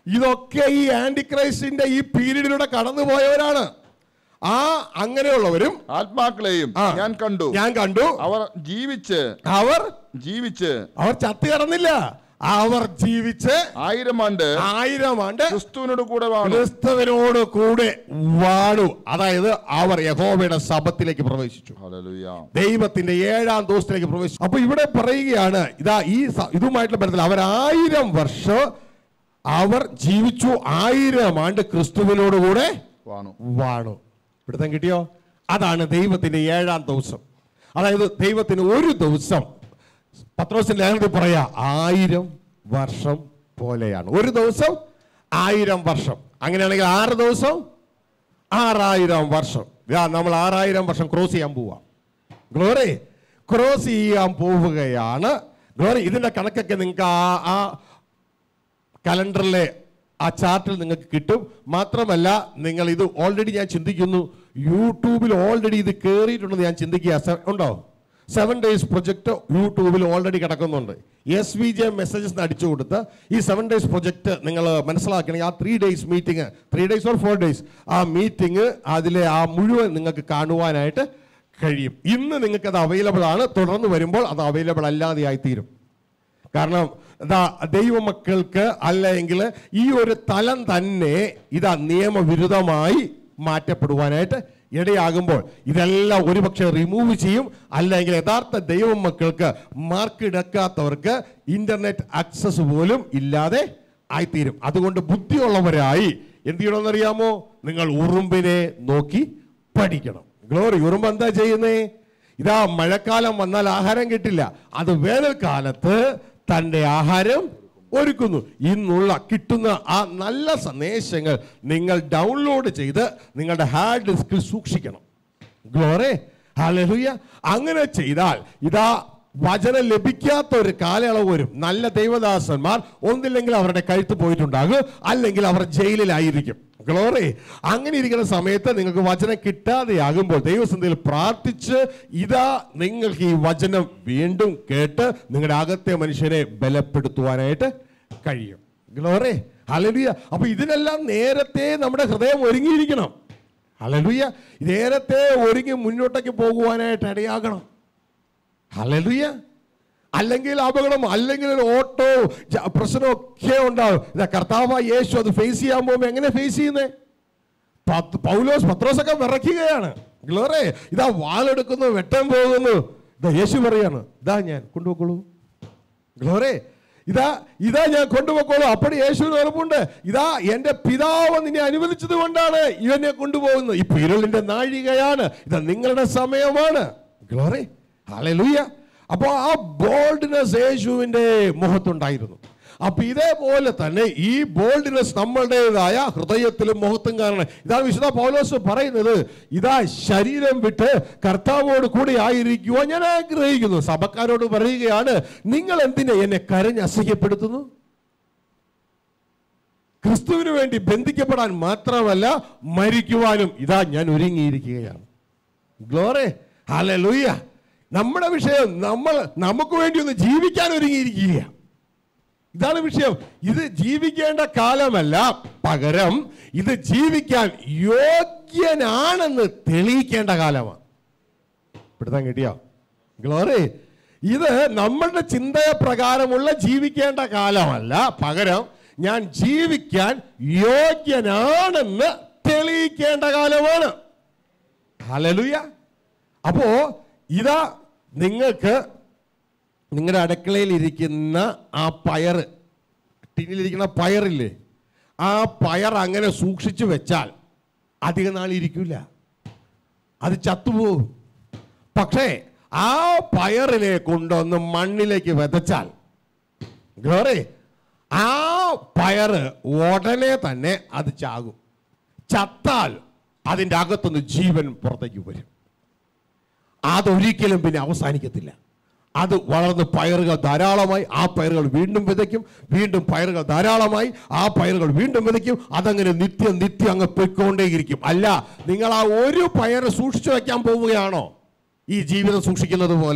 ഇതൊക്കെ ഈ ആന്റിക്രൈസ്റ്റിന്റെ ഈ പീരീഡിലൂടെ കടന്നുപോയവരാണ് ആ അങ്ങനെയുള്ളവരും ആത്മാക്കളെയും ആ. ഞാൻ കണ്ടു ഞാൻ കണ്ടു അവർ ജീവിച്ച് അവർ ജീവിച്ച് അവർ ചത്തു കിടന്നില്ല അവർ ജീവിച്ച് ആയിരം ആണ്ട് ആയിരം ആണ്ട് ക്രിസ്തുവിനോട് കൂടെ വാണു ക്രിസ്തുവിനോട് കൂടെ വാണു അതായത് അവർ യഹോവയുടെ സഭത്തിലേക്ക് പ്രവേശിച്ചു ഹല്ലേലൂയ ദൈവത്തിന്റെ ഏഴാം ദിവസത്തിലേക്ക് പ്രവേശിച്ചു അപ്പൊ ഇവിടെ പറയുകയാണ് ഇതാ ഈ സ- ഇതുമായിട്ടുള്ള ബന്ധത്തിൽ അവർ ആയിരം വർഷം അവർ ജീവിച്ചു ആയിരം ആണ്ട് ക്രിസ്തുവിനോട് കൂടെ വാണു വാണു പിടുത്തം കിട്ടിയോ അതാണ് ദൈവത്തിന്റെ ഏഴാം ദിവസം അതായത് ദൈവത്തിന് ഒരു ദിവസം പത്രോസിന്റെ ലേഖനത്തിൽ പറയാ ആയിരം വർഷം പോലെയാണ് ഒരു ദിവസം ആയിരം വർഷം അങ്ങനെയാണെങ്കിൽ ആറ് ദിവസം ആറായിരം വർഷം ഇതാ നമ്മൾ ആറായിരം വർഷം ക്രോസ് ചെയ്യാൻ പോവാം ഗ്ലോറി ക്രോസ് ചെയ്യാൻ പോവുകയാണ് ഗ്ലോറി ഇതിന്റെ കണക്കൊക്കെ നിങ്ങൾക്ക് ആ ആ കലണ്ടറിലെ ആ ചാർട്ടിൽ നിങ്ങൾക്ക് കിട്ടും മാത്രമല്ല നിങ്ങൾ ഇത് ഓൾറെഡി ഞാൻ ചിന്തിക്കുന്നു യൂട്യൂബിൽ ഓൾറെഡി ഇത് കയറിയിട്ടുണ്ടെന്ന് ഞാൻ ചിന്തിക്കുക സെ- ഉണ്ടോ സെവൻ ഡേയ്സ് പ്രൊജക്ട് യൂട്യൂബിൽ ഓൾറെഡി കിടക്കുന്നുണ്ട് എസ് വി ജെ മെസ്സേജസ് അടിച്ചു കൊടുത്ത് ഈ സെവൻ ഡേയ്സ് പ്രൊജക്ട് നിങ്ങൾ മനസ്സിലാക്കണമെങ്കിൽ ആ three days meeting three days or four days ആ മീറ്റിംഗ് അതിലെ ആ മുഴുവൻ നിങ്ങൾക്ക് കാണുവാനായിട്ട് കഴിയും ഇന്ന് നിങ്ങൾക്ക് അത് അവൈലബിൾ ആണ് തുടർന്ന് വരുമ്പോൾ അത് അവൈലബിൾ അല്ലാതെയായി തീരും കാരണം ഇതാ ദൈവമക്കൾക്ക് അല്ലെങ്കിൽ ഈ ഒരു തലം തന്നെ ഇതാ നിയമവിരുദ്ധമായി മാറ്റപ്പെടുവാനായിട്ട് ഇടയാകുമ്പോൾ ഇതെല്ലാം ഒരുപക്ഷെ റിമൂവ് ചെയ്യും അല്ലെങ്കിൽ യഥാർത്ഥ ദൈവമക്കൾക്ക് മാർക്ക് ഇടക്കാത്തവർക്ക് ഇന്റർനെറ്റ് ആക്സസ് പോലും ഇല്ലാതെ ആയിത്തീരും അതുകൊണ്ട് ബുദ്ധിയുള്ളവരായി എന്ത് ചെയ്യണമെന്നറിയാമോ നിങ്ങൾ ഉറുമ്പിനെ നോക്കി പഠിക്കണം ഗ്ലോറി ഉറുമ്പ് എന്താ ചെയ്യുന്നേ ഇതാ മഴക്കാലം വന്നാൽ ആഹാരം കിട്ടില്ല അത് വേനൽക്കാലത്ത് തൻ്റെ ആഹാരം ഒരുക്കുന്നു ഇന്നുള്ള കിട്ടുന്ന ആ നല്ല സന്ദേശങ്ങൾ നിങ്ങൾ ഡൗൺലോഡ് ചെയ്ത് നിങ്ങളുടെ ഹാർഡ് ഡിസ്കിൽ സൂക്ഷിക്കണം ഗ്ലോറെ ഹല്ലേലൂയ അങ്ങനെ ചെയ്താൽ ഇതാ വചനം ലഭിക്കാത്ത ഒരു കാലയളവ് വരും നല്ല ദൈവദാസന്മാർ ഒന്നില്ലെങ്കിൽ അവരുടെ കഴുത്ത് പോയിട്ടുണ്ടാകും അല്ലെങ്കിൽ അവർ ജയിലിലായിരിക്കും ഗ്ലോറി അങ്ങനെ ഇരിക്കുന്ന സമയത്ത് നിങ്ങൾക്ക് വചനം കിട്ടാതെയാകുമ്പോൾ ദൈവസന്ധിയിൽ പ്രാർത്ഥിച്ച് ഇതാ നിങ്ങൾക്ക് ഈ വചനം വീണ്ടും കേട്ട് നിങ്ങളുടെ അകത്തെ മനുഷ്യനെ ബലപ്പെടുത്തുവാനായിട്ട് കഴിയും ഗ്ലോറി ഹല്ലേലൂയ അപ്പൊ ഇതിനെല്ലാം നേരത്തെ നമ്മുടെ ഹൃദയം ഒരുങ്ങിയിരിക്കണം ഹലലുയ നേരത്തെ ഒരുങ്ങി മുന്നോട്ടേക്ക് പോകുവാനായിട്ട് ഇടയാകണം ഹലലുയ അല്ലെങ്കിൽ അപകടം അല്ലെങ്കിൽ ഒരു ഓട്ടോ ജ- പ്രശ്നമൊക്കെ ഉണ്ടാവും ഇതാ കർത്താവ് യേശു അത് ഫേസ് ചെയ്യാൻ പോകുമ്പോൾ എങ്ങനെ ഫേസ് ചെയ്യുന്നേ പത്ത് പൗലോസ് പത്രോസൊക്കെ വിറയ്ക്കുകയാണ് ഗ്ലോറേ ഇതാ വാളെടുക്കുന്നു വെട്ടാൻ പോകുന്നു ഇതാ യേശു പറയാണ് ഇതാ ഞാൻ കൊണ്ടുപോയിക്കോളൂ ഗ്ലോറേ ഇതാ ഇതാ ഞാൻ കൊണ്ടുപോയിക്കോളൂ അപ്പോൾ യേശുവിന് ഉറപ്പുണ്ട് ഇതാ എന്റെ പിതാവ് നിന്നെ അനുവദിച്ചത് കൊണ്ടാണ് ഇവനെ കൊണ്ടുപോകുന്നത് ഇപ്പൊ ഇരുളിന്റെ നാഴികയാണ് ഇതാ നിങ്ങളുടെ സമയമാണ് ഗ്ലോറി ഹല്ലേലൂയ അപ്പോൾ ആ ബോൾഡ്നെസ് യേശുവിന്റെ മുഖത്തുണ്ടായിരുന്നു അപ്പൊ ഇതേപോലെ തന്നെ ഈ ബോൾഡ്നെസ് നമ്മളുടേതായ ഹൃദയത്തിലും മുഖത്തും കാണണം ഇതാണ് വിശുദ്ധ പൗലോസ് പറയുന്നത് ഇതാ ശരീരം വിട്ട് കർത്താവോട് കൂടി ആയിരിക്കുവാൻ ഞാൻ ആഗ്രഹിക്കുന്നു സഭക്കാരോട് പറയുകയാണ് നിങ്ങൾ എന്തിനെ എന്നെ കരഞ്ഞ് അസഹ്യപ്പെടുത്തുന്നു ക്രിസ്തുവിന് വേണ്ടി ബന്ധിക്കപ്പെടാൻ മാത്രമല്ല മരിക്കുവാനും ഇതാ ഞാൻ ഒരുങ്ങിയിരിക്കുകയാണ് ഗ്ലോറെ ഹല്ലേലൂയ നമ്മുടെ വിഷയം നമ്മൾ നമുക്ക് വേണ്ടി ഒന്ന് ജീവിക്കാൻ ഒരുങ്ങിയിരിക്കുകയാണ് ഇതാണ് വിഷയം ഇത് ജീവിക്കേണ്ട കാലമല്ല പകരം ഇത് ജീവിക്കാൻ യോഗ്യനാണെന്ന് തെളിയിക്കേണ്ട കാലമാണ് പിടുത്തം കിട്ടിയോ ഗ്ലോറി ഇത് നമ്മളുടെ ചിന്തയ പ്രകാരമുള്ള ജീവിക്കേണ്ട കാലമല്ല പകരം ഞാൻ ജീവിക്കാൻ യോഗ്യനാണെന്ന് തെളിയിക്കേണ്ട കാലമാണ് ഹലലുയ അപ്പോ ഇതാ നിങ്ങൾക്ക് നിങ്ങളുടെ അടുക്കളയിൽ ഇരിക്കുന്ന ആ പയർ ടിന്നിലിരിക്കുന്ന പയറില്ലേ ആ പയർ അങ്ങനെ സൂക്ഷിച്ചു വെച്ചാൽ അധിക നാൾ ഇരിക്കില്ല അത് ചത്തുപോകും പക്ഷേ ആ പയറിനെ കൊണ്ടുവന്ന് മണ്ണിലേക്ക് വിതച്ചാൽ ഗ്ലോറി ആ പയറ് ഉടനെ തന്നെ അത് ചാകും ചത്താൽ അതിൻ്റെ അകത്തുനിന്ന് ജീവൻ പുറത്തേക്ക് വരും അതൊരിക്കലും പിന്നെ അവസാനിക്കത്തില്ല അത് വളർന്ന് പയറുകൾ ധാരാളമായി ആ പയറുകൾ വീണ്ടും വിതയ്ക്കും വീണ്ടും പയറുകൾ ധാരാളമായി ആ പയറുകൾ വീണ്ടും വിതയ്ക്കും അതങ്ങനെ നിത്യം നിത്യം അങ്ങ് പൊയ്ക്കൊണ്ടേയിരിക്കും അല്ല നിങ്ങൾ ആ ഒരു പയർ സൂക്ഷിച്ചു വെക്കാൻ പോവുകയാണോ ഈ ജീവിതം സൂക്ഷിക്കുന്നത് പോലെ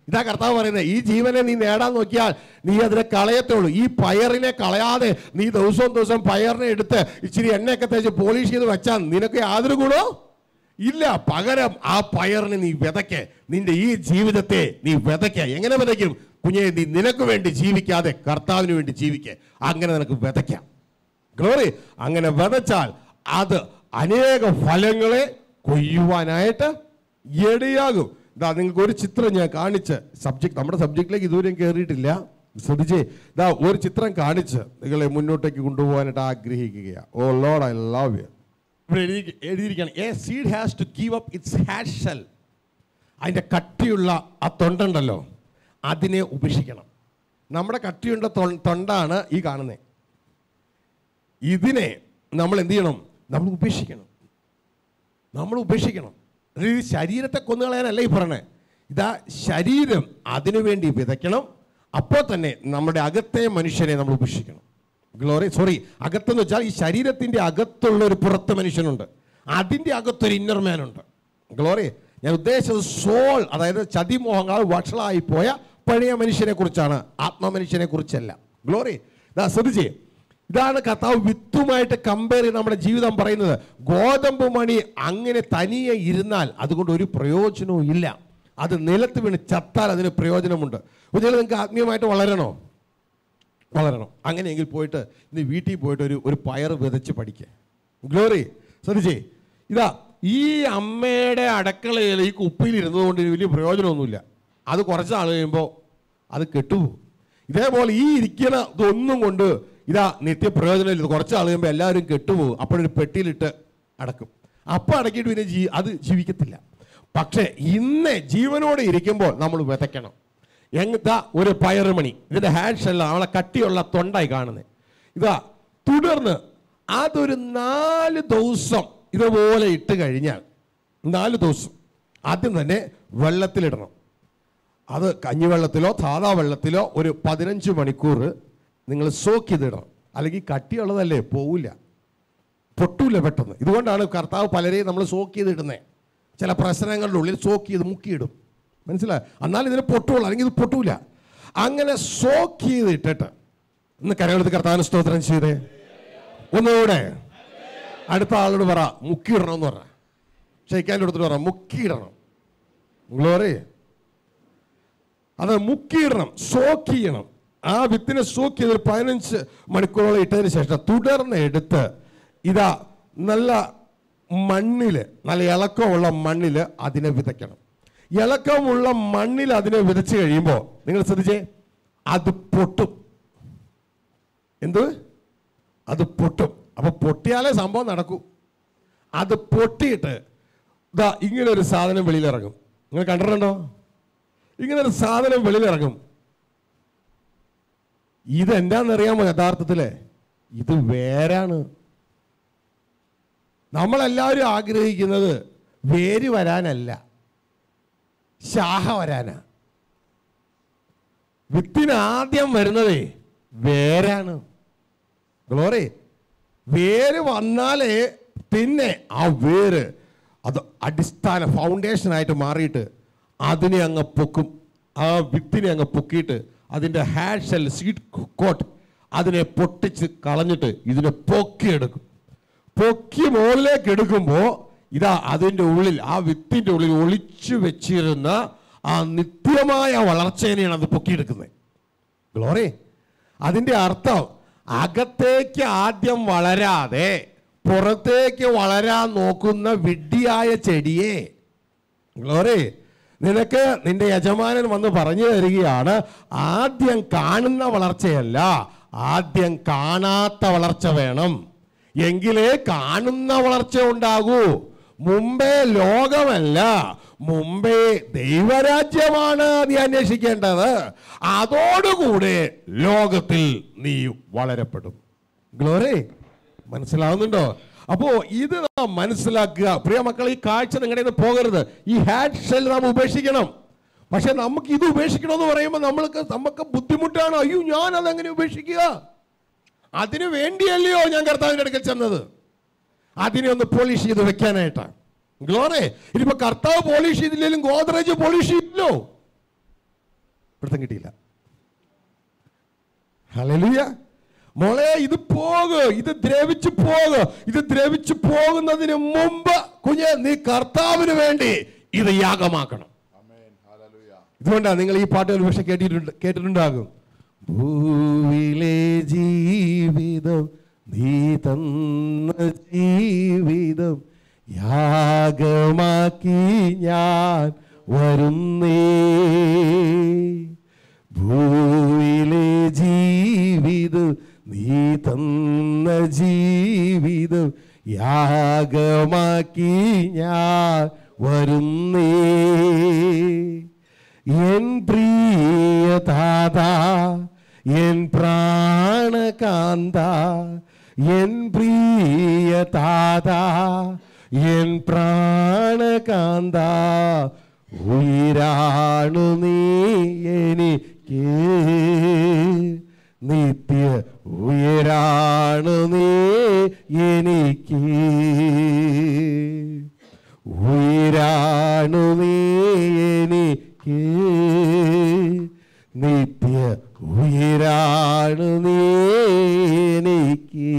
ഇതാ കർത്താവ് പറയുന്നത് ഈ ജീവനെ നീ നേടാൻ നോക്കിയാൽ നീ അതിനെ കളയത്തുള്ളൂ ഈ പയറിനെ കളയാതെ നീ ദിവസവും ദിവസം പയറിനെ എടുത്ത് ഇച്ചിരി എണ്ണയൊക്കെ തേച്ച് പോളിഷ് ചെയ്ത് വെച്ചാൽ നിനക്ക് യാതൊരു ഗുണോ ഇല്ല പകരം ആ പയറിനെ നീ വിതയ്ക്ക് നിന്റെ ഈ ജീവിതത്തെ നീ വിതയ്ക്ക എങ്ങനെ വിതയ്ക്കും കുഞ്ഞെ നീ നിനക്ക് വേണ്ടി ജീവിക്കാതെ കർത്താവിന് വേണ്ടി ജീവിക്കുക അങ്ങനെ നിനക്ക് വിതയ്ക്കാം ഗ്ലോറി അങ്ങനെ വിതച്ചാൽ അത് അനേക ഫലങ്ങളെ കൊയ്യുവാനായിട്ട് ഇടയാകും ഇതാ നിങ്ങൾക്ക് ഒരു ചിത്രം ഞാൻ കാണിച്ച് സബ്ജക്ട് നമ്മുടെ സബ്ജക്റ്റിലേക്ക് ഇതുവരെയും കയറിയിട്ടില്ല ശ്രദ്ധിച്ചേ ഇതാ ഒരു ചിത്രം കാണിച്ച് നിങ്ങളെ മുന്നോട്ടേക്ക് കൊണ്ടുപോകാനായിട്ട് ആഗ്രഹിക്കുകയാണ് O Lord I love you ഇവിടെ എഴുതി എഴുതിയിരിക്കുകയാണ് a seed has to give up its hard shell അതിൻ്റെ കട്ടിയുള്ള ആ തൊണ്ടുണ്ടല്ലോ അതിനെ ഉപേക്ഷിക്കണം നമ്മുടെ കട്ടിയുള്ള തൊ- തൊണ്ടാണ് ഈ കാണുന്നത് ഇതിനെ നമ്മൾ എന്ത് ചെയ്യണം നമ്മൾ ഉപേക്ഷിക്കണം നമ്മൾ ഉപേക്ഷിക്കണം അതായത് ഈ ശരീരത്തെ കൊന്നുകളയാനല്ല ഈ പറയണേ ഇതാ ശരീരം അതിനു വേണ്ടി വിതയ്ക്കണം അപ്പോൾ തന്നെ നമ്മുടെ അകത്തെ മനുഷ്യനെ നമ്മൾ ഉപേക്ഷിക്കണം ഗ്ലോറി സോറി അകത്തെന്ന് വെച്ചാൽ ഈ ശരീരത്തിൻ്റെ അകത്തുള്ള ഒരു പുറത്തെ മനുഷ്യനുണ്ട് അതിൻ്റെ അകത്തൊരു ഇന്നർ മാൻ ഉണ്ട് ഗ്ലോറി ഞാൻ ഉദ്ദേശിച്ചത് സോൾ അതായത് ചതിമോഹങ്ങൾ വഷളായി പോയ പഴയ മനുഷ്യനെ കുറിച്ചാണ് ആത്മമനുഷ്യനെ കുറിച്ചല്ല ഗ്ലോറി ഇതാ ശ്രദ്ധിച്ചേ ഇതാണ് കർത്താവ് വിത്തുമായിട്ട് കമ്പയർ ചെയ്ത് നമ്മുടെ ജീവിതം പറയുന്നത് ഗോതമ്പ് മണി അങ്ങനെ തനിയെ ഇരുന്നാൽ അതുകൊണ്ട് ഒരു പ്രയോജനവും ഇല്ല അത് നിലത്ത് വീണ് ചത്താൽ അതിന് പ്രയോജനമുണ്ട് കുഞ്ഞുങ്ങൾ നിങ്ങൾക്ക് ആത്മീയമായിട്ട് വളരണോ വളരണം അങ്ങനെയെങ്കിൽ പോയിട്ട് ഇന്ന് വീട്ടിൽ പോയിട്ട് ഒരു ഒരു പയർ വിതച്ച് പഠിക്കുക ഗ്ലോറി ശ്രദ്ധിച്ചേ ഇതാ ഈ അമ്മയുടെ അടുക്കളയിൽ ഈ കുപ്പിയിൽ ഇരുന്നതുകൊണ്ട് വലിയ പ്രയോജനമൊന്നുമില്ല അത് കുറച്ച് നാൾ കഴിയുമ്പോൾ അത് കെട്ടുപോകും ഇതേപോലെ ഈ ഇരിക്കുന്ന ഇതൊന്നും കൊണ്ട് ഇതാ നിത്യപ്രയോജനമില്ല ഇത് കുറച്ച് നാൾ കഴിയുമ്പോൾ എല്ലാവരും കെട്ടുപോകും അപ്പോഴൊരു പെട്ടിയിലിട്ട് അടക്കും അപ്പം അടക്കിയിട്ട് പിന്നെ ജീ അത് ജീവിക്കത്തില്ല പക്ഷേ ഇന്ന് ജീവനോടെ ഇരിക്കുമ്പോൾ നമ്മൾ വിതയ്ക്കണം എങ്ങത്താ ഒരു പയറുമണി ഇതിന്റെ ഹാൻഡ്സ് അല്ല അവളെ കട്ടിയുള്ള തൊണ്ടായി കാണുന്നത് ഇതാ തുടർന്ന് അതൊരു നാല് ദിവസം ഇതുപോലെ ഇട്ട് കഴിഞ്ഞാൽ നാല് ദിവസം ആദ്യം തന്നെ വെള്ളത്തിലിടണം അത് കഞ്ഞിവെള്ളത്തിലോ സാധാ വെള്ളത്തിലോ ഒരു പതിനഞ്ച് മണിക്കൂർ നിങ്ങൾ സോക്ക് ചെയ്തിടണം അല്ലെങ്കിൽ കട്ടിയുള്ളതല്ലേ പോവില്ല പൊട്ടൂല പെട്ടെന്ന് ഇതുകൊണ്ടാണ് കർത്താവ് പലരെയും നമ്മൾ സോക്ക് ചെയ്തിടുന്നത് ചില പ്രശ്നങ്ങളുടെ ഉള്ളിൽ സോക്ക് ചെയ്ത് മുക്കിയിടും മനസ്സിലായി എന്നാൽ ഇതിന് പൊട്ടുള്ളൂ അല്ലെങ്കിൽ ഇത് പൊട്ടൂല അങ്ങനെ സോക്ക് ചെയ്തിട്ടിട്ട് ഇന്ന് കരകളത്ത് കർത്താവിന് സ്തോത്രം ചെയ്തേ ഒന്നുകൂടെ അടുത്ത ആളോട് പറ മുക്കിയിടണം എന്ന് പറ ഷെയ്ക്കാൻ്റെ അടുത്തോട് പറ മുക്കിയിടണം ഗ്ലോറി അത് മുക്കിയിടണം സോക്ക് ചെയ്യണം ആ വിത്തിനെ സോക്ക് ചെയ്ത് ഒരു പതിനഞ്ച് മണിക്കൂറോളം ഇട്ടതിന് ശേഷം തുടർന്ന് എടുത്ത് ഇതാ നല്ല മണ്ണിൽ നല്ല ഇളക്കമുള്ള മണ്ണിൽ അതിനെ വിതയ്ക്കണം ഇളക്കമുള്ള മണ്ണിൽ അതിനെ വിതച്ച് കഴിയുമ്പോൾ നിങ്ങൾ ശ്രദ്ധിച്ചേ അത് പൊട്ടും എന്ത് അത് പൊട്ടും അപ്പൊ പൊട്ടിയാലേ സംഭവം നടക്കൂ അത് പൊട്ടിയിട്ട് ഇതാ ഇങ്ങനെ ഒരു സാധനം വെളിയിലിറങ്ങും നിങ്ങൾ കണ്ടിട്ടുണ്ടോ ഇങ്ങനെ ഒരു സാധനം വെളിയിലിറങ്ങും ഇതെന്താണെന്നറിയാമോ യഥാർത്ഥത്തില് ഇത് വേരാണ് നമ്മളെല്ലാവരും ആഗ്രഹിക്കുന്നത് വേര് വരാനല്ല ശാഖ വരാനാ വിത്തിന് ആദ്യം വരുന്നതേ വേരാണ് ഗ്ലോറി വേര് വന്നാലേ പിന്നെ ആ വേര് അത് അടിസ്ഥാന ഫൗണ്ടേഷനായിട്ട് മാറിയിട്ട് അതിനെ അങ്ങ് പൊക്കും ആ വിത്തിനെ അങ്ങ് പൊക്കിയിട്ട് അതിൻ്റെ ഹാഡ് ഷെൽ സീഡ് കോട്ട് അതിനെ പൊട്ടിച്ച് കളഞ്ഞിട്ട് ഇതിനെ പൊക്കിയെടുക്കും പൊക്കി മുകളിലേക്ക് എടുക്കുമ്പോൾ ഇതാ അതിൻ്റെ ഉള്ളിൽ ആ വിത്തിൻ്റെ ഉള്ളിൽ ഒളിച്ചു വെച്ചിരുന്ന ആ നിത്യമായ വളർച്ചേനെയാണ് അത് പൊക്കിയെടുക്കുന്നത് ഗ്ലോറി അതിൻ്റെ അർത്ഥം അകത്തേക്ക് ആദ്യം വളരാതെ പുറത്തേക്ക് വളരാൻ നോക്കുന്ന വിഡ്ഢിയായ ചെടിയെ ഗ്ലോറി നിനക്ക് നിന്റെ യജമാനൻ വന്ന് പറഞ്ഞു തരികയാണ് ആദ്യം കാണുന്ന വളർച്ചയല്ല ആദ്യം കാണാത്ത വളർച്ച വേണം എങ്കിലേ കാണുന്ന വളർച്ച ഉണ്ടാകൂ മുമ്പേ ലോകമല്ല മുമ്പേ ദൈവരാജ്യമാണ് നീ അന്വേഷിക്കേണ്ടത് അതോടുകൂടെ ലോകത്തിൽ നീ വളരപ്പെടും ഗ്ലോറി മനസ്സിലാവുന്നുണ്ടോ അപ്പോ ഇത് നാം മനസ്സിലാക്കുക പ്രിയ മക്കൾ ഈ കാഴ്ച നിങ്ങളുടെ കയ്യിൽ നിന്ന് പോകരുത് ഈ ഹാഡ് ഷെൽ നാം ഉപേക്ഷിക്കണം പക്ഷെ നമുക്ക് ഇത് ഉപേക്ഷിക്കണമെന്ന് പറയുമ്പോൾ നമ്മൾക്ക് നമുക്ക് ബുദ്ധിമുട്ടാണ് അയ്യോ ഞാൻ അതെങ്ങനെ ഉപേക്ഷിക്കുക അതിനു വേണ്ടിയല്ലയോ ഞാൻ കർത്താവിൻ്റെ അടുക്കൽ ചെന്നത് അതിനെ ഒന്ന് പോളിഷ് ചെയ്ത് വെക്കാനായിട്ടാണ് ഗ്ലോറെ ഇനിയിപ്പോ കർത്താവ് പോളിഷ് ചെയ്തില്ലെങ്കിലും ഗോദ്രേജ് പോളിഷ് ചെയ്യില്ലോ പിടുത്തം കിട്ടിയില്ല ഹല്ലേലൂയ മോളെ ഇത് പോക് ഇത് ദ്രവിച്ചു പോക് ഇത് ദ്രവിച്ചു പോകുന്നതിന് മുമ്പ് കുഞ്ഞ് നീ കർത്താവിന് വേണ്ടി ഇത് യാഗമാക്കണം ഇതുകൊണ്ടാണ് നിങ്ങൾ ഈ പാട്ട് ഒരു പക്ഷെ കേട്ടിട്ടുണ്ട് കേട്ടിട്ടുണ്ടാകും ഭൂവിലെ ജീവിതം നീ തന്ന ജീവിതം യാഗമാക്കി ഞാൻ വരുന്നേ ഭൂവിലെ ജീവിതം നീ തന്ന ജീവിതം യാഗമാക്കി ഞാൻ വരുന്നേ എൻ പ്രിയ താതാ എൻ പ്രാണകാന്ത എൻ പ്രിയ താതാ എൻ പ്രാണകാന്ത ഉയരാണു നീ എനിക്ക് നിത്യ ഉയരാണു നീ എനിക്ക് ഉയരാണു നീ എനിക്ക് നിത്യ ഉയരാണു നീ എനിക്ക്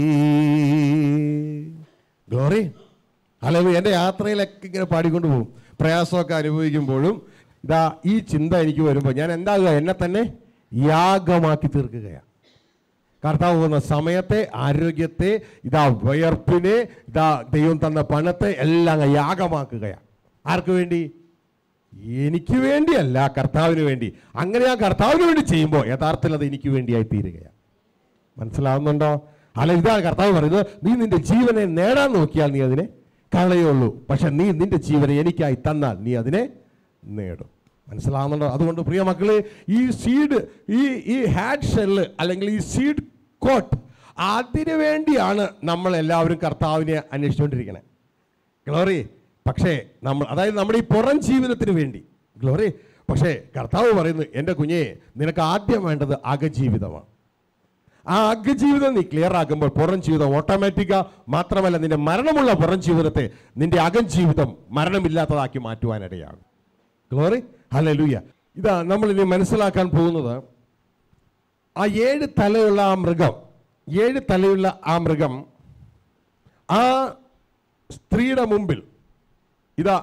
ഗ്ലോറി അല്ലെങ്കിൽ എൻ്റെ യാത്രയിലൊക്കെ ഇങ്ങനെ പാടിക്കൊണ്ട് പോകും പ്രയാസമൊക്കെ അനുഭവിക്കുമ്പോഴും ഇതാ ഈ ചിന്ത എനിക്ക് വരുമ്പോൾ ഞാൻ എന്താകുക എന്നെ തന്നെ യാഗമാക്കി തീർക്കുകയാണ് കർത്താവ് പോകുന്ന സമയത്തെ ആരോഗ്യത്തെ ഇതാ വയർപ്പിനെ ഇതാ ദൈവം തന്ന പണത്തെ എല്ലാം അങ്ങ് യാഗമാക്കുകയാണ് ആർക്ക് വേണ്ടി എനിക്ക് വേണ്ടിയല്ല കർത്താവിന് വേണ്ടി അങ്ങനെ ആ കർത്താവിന് വേണ്ടി ചെയ്യുമ്പോൾ യഥാർത്ഥത്തിൽ അത് എനിക്ക് വേണ്ടിയായി തീരുകയാണ് മനസ്സിലാവുന്നുണ്ടോ അല്ല ഇതാണ് കർത്താവ് പറയുന്നത് നീ നിന്റെ ജീവനെ നേടാൻ നോക്കിയാൽ നീ അതിനെ കളയുള്ളൂ പക്ഷെ നീ നിന്റെ ജീവനെ എനിക്കായി തന്നാൽ നീ അതിനെ നേടും മനസ്സിലാവുന്നുണ്ടോ അതുകൊണ്ട് പ്രിയ മക്കളെ ഈ സീഡ് ഈ ഈ ഹാഡ് ഷെല്ല് അല്ലെങ്കിൽ ഈ സീഡ് കോട്ട് അതിനു വേണ്ടിയാണ് നമ്മൾ എല്ലാവരും കർത്താവിനെ അന്വേഷിച്ചുകൊണ്ടിരിക്കണേ ഗ്ലോറി പക്ഷേ നമ്മൾ അതായത് നമ്മുടെ ഈ പുറം ജീവിതത്തിന് വേണ്ടി ഗ്ലോറി പക്ഷേ കർത്താവ് പറയുന്നു എൻ്റെ കുഞ്ഞെ നിനക്ക് ആദ്യം വേണ്ടത് അകജീവിതമാണ് ആ അകജീവിതം നീ ക്ലിയർ ആക്കുമ്പോൾ പുറം ജീവിതം ഓട്ടോമാറ്റിക്ക മാത്രമല്ല നിന്റെ മരണമുള്ള പുറം ജീവിതത്തെ നിന്റെ അകം ജീവിതം മരണമില്ലാത്തതാക്കി മാറ്റുവാനിടയാണ് ഗ്ലോറി ഹല്ലേലൂയ ഇതാ നമ്മൾ ഇനി മനസ്സിലാക്കാൻ പോകുന്നത് ആ ഏഴ് തലയുള്ള ആ മൃഗം ഏഴ് തലയുള്ള ആ മൃഗം ആ സ്ത്രീയുടെ മുമ്പിൽ ഇതാ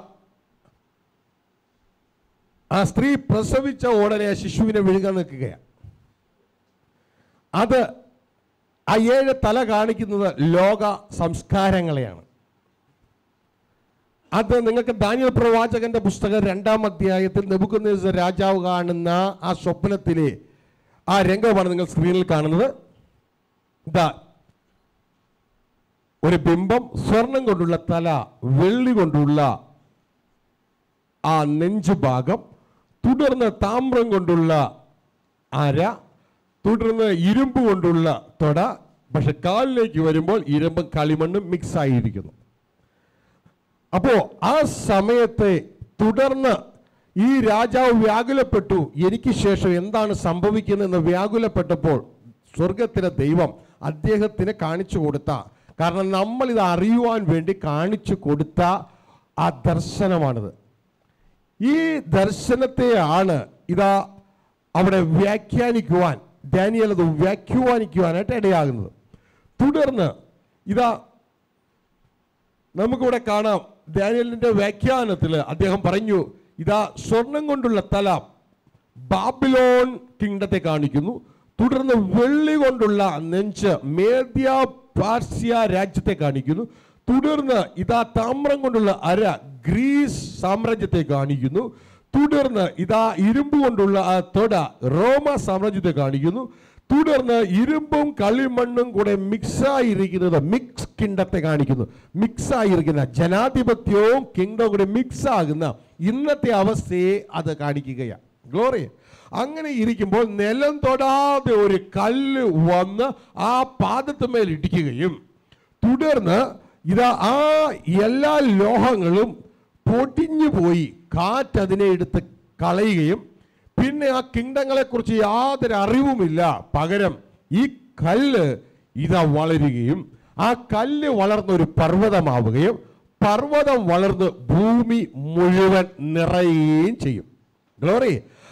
ആ സ്ത്രീ പ്രസവിച്ച ഉടനെ ആ ശിശുവിനെ വിഴുകാൻ നിൽക്കുകയാണ് അത് ആ ഏഴ് തല കാണിക്കുന്നത് ലോക സംസ്കാരങ്ങളെയാണ് അത് നിങ്ങൾക്ക് ദാനിയൽ പ്രവാചകന്റെ പുസ്തകം രണ്ടാം അധ്യായത്തിൽ നെബുക്കദ്നേസർ രാജാവ് കാണുന്ന ആ സ്വപ്നത്തിലെ ആ രംഗമാണ് നിങ്ങൾ സ്ക്രീനിൽ കാണുന്നത് ഇതാ ഒരു ബിംബം സ്വർണം കൊണ്ടുള്ള തല വെള്ളി കൊണ്ടുള്ള ആ നെഞ്ചു ഭാഗം തുടർന്ന് താമ്രം കൊണ്ടുള്ള അര തുടർന്ന് ഇരുമ്പ് കൊണ്ടുള്ള തൊട പക്ഷെ കാലിലേക്ക് വരുമ്പോൾ ഇരുമ്പും കളിമണ്ണും മിക്സ് ആയിരിക്കുന്നു അപ്പോ ആ സമയത്തെ തുടർന്ന് ഈ രാജാവ് വ്യാകുലപ്പെട്ടു എനിക്ക് ശേഷം എന്താണ് സംഭവിക്കുന്നതെന്ന് വ്യാകുലപ്പെട്ടപ്പോൾ സ്വർഗത്തിലെ ദൈവം അദ്ദേഹത്തിന് കാണിച്ചു കൊടുത്ത കാരണം നമ്മൾ ഇത് അറിയുവാൻ വേണ്ടി കാണിച്ചു കൊടുത്ത ആ ദർശനമാണിത് ഈ ദർശനത്തെയാണ് ഇതാ അവിടെ വ്യാഖ്യാനിക്കുവാൻ ഡാനിയൽ അത് വ്യാഖ്യാനിക്കുവാനായിട്ട് ഇടയാകുന്നത് തുടർന്ന് ഇതാ നമുക്കിവിടെ കാണാം ഡാനിയലിന്റെ വ്യാഖ്യാനത്തിൽ അദ്ദേഹം പറഞ്ഞു ഇതാ സ്വർണം കൊണ്ടുള്ള തല ബാബിലോൺ കിങ്ഡത്തെ കാണിക്കുന്നു തുടർന്ന് വെള്ളി കൊണ്ടുള്ള നെഞ്ച് മേദ്യ പാർസ്യ രാജ്യത്തെ കാണിക്കുന്നു തുടർന്ന് ഇതാ താമ്രം കൊണ്ടുള്ള അര ഗ്രീസ് സാമ്രാജ്യത്തെ കാണിക്കുന്നു തുടർന്ന് ഇതാ ഇരുമ്പ് കൊണ്ടുള്ള ആ തൊട റോമ സാമ്രാജ്യത്തെ കാണിക്കുന്നു തുടർന്ന് ഇരുമ്പും കളിമണ്ണും കൂടെ മിക്സ് ആയിരിക്കുന്നത് മിക്സ് കിങ്ഡത്തെ കാണിക്കുന്നു മിക്സ് ആയിരിക്കുന്ന ജനാധിപത്യവും കിങ്ഡവും കൂടെ മിക്സ് ആകുന്ന ഇന്നത്തെ അവസ്ഥയെ അത് കാണിക്കുകയാണ് ഗ്ലോറി അങ്ങനെ ഇരിക്കുമ്പോൾ നിലം തൊടാതെ ഒരു കല്ല് വന്ന് ആ പാദത്തുമേൽ ഇടിക്കുകയും തുടർന്ന് ഇതാ ആ എല്ലാ ലോഹങ്ങളും പൊടിഞ്ഞു പോയി കാറ്റ് അതിനെ എടുത്ത് കളയുകയും പിന്നെ ആ കിങ്ഡങ്ങളെ കുറിച്ച് യാതൊരു അറിവുമില്ല പകരം ഈ കല്ല് ഇതാ വളരുകയും ആ കല്ല് വളർന്ന ഒരു പർവ്വതമാവുകയും പർവ്വതം വളർന്ന് ഭൂമി മുഴുവൻ നിറയുകയും ചെയ്യും ഗ്ലോറി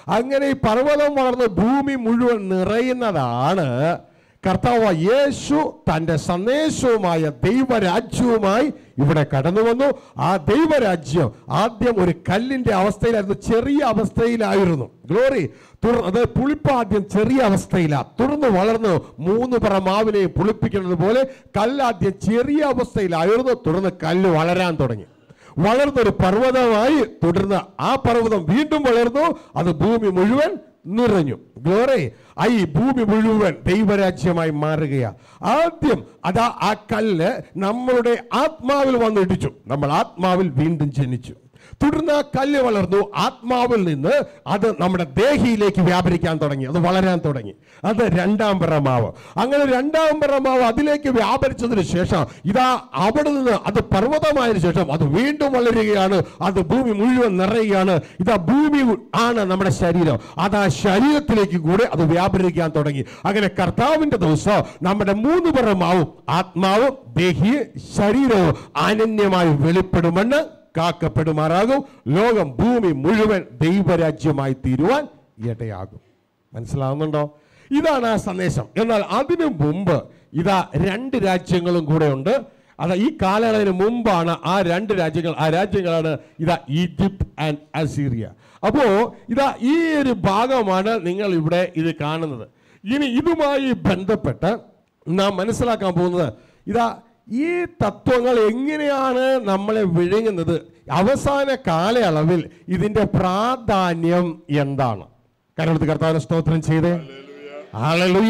അങ്ങനെ ഈ പർവ്വതം വളർന്ന് ഭൂമി മുഴുവൻ നിറയുന്നതാണ് കർത്താവ് യേശു തൻ്റെ സന്ദേശവുമായ ദൈവരാജ്യവുമായി ഇവിടെ കടന്നു വന്നു ആ ദൈവരാജ്യം ആദ്യം ഒരു കല്ലിന്റെ അവസ്ഥയിലായിരുന്നു ചെറിയ അവസ്ഥയിലായിരുന്നു ഗ്ലോറി തുടർ അത് പുളിപ്പ് ആദ്യം ചെറിയ അവസ്ഥയിലാണ് തുടർന്ന് വളർന്നു മൂന്ന് പറ മാവിനെയും പുളിപ്പിക്കുന്നത് പോലെ കല്ലാദ്യം ചെറിയ അവസ്ഥയിലായിരുന്നു തുടർന്ന് കല്ല് വളരാൻ തുടങ്ങി വളർന്നൊരു പർവ്വതമായി തുടർന്ന് ആ പർവ്വതം വീണ്ടും വളർന്നു അത് ഭൂമി മുഴുവൻ നിറഞ്ഞു ഗ്ലോറി ആ ഈ ഭൂമി മുഴുവൻ ദൈവരാജ്യമായി മാറുകയാ ആദ്യം അതാ ആ കല്ല് നമ്മളുടെ ആത്മാവിൽ വന്ന് ഇടിച്ചു നമ്മൾ ആത്മാവിൽ വീണ്ടും ജനിച്ചു തുടർന്ന് ആ കല്ല് വളർന്നു ആത്മാവിൽ നിന്ന് അത് നമ്മുടെ ദേഹിയിലേക്ക് വ്യാപരിക്കാൻ തുടങ്ങി അത് വളരാൻ തുടങ്ങി അത് രണ്ടാം പിറമാവ് അങ്ങനെ രണ്ടാം പിറമാവ് അതിലേക്ക് വ്യാപരിച്ചതിന് ശേഷം ഇതാ അവിടെ നിന്ന് അത് പർവ്വതമായതിനു ശേഷം അത് വീണ്ടും വളരുകയാണ് അത് ഭൂമി മുഴുവൻ നിറയുകയാണ് ഇതാ ഭൂമി ആണ് നമ്മുടെ ശരീരം അത് ആ ശരീരത്തിലേക്ക് കൂടെ അത് വ്യാപരിക്കാൻ തുടങ്ങി അങ്ങനെ കർത്താവിന്റെ ദിവസം നമ്മുടെ മൂന്ന് പിറമാവും ആത്മാവും ദേഹിയും ശരീരവും അനന്യമായി വെളിപ്പെടുമെന്ന് കാക്കപ്പെടുമാറാകും ലോകം ഭൂമി മുഴുവൻ ദൈവരാജ്യമായി തീരുവാൻ ഇടയാകും മനസ്സിലാവുന്നുണ്ടോ ഇതാണ് ആ സന്ദേശം എന്നാൽ അതിനു മുമ്പ് ഇതാ രണ്ട് രാജ്യങ്ങളും കൂടെ ഉണ്ട് അത് ഈ കാലയളവിന് മുമ്പാണ് ആ രണ്ട് രാജ്യങ്ങൾ ആ രാജ്യങ്ങളാണ് ഇതാ ഈജിപ്ത് ആൻഡ് അസീറിയ അപ്പോ ഇതാ ഈ ഒരു ഭാഗമാണ് നിങ്ങൾ ഇവിടെ ഇത് കാണുന്നത് ഇനി ഇതുമായി ബന്ധപ്പെട്ട് നാം മനസ്സിലാക്കാൻ പോകുന്നത് ഇതാ ഈ തത്വങ്ങൾ എങ്ങനെയാണ് നമ്മളെ വിഴുങ്ങുന്നത് അവസാന കാലയളവിൽ ഇതിന്റെ പ്രാധാന്യം എന്താണ് കരടുത്ത് കർത്താവിനെ സ്തോത്രം ചെയ്തേ ഹല്ലേലൂയ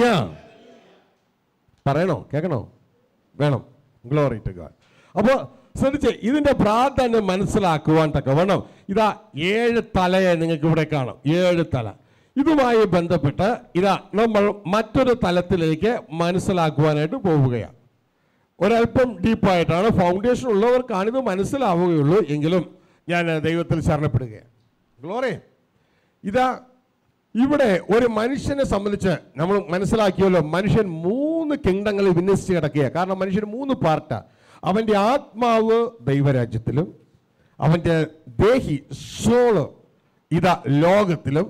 പറയണോ കേൾക്കണോ വേണം ഗ്ലോറി ടു ഗാഡ് അപ്പോൾ ശ്രദ്ധിച്ച് ഇതിന്റെ പ്രാധാന്യം മനസ്സിലാക്കുവാൻ തക്കവണ്ണം ഇതാ ഏഴ് തലയെ നിങ്ങൾക്ക് ഇവിടെ കാണാം ഏഴ് തല ഇതുമായി ബന്ധപ്പെട്ട് ഇതാ നമ്മൾ മറ്റൊരു തലത്തിലേക്ക് മനസ്സിലാക്കുവാനായിട്ട് പോവുകയാണ് ഒരല്പം ഡീപ്പായിട്ടാണ് ഫൗണ്ടേഷൻ ഉള്ളവർക്കാണ് ഇത് മനസ്സിലാവുകയുള്ളൂ എങ്കിലും ഞാൻ ദൈവത്തിൽ ശരണപ്പെടുകയാണ് ഗ്ലോറി ഇതാ ഇവിടെ ഒരു മനുഷ്യനെ സംബന്ധിച്ച് നമ്മൾ മനസ്സിലാക്കിയല്ലോ മനുഷ്യൻ മൂന്ന് കിങ്ഡങ്ങളിൽ വിന്യസിച്ച് കിടക്കുക കാരണം മനുഷ്യൻ മൂന്ന് പാർട്ടാ അവൻ്റെ ആത്മാവ് ദൈവരാജ്യത്തിലും അവൻ്റെ ദേഹി സോള് ഇതാ ലോകത്തിലും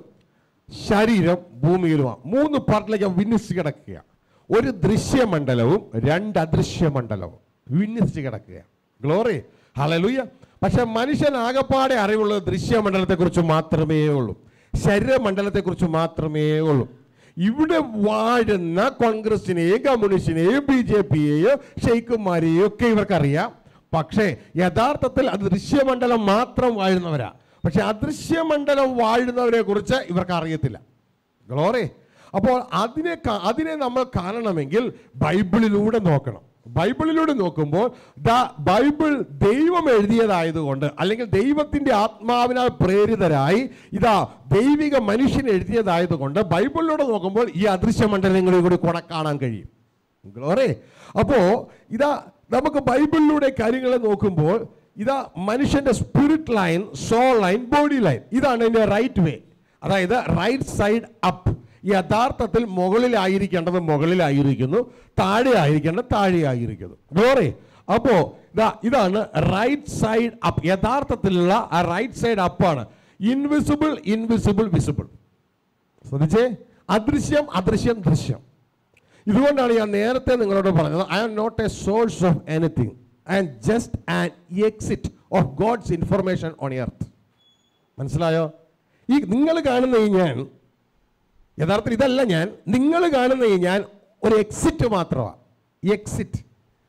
ശരീരം ഭൂമിയിലുമാണ് മൂന്ന് പാർട്ടിലേക്ക് വിന്യസിച്ച് കിടക്കുക ഒരു ദൃശ്യമണ്ഡലവും രണ്ട് അദൃശ്യമണ്ഡലവും വിന്യസിച്ച് കിടക്കുക ഗ്ലോറി ഹലലുയ്യ പക്ഷെ മനുഷ്യൻ ആകപ്പാടെ അറിവുള്ളത് ദൃശ്യമണ്ഡലത്തെക്കുറിച്ച് മാത്രമേ ഉള്ളൂ ശരീരമണ്ഡലത്തെക്കുറിച്ച് മാത്രമേ ഉള്ളൂ ഇവിടെ വാഴുന്ന കോൺഗ്രസിനെയും കമ്മ്യൂണിസ്റ്റിനെയും ബി ജെ പിയെയും ഷെയ്ഖുമാരെയും ഒക്കെ ഇവർക്കറിയാം പക്ഷേ യഥാർത്ഥത്തിൽ അത് ദൃശ്യമണ്ഡലം മാത്രം വാഴുന്നവരാ പക്ഷെ അദൃശ്യമണ്ഡലം വാഴുന്നവരെ കുറിച്ച് ഇവർക്ക് അറിയത്തില്ല ഗ്ലോറി അപ്പോൾ അതിനെ കാ- അതിനെ നമ്മൾ കാണണമെങ്കിൽ ബൈബിളിലൂടെ നോക്കണം ബൈബിളിലൂടെ നോക്കുമ്പോൾ ദ ബൈബിൾ ദൈവം എഴുതിയതായതുകൊണ്ട് അല്ലെങ്കിൽ ദൈവത്തിന്റെ ആത്മാവിനാൽ പ്രേരിതരായി ഇതാ ദൈവിക മനുഷ്യൻ എഴുതിയതായതുകൊണ്ട് ബൈബിളിലൂടെ നോക്കുമ്പോൾ ഈ അദൃശ്യ മണ്ഡലങ്ങളിൽ കൂടി കൂടെ കാണാൻ കഴിയും ഗ്ലോറി അപ്പോ ഇതാ നമുക്ക് ബൈബിളിലൂടെ കാര്യങ്ങളെ നോക്കുമ്പോൾ ഇതാ മനുഷ്യന്റെ spirit line soul line body line ഇതാണ് അതിന്റെ റൈറ്റ് വേ അതായത് റൈറ്റ് സൈഡ് അപ്പ് യഥാർത്ഥത്തിൽ മുകളിലായിരിക്കേണ്ടത് മുകളിലായിരിക്കുന്നു താഴെ ആയിരിക്കേണ്ടത് താഴെ ആയിരിക്കുന്നു ഗ്ലോറി അപ്പോ ഇതാ ഇതാണ് റൈറ്റ് സൈഡ് അപ്പ് യഥാർത്ഥത്തിലുള്ള ആ റൈറ്റ് സൈഡ് അപ്പാണ് ഇൻവിസിബിൾ ഇൻവിസിബിൾ വിസിബിൾ ശ്രദ്ധിച്ചേ അദൃശ്യം അദൃശ്യം ദൃശ്യം ഇതുകൊണ്ടാണ് ഞാൻ നേരത്തെ നിങ്ങളോട് പറഞ്ഞത് I am not a source of anything I am just an exit of God's information on earth മനസ്സിലായോ ഈ നിങ്ങൾ കാണുന്ന ഈ ഞാൻ യഥാർത്ഥത്തിൽ ഇതല്ല ഞാൻ നിങ്ങൾ കാണുന്ന ഈ ഞാൻ ഒരു എക്സിറ്റ് മാത്രമാണ് എക്സിറ്റ്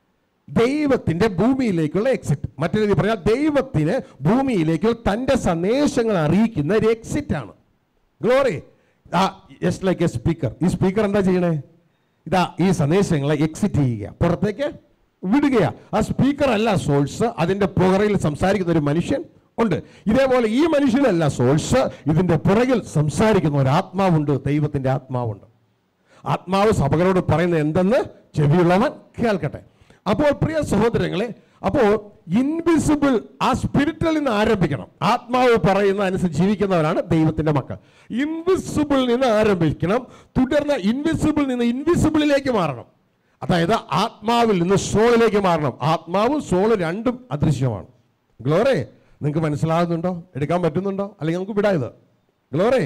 ദൈവത്തിന്റെ ഭൂമിയിലേക്കുള്ള എക്സിറ്റ് മറ്റൊരു രീതി പറഞ്ഞാൽ ദൈവത്തിന് ഭൂമിയിലേക്ക് തന്റെ സന്ദേശങ്ങൾ അറിയിക്കുന്ന ഒരു എക്സിറ്റ് ആണ് ഗ്ലോറി ആ ജസ്റ്റ് ലൈക്ക് എ സ്പീക്കർ ഈ സ്പീക്കർ എന്താ ചെയ്യണേ ഇതാ ഈ സന്ദേശങ്ങളെ എക്സിറ്റ് ചെയ്യുക പുറത്തേക്ക് വിടുകയാ ആ സ്പീക്കർ അല്ല സോഴ്സ് അതിന്റെ പുറകിൽ സംസാരിക്കുന്ന ഒരു മനുഷ്യൻ ഉണ്ട് ഇതേപോലെ ഈ മനുഷ്യനല്ല സോഴ്സ് ഇതിന്റെ പുറകിൽ സംസാരിക്കുന്ന ഒരു ആത്മാവുണ്ട് ദൈവത്തിന്റെ ആത്മാവുണ്ട് ആത്മാവ് സഭകളോട് പറയുന്നത് എന്തെന്ന് ചെവിയുള്ളവൻ കേൾക്കട്ടെ അപ്പോൾ പ്രിയ സഹോദരങ്ങളെ അപ്പോൾ ഇൻവിസിബിൾ ആ സ്പിരിറ്റിൽ നിന്ന് ആരംഭിക്കണം ആത്മാവ് പറയുന്ന അനുസരിച്ച് ജീവിക്കുന്നവരാണ് ദൈവത്തിന്റെ മക്കൾ ഇൻവിസിബിൾ നിന്ന് ആരംഭിക്കണം തുടർന്ന് ഇൻവിസിബിൾ നിന്ന് ഇൻവിസിബിളിലേക്ക് മാറണം അതായത് ആത്മാവിൽ നിന്ന് സോളിലേക്ക് മാറണം ആത്മാവും സോള് രണ്ടും അദൃശ്യമാണ് ഗ്ലോറേ നിങ്ങൾക്ക് മനസ്സിലാകുന്നുണ്ടോ എടുക്കാൻ പറ്റുന്നുണ്ടോ അല്ലെങ്കിൽ നമുക്ക് വിടാം ഇത് ഗ്ലോറേ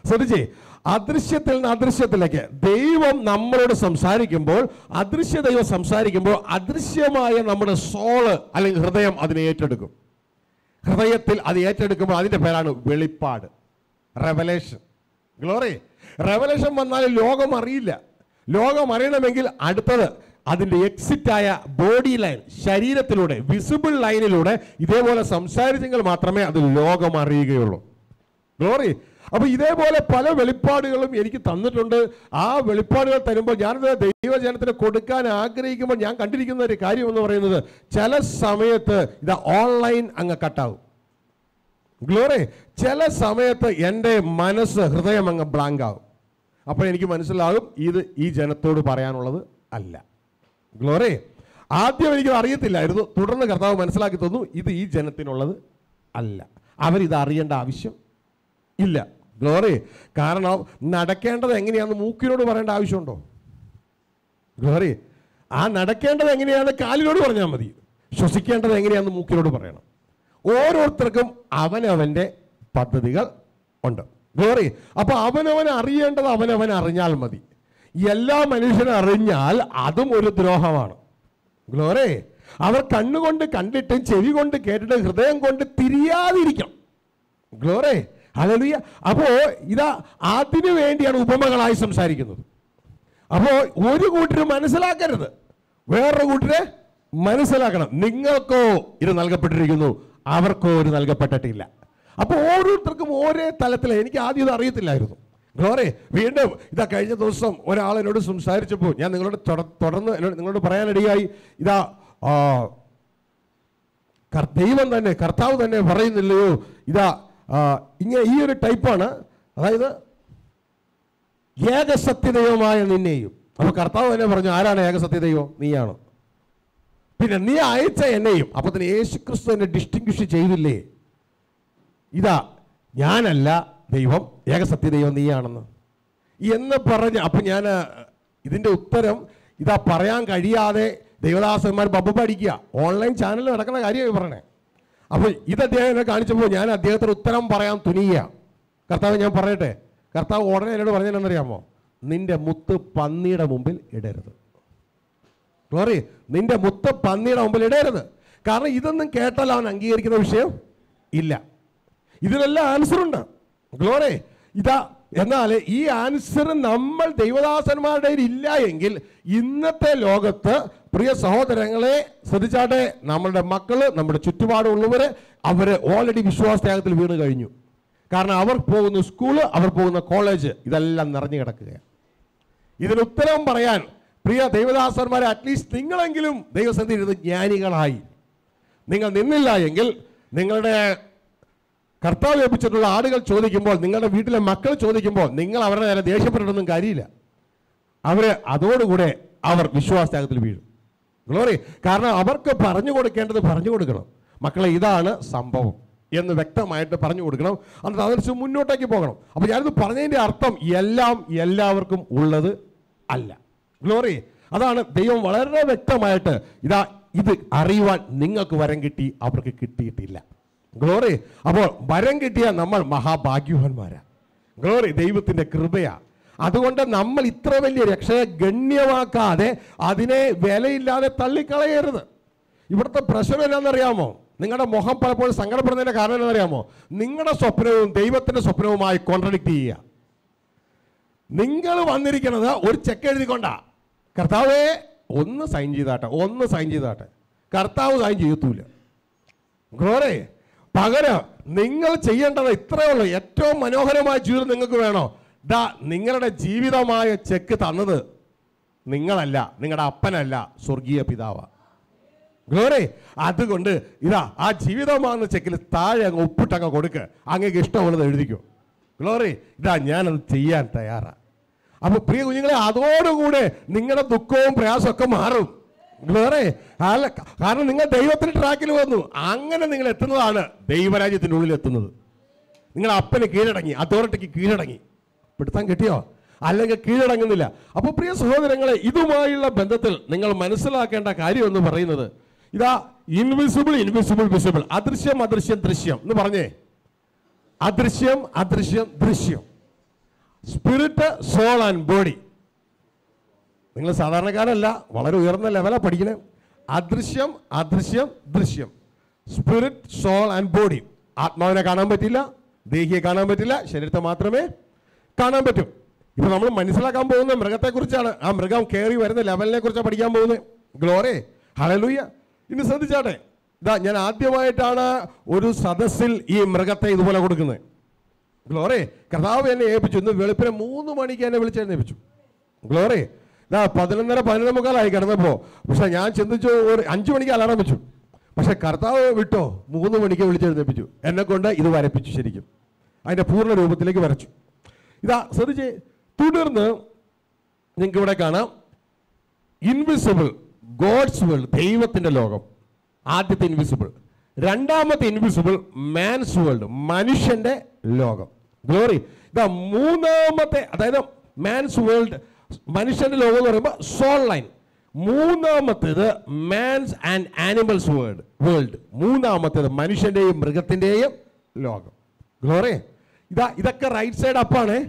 ശ്രദ്ധിച്ചേ അദൃശ്യത്തിൽ നിന്ന് അദൃശ്യത്തിലേക്ക് ദൈവം നമ്മളോട് സംസാരിക്കുമ്പോൾ അദൃശ്യ ദൈവം സംസാരിക്കുമ്പോൾ അദൃശ്യമായ നമ്മുടെ സോള് അല്ലെങ്കിൽ ഹൃദയം അതിനെ ഏറ്റെടുക്കും ഹൃദയത്തിൽ അത് ഏറ്റെടുക്കുമ്പോൾ അതിന്റെ പേരാണ് വെളിപ്പാട് റെവലേഷൻ ഗ്ലോറി റെവലേഷൻ വന്നാൽ ലോകം അറിയില്ല ലോകം അറിയണമെങ്കിൽ അടുത്തത് അതിന്റെ എക്സിറ്റ് ആയ ബോഡി ലൈൻ ശരീരത്തിലൂടെ വിസിബിൾ ലൈനിലൂടെ ഇതേപോലെ സംസാരിച്ചെങ്കിൽ മാത്രമേ അത് ലോകം അറിയുകയുള്ളൂ ഗ്ലോറി അപ്പൊ ഇതേപോലെ പല വെളിപ്പാടുകളും എനിക്ക് തന്നിട്ടുണ്ട് ആ വെളിപ്പാടുകൾ തരുമ്പോൾ ഞാനത് ദൈവജനത്തിന് കൊടുക്കാൻ ആഗ്രഹിക്കുമ്പോൾ ഞാൻ കണ്ടിരിക്കുന്ന ഒരു കാര്യം എന്ന് പറയുന്നത് ചില സമയത്ത് ഇത് ഓൺലൈൻ അങ്ങ് കട്ടാവും ഗ്ലോറി ചില സമയത്ത് എൻ്റെ മനസ്സ് ഹൃദയം അങ്ങ് ബ്ലാങ്ക് ആവും അപ്പോൾ എനിക്ക് മനസ്സിലാകും ഇത് ഈ ജനത്തോട് പറയാനുള്ളത് അല്ല ഗ്ലോറി ആദ്യം എനിക്ക് അറിയത്തില്ലായിരുന്നു തുടർന്ന് കർത്താവ് മനസ്സിലാക്കി തന്നു ഇത് ഈ ജനത്തിനുള്ളത് അല്ല അവരിത് അറിയേണ്ട ആവശ്യം ഇല്ല ഗ്ലോറി കാരണം നടക്കേണ്ടത് എങ്ങനെയാണെന്ന് മൂക്കിനോട് പറയേണ്ട ആവശ്യമുണ്ടോ ഗ്ലോറി ആ നടക്കേണ്ടത് എങ്ങനെയാണ് കാലിനോട് പറഞ്ഞാൽ മതി ശ്വസിക്കേണ്ടത് എങ്ങനെയാണെന്ന് മൂക്കിനോട് പറയണം ഓരോരുത്തർക്കും അവനവൻ്റെ പദ്ധതികൾ ഉണ്ട് ഗ്ലോറി അപ്പൊ അവനവൻ അറിയേണ്ടത് അവനവൻ അറിഞ്ഞാൽ മതി എല്ലാ മനുഷ്യനും അറിഞ്ഞാൽ അതും ഒരു ദ്രോഹമാണ് ഗ്ലോറി അവർ കണ്ണുകൊണ്ട് കണ്ടിട്ടും ചെവി കൊണ്ട് കേട്ടിട്ടും ഹൃദയം കൊണ്ട് തിരിയാതിരിക്കണം ഗ്ലോറെ ഹല്ലേലൂയ അപ്പോ ഇതാ അതിനു വേണ്ടിയാണ് ഉപമകളായി സംസാരിക്കുന്നത് അപ്പോ ഒരു കൂട്ടര് മനസ്സിലാക്കരുത് വേറൊരു കൂട്ടര് മനസ്സിലാക്കണം നിങ്ങൾക്കോ ഇത് നൽകപ്പെട്ടിരിക്കുന്നു അവർക്കോ ഇത് നൽകപ്പെട്ടിട്ടില്ല അപ്പൊ ഓരോരുത്തർക്കും ഓരോ തലത്തിൽ എനിക്ക് ആദ്യം ഇത് അറിയത്തില്ലായിരുന്നു ഗ്ലോറെ വീണ്ടും ഇതാ കഴിഞ്ഞ ദിവസം ഒരാൾ എന്നോട് സംസാരിച്ചപ്പോൾ ഞാൻ നിങ്ങളോട് തുട- തുടർന്ന് എന്നോട് നിങ്ങളോട് പറയാനിടയായി ഇതാ ആ, കർ- ദൈവം തന്നെ കർത്താവ് തന്നെ പറയുന്നില്ലയോ ഇതാ ആ, ഇങ്ങനെ ഈ ഒരു ടൈപ്പാണ് അതായത് ഏകസത്യദൈവമായ നിന്നെയും അപ്പൊ കർത്താവ് തന്നെ പറഞ്ഞു ആരാണ് ഏകസത്യദൈവം നീയാണ് പിന്നെ നീ അയച്ച എന്നെയും അപ്പൊ തന്നെ യേശു ക്രിസ്തു എന്നെ ഡിസ്റ്റിങ്വിഷ് ചെയ്തില്ലേ ഇതാ ഞാനല്ല ദൈവം ഏകസത്യദൈവം നീയാണെന്ന് എന്ന് പറഞ്ഞ് അപ്പൊ ഞാൻ ഇതിന്റെ ഉത്തരം ഇതാ പറയാൻ കഴിയാതെ ദൈവദാസന്മാർ ബബ്ബ പഠിക്കുക ഓൺലൈൻ ചാനലിൽ നടക്കുന്ന കാര്യമായി പറയണേ അപ്പോൾ ഇത് അദ്ദേഹം എന്നെ കാണിച്ചപ്പോൾ ഞാൻ അദ്ദേഹത്തിന് ഉത്തരം പറയാൻ തുനിയുക കർത്താവ് ഞാൻ പറയട്ടെ കർത്താവ് ഉടനെ എന്നോട് പറഞ്ഞതെന്നറിയാമോ നിന്റെ മുത്ത് പന്നിയുടെ മുമ്പിൽ ഇടരുത് ഗ്ലോറി നിന്റെ മുത്ത് പന്നിയുടെ മുമ്പിൽ ഇടരുത് കാരണം ഇതൊന്നും കേട്ടാൽ അവൻ അംഗീകരിക്കുന്ന വിഷയം ഇല്ല ഇതിനെല്ലാം ആൻസർ ഉണ്ട് ഗ്ലോറി ഇതാ എന്നാൽ ഈ ആൻസർ നമ്മൾ ദൈവദാസന്മാരുടെ കയ്യിൽ ഇല്ല എങ്കിൽ ഇന്നത്തെ ലോകത്ത് പ്രിയ സഹോദരങ്ങളെ ശ്രദ്ധിച്ചാട്ടെ നമ്മളുടെ മക്കള് നമ്മുടെ ചുറ്റുപാടുള്ളവര് അവര് ഓൾറെഡി വിശ്വാസത്യാഗത്തിൽ വീണ് കഴിഞ്ഞു കാരണം അവർ പോകുന്ന സ്കൂള് അവർ പോകുന്ന കോളേജ് ഇതെല്ലാം നിറഞ്ഞു കിടക്കുകയാണ് ഇതിന് ഉത്തരം പറയാൻ പ്രിയ ദൈവദാസന്മാരെ അറ്റ്ലീസ്റ്റ് നിങ്ങളെങ്കിലും ദൈവസന്ധി ഇരുന്ന് ജ്ഞാനികളായി നിങ്ങൾ നിന്നില്ല എങ്കിൽ നിങ്ങളുടെ കർത്താവ് ഏൽപ്പിച്ചിട്ടുള്ള ആടുകൾ ചോദിക്കുമ്പോൾ നിങ്ങളുടെ വീട്ടിലെ മക്കൾ ചോദിക്കുമ്പോൾ നിങ്ങൾ അവരുടെ നേരെ ദേഷ്യപ്പെട്ടിട്ടൊന്നും കാര്യമില്ല അവര് അതോടുകൂടെ അവർ വിശ്വാസത്യാഗത്തിൽ വീഴും ഗ്ലോറി കാരണം അവർക്ക് പറഞ്ഞു കൊടുക്കേണ്ടത് പറഞ്ഞു കൊടുക്കണം മക്കളെ ഇതാണ് സംഭവം എന്ന് വ്യക്തമായിട്ട് പറഞ്ഞു കൊടുക്കണം എന്നിട്ട് അതനുസരിച്ച് മുന്നോട്ടേക്ക് പോകണം അപ്പോൾ ഞാനിത് പറഞ്ഞതിൻ്റെ അർത്ഥം എല്ലാം എല്ലാവർക്കും ഉള്ളത് അല്ല ഗ്ലോറി അതാണ് ദൈവം വളരെ വ്യക്തമായിട്ട് ഇതാ ഇത് അറിയുവാൻ നിങ്ങൾക്ക് വരം കിട്ടി അവർക്ക് കിട്ടിയിട്ടില്ല ഗ്ലോറി അപ്പോൾ വരം കിട്ടിയ നമ്മൾ മഹാഭാഗ്യവാന്മാരാ ഗ്ലോറി ദൈവത്തിന്റെ കൃപയാ അതുകൊണ്ട് നമ്മൾ ഇത്ര വലിയ രക്ഷയെ ഗണ്യമാക്കാതെ അതിനെ വിലയില്ലാതെ തള്ളിക്കളയരുത് ഇവിടുത്തെ പ്രശ്നം എന്നാണെന്നറിയാമോ നിങ്ങളുടെ മുഖം പലപ്പോഴും സങ്കടപ്പെടുന്നതിന്റെ കാരണം എന്താണെന്നറിയാമോ നിങ്ങളുടെ സ്വപ്നവും ദൈവത്തിന്റെ സ്വപ്നവുമായി കോൺട്രഡിക്ട് ചെയ്യുക നിങ്ങൾ വന്നിരിക്കുന്നത് ഒരു ചെക്ക് എഴുതിക്കൊണ്ടാ കർത്താവേ ഒന്ന് സൈൻ ചെയ്താട്ടെ ഒന്ന് സൈൻ ചെയ്താട്ടെ കർത്താവ് സൈൻ ചെയ്യത്തൂല ഗ്ലോറെ പകരം നിങ്ങൾ ചെയ്യേണ്ടത് ഇത്രയേ ഉള്ളൂ ഏറ്റവും മനോഹരമായ ജീവിതം നിങ്ങൾക്ക് വേണോ ദാ നിങ്ങളുടെ ജീവിതമായ ചെക്ക് തന്നത് നിങ്ങളല്ല നിങ്ങളുടെ അപ്പനല്ല സ്വർഗീയ പിതാവാ ഗ്ലോറി അതുകൊണ്ട് ഇതാ ആ ജീവിതമാകുന്ന ചെക്കിൽ താഴെ അങ്ങ് ഒപ്പിട്ടങ്ങ് കൊടുക്ക് അങ്ങേക്ക് ഇഷ്ടമുള്ളത് എഴുതിക്കോ ഗ്ലോറി ഇതാ ഞാനത് ചെയ്യാൻ തയ്യാറാ അപ്പൊ പ്രിയ കുഞ്ഞുങ്ങളെ അതോടുകൂടെ നിങ്ങളുടെ ദുഃഖവും പ്രയാസവും ഒക്കെ മാറും ഗ്ലോറി അല്ല കാരണം നിങ്ങൾ ദൈവത്തിന്റെ ട്രാക്കിൽ വന്നു അങ്ങനെ നിങ്ങൾ എത്തുന്നതാണ് ദൈവരാജ്യത്തിന്റെ ഉള്ളിൽ എത്തുന്നത് നിങ്ങൾ അപ്പന് കീഴടങ്ങി അതോറിറ്റിക്ക് കീഴടങ്ങി പിടുത്താൻ കിട്ടിയോ അല്ലെങ്കിൽ കീഴടങ്ങുന്നില്ല അപ്പോൾ പ്രിയ സഹോദരങ്ങളെ ഇതുമായുള്ള ബന്ധത്തിൽ നിങ്ങൾ മനസ്സിലാക്കേണ്ട കാര്യം എന്ന് പറയുന്നത് ഇതാ ഇൻവിസിബിൾ ഇൻവിസിബിൾ വിസിബിൾ അദൃശ്യം അദൃശ്യം ദൃശ്യം എന്ന് പറഞ്ഞേ അദൃശ്യം അദൃശ്യം ദൃശ്യം സ്പിരിറ്റ് സോൾ ആൻഡ് ബോഡി നിങ്ങൾ സാധാരണക്കാരല്ല വളരെ ഉയർന്ന ലെവലാണ് പഠിക്കണേ അദൃശ്യം അദൃശ്യം ദൃശ്യം സ്പിരിറ്റ് സോൾ ആൻഡ് ബോഡി ആത്മാവിനെ കാണാൻ പറ്റില്ല ദേഹിയെ കാണാൻ പറ്റില്ല ശരീരത്തെ മാത്രമേ കാണാൻ പറ്റും ഇപ്പൊ നമ്മൾ മനസ്സിലാക്കാൻ പോകുന്ന മൃഗത്തെക്കുറിച്ചാണ് ആ മൃഗം കയറി വരുന്ന ലെവലിനെ കുറിച്ചാണ് പഠിക്കാൻ പോകുന്നത് ഗ്ലോറെ ഹലലൂയ ഇനി ശ്രദ്ധിച്ചാട്ടെ ഇതാ ഞാൻ ആദ്യമായിട്ടാണ് ഒരു സദസ്സിൽ ഈ മൃഗത്തെ ഇതുപോലെ കൊടുക്കുന്നത് ഗ്ലോറെ കർത്താവ് എന്നെ ഏൽപ്പിച്ചു ഇന്ന് വെളുപ്പിനെ മൂന്ന് മണിക്ക് എന്നെ വിളിച്ചെഴുന്നേപ്പിച്ചു ഗ്ലോറി ഇതാ പതിനൊന്നര പതിനൊന്ന് മുക്കാലായി കിടന്നപ്പോൾ പക്ഷെ ഞാൻ ചിന്തിച്ചു ഒരു അഞ്ചു മണിക്ക് അലാറം വെച്ചു പക്ഷെ കർത്താവ് വിട്ടോ മൂന്ന് മണിക്ക് വിളിച്ചെഴുന്നേപ്പിച്ചു എന്നെ കൊണ്ട് ഇത് വരപ്പിച്ചു ശരിക്കും അതിന്റെ പൂർണ്ണ രൂപത്തിലേക്ക് വരച്ചു ഇതാ ശ്രദ്ധിച്ചേ തുടർന്ന് നിങ്ങൾക്ക് ഇവിടെ കാണാം ഇൻവിസിബിൾ ഗോഡ്സ് വേൾഡ് ദൈവത്തിന്റെ ലോകം ആദ്യത്തെ ഇൻവിസിബിൾ രണ്ടാമത്തെ ഇൻവിസിബിൾ മാൻസ് വേൾഡ് മനുഷ്യന്റെ ലോകം ഗ്ലോറി ഇതാ മൂന്നാമത്തെ അതായത് മാൻസ് വേൾഡ് മനുഷ്യന്റെ ലോകം എന്ന് പറയുമ്പോൾ സോൾ ലൈൻ മൂന്നാമത്തേത് man's and animals world world മൂന്നാമത്തേത് മനുഷ്യന്റെയും മൃഗത്തിന്റെയും ലോകം ഗ്ലോറി ഇതാ ഇതൊക്കെ റൈറ്റ് സൈഡ് അപ്പാണേ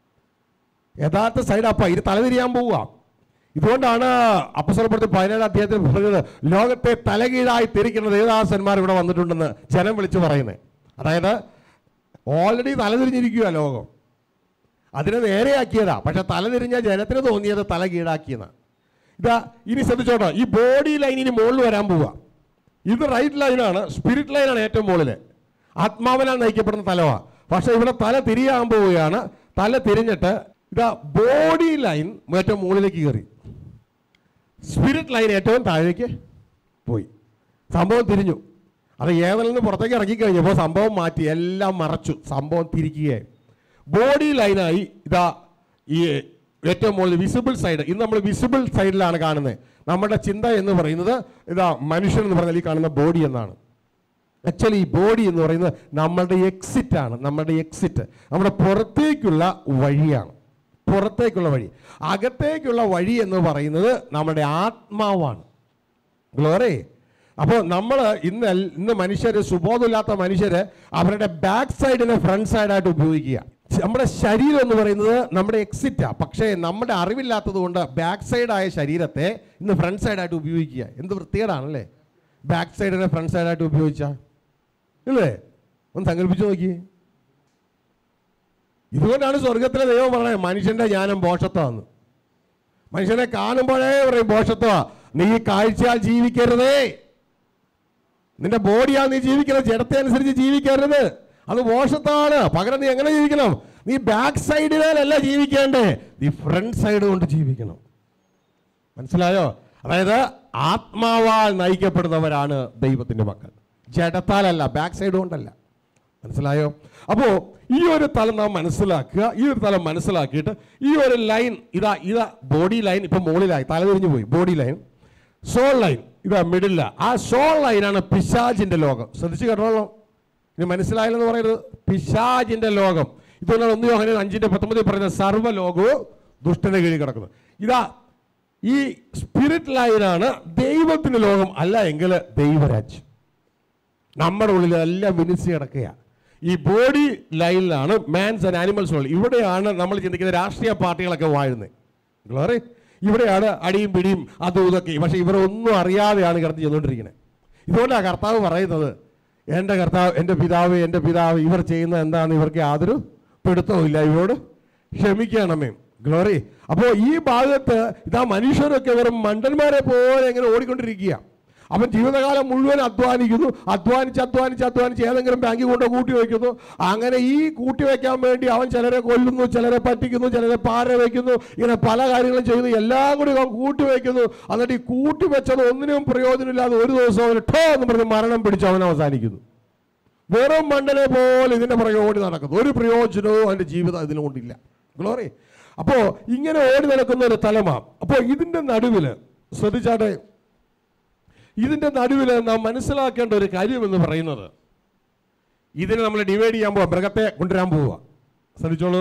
യഥാർത്ഥ സൈഡ് അപ്പ ഇത് തലതിരിയാൻ പോവുക ഇതുകൊണ്ടാണ് അപ്പസ്വലപ്പെടുത്തി പതിനേഴ് അധ്യായത്തിൽ പറഞ്ഞത് ലോകത്തെ തലകീഴായി തിരിക്കുന്ന ദേവദാസന്മാർ ഇവിടെ വന്നിട്ടുണ്ടെന്ന് ജനം വിളിച്ചു പറയുന്നത് അതായത് ഓൾറെഡി തലതിരിഞ്ഞിരിക്കുക ലോകം അതിനെ നേരെയാക്കിയതാ പക്ഷെ തലതിരിഞ്ഞ ജനത്തിന് തോന്നിയത് തല കീഴാക്കിയതാണ് ഇതാ ഇനി ശ്രദ്ധിച്ചോട്ടോ ഈ ബോഡി ലൈൻ ഇനി മുകളിൽ വരാൻ പോവുക ഇത് റൈറ്റ് ലൈനാണ് സ്പിരിറ്റ് ലൈനാണ് ഏറ്റവും മുകളിൽ ആത്മാവിനാൽ നയിക്കപ്പെടുന്ന തലവാ പക്ഷെ ഇവിടെ തല തിരിയാൻ പോവുകയാണ് തല തിരിഞ്ഞിട്ട് ഇതാ ബോഡി ലൈൻ ഏറ്റവും മുകളിലേക്ക് കയറി സ്പിരിറ്റ് ലൈൻ ഏറ്റവും താഴേക്ക് പോയി സംഭവം തിരിഞ്ഞു അത് ഏവനിൽ നിന്ന് പുറത്തേക്ക് ഇറങ്ങിക്കഴിഞ്ഞപ്പോൾ സംഭവം മാറ്റി എല്ലാം മറച്ചു സംഭവം തിരിക്കുകയായി ബോഡി ലൈനായി ഇതാ ഈ ഏറ്റവും മുകളിൽ വിസിബിൾ സൈഡ് ഇന്ന് നമ്മൾ വിസിബിൾ സൈഡിലാണ് കാണുന്നത് നമ്മുടെ ചിന്ത എന്ന് പറയുന്നത് ഇതാ മനുഷ്യൻ എന്ന് പറഞ്ഞാൽ ഈ കാണുന്ന ബോഡി എന്നാണ് ആക്ച്വലി ഈ ബോഡി എന്ന് പറയുന്നത് നമ്മളുടെ എക്സിറ്റ് ആണ് നമ്മുടെ എക്സിറ്റ് നമ്മുടെ പുറത്തേക്കുള്ള വഴിയാണ് പുറത്തേക്കുള്ള വഴി അകത്തേക്കുള്ള വഴി എന്ന് പറയുന്നത് നമ്മുടെ ആത്മാവാണ് ഗ്ലോറി അപ്പോൾ നമ്മൾ ഇന്ന് എൽ- ഇന്ന് മനുഷ്യർ സുബോധമില്ലാത്ത മനുഷ്യർ അവരുടെ ബാക്ക് സൈഡിനെ ഫ്രണ്ട് സൈഡായിട്ട് ഉപയോഗിക്കുക നമ്മുടെ ശരീരം എന്ന് പറയുന്നത് നമ്മുടെ എക്സിറ്റാ പക്ഷേ നമ്മുടെ അറിവില്ലാത്തത് കൊണ്ട് ബാക്ക് സൈഡായ ശരീരത്തെ ഇന്ന് ഫ്രണ്ട് സൈഡായിട്ട് ഉപയോഗിക്കുക എന്ത് വൃത്തികേടാണല്ലേ ബാക്ക് സൈഡിനെ ഫ്രണ്ട് സൈഡായിട്ട് ഉപയോഗിച്ചാ ഇല്ലേ ഒന്ന് സങ്കല്പിച്ചു നോക്കി ഇതുകൊണ്ടാണ് സ്വർഗത്തിലെ ദൈവം പറഞ്ഞത് മനുഷ്യന്റെ ജ്ഞാനം ബോഷത്വമാണ് മനുഷ്യനെ കാണുമ്പോഴേ പറയും ബോഷത്വ നീ കാഴ്ചയാൽ ജീവിക്കരുതേ നിന്റെ ബോഡിയാ നീ ജീവിക്കുന്നത് ജഡത്തെ അനുസരിച്ച് ജീവിക്കരുത് അത് മോശത്താണ് പകരം നീ എങ്ങനെ ജീവിക്കണം നീ ബാക്ക് സൈഡിലല്ല ജീവിക്കേണ്ടേ നീ ഫ്രണ്ട് സൈഡ് കൊണ്ട് ജീവിക്കണം മനസ്സിലായോ അതായത് ആത്മാവാൽ നയിക്കപ്പെടുന്നവരാണ് ദൈവത്തിന്റെ മക്കൾ ജഡത്താലല്ല ബാക്ക് സൈഡ് കൊണ്ടല്ല മനസ്സിലായോ അപ്പോൾ ഈ ഒരു തലം നാം മനസ്സിലാക്കുക ഈ ഒരു തലം മനസ്സിലാക്കിയിട്ട് ഈ ഒരു ലൈൻ ഇതാ ഇതാ ബോഡി ലൈൻ ഇപ്പൊ മുകളിലായി തല തിരിഞ്ഞു പോയി ബോഡി ലൈൻ സോൾ ലൈൻ ഇതാ മിഡില്ല ആ സോൾ ലൈനാണ് പിശാജിന്റെ ലോകം ശ്രദ്ധിച്ചു കേട്ടോളൂ ഇനി മനസ്സിലായില്ലെന്ന് പറയരുത് പിശാജിന്റെ ലോകം ഇതുകൊണ്ടാണ് ഒന്ന് യോഹനൻ അഞ്ചിന്റെ പത്തൊമ്പതിൽ പറയുന്ന സർവ്വലോകവും ദുഷ്ടന്റെ കീഴിൽ കിടക്കുന്നത് ഇതാ ഈ സ്പിരിറ്റ് ലൈനാണ് ദൈവത്തിന്റെ ലോകം അല്ല എങ്കിൽ ദൈവരാജ്യം നമ്മുടെ ഉള്ളിൽ എല്ലാം വിനിച്ച് കിടക്കുക ഈ ബോഡി ലൈനിലാണ് മാൻസ് ആൻഡ് ആനിമൽസ് ഉള്ളത് ഇവിടെയാണ് നമ്മൾ ചിന്തിക്കുന്ന രാഷ്ട്രീയ പാർട്ടികളൊക്കെ വാഴുന്നത് ഗ്ലോറി ഇവിടെയാണ് അടിയും പിടിയും അതും ഇതൊക്കെ പക്ഷെ ഇവരൊന്നും അറിയാതെയാണ് കിടന്ന് ചെന്നുകൊണ്ടിരിക്കുന്നത് ഇതുകൊണ്ടാണ് കർത്താവ് പറയുന്നത് എൻ്റെ കർത്താവ് എൻ്റെ പിതാവ് എൻ്റെ പിതാവ് ഇവർ ചെയ്യുന്നത് എന്താണെന്ന് ഇവർക്ക് യാതൊരു പിടുത്തവും ഇല്ല ഇവരോട് ക്ഷമിക്കണമേ ഗ്ലോറി അപ്പോൾ ഈ ഭാഗത്ത് ഇതാ മനുഷ്യരൊക്കെ വെറും മണ്ടന്മാരെ പോലെ ഇങ്ങനെ ഓടിക്കൊണ്ടിരിക്കുക അവൻ ജീവിതകാലം മുഴുവൻ അധ്വാനിക്കുന്നു അധ്വാനിച്ച് അധ്വാനിച്ച് അധ്വാനിച്ച് ഏതെങ്കിലും ബാങ്കിൽ കൊണ്ട് കൂട്ടി വയ്ക്കുന്നു അങ്ങനെ ഈ കൂട്ടി വയ്ക്കാൻ വേണ്ടി അവൻ ചിലരെ കൊല്ലുന്നു ചിലരെ പറ്റിക്കുന്നു ചിലരെ പാര വയ്ക്കുന്നു ഇങ്ങനെ പല കാര്യങ്ങളും ചെയ്യുന്നു എല്ലാം കൂടി അവൻ കൂട്ടി വയ്ക്കുന്നു എന്നിട്ട് ഈ കൂട്ടി വെച്ചത് ഒന്നിനും പ്രയോജനമില്ലാതെ ഒരു ദിവസം അവന് ഠോ എന്ന് പറഞ്ഞ് മരണം പിടിച്ച് അവൻ അവസാനിക്കുന്നു വെറും മണ്ടനെ പോലെ ഇതിന്റെ പുറകെ ഓടി നടക്കുന്നു ഒരു പ്രയോജനവും അവന്റെ ജീവിതം ഇതിനു കൊണ്ടില്ല ഗ്ലോറി അപ്പോ ഇങ്ങനെ ഓടി നടക്കുന്ന ഒരു തലമാ അപ്പോ ഇതിന്റെ നടുവില് ശ്രദ്ധിച്ചാട്ടെ ഇതിന്റെ നടുവിൽ നാം മനസ്സിലാക്കേണ്ട ഒരു കാര്യം എന്ന് പറയുന്നത് ഇതിനെ നമ്മൾ ഡിവൈഡ് ചെയ്യാൻ പോവാ മൃഗത്തെ കൊണ്ടുവരാൻ പോവുക ശ്രദ്ധിച്ചോളൂ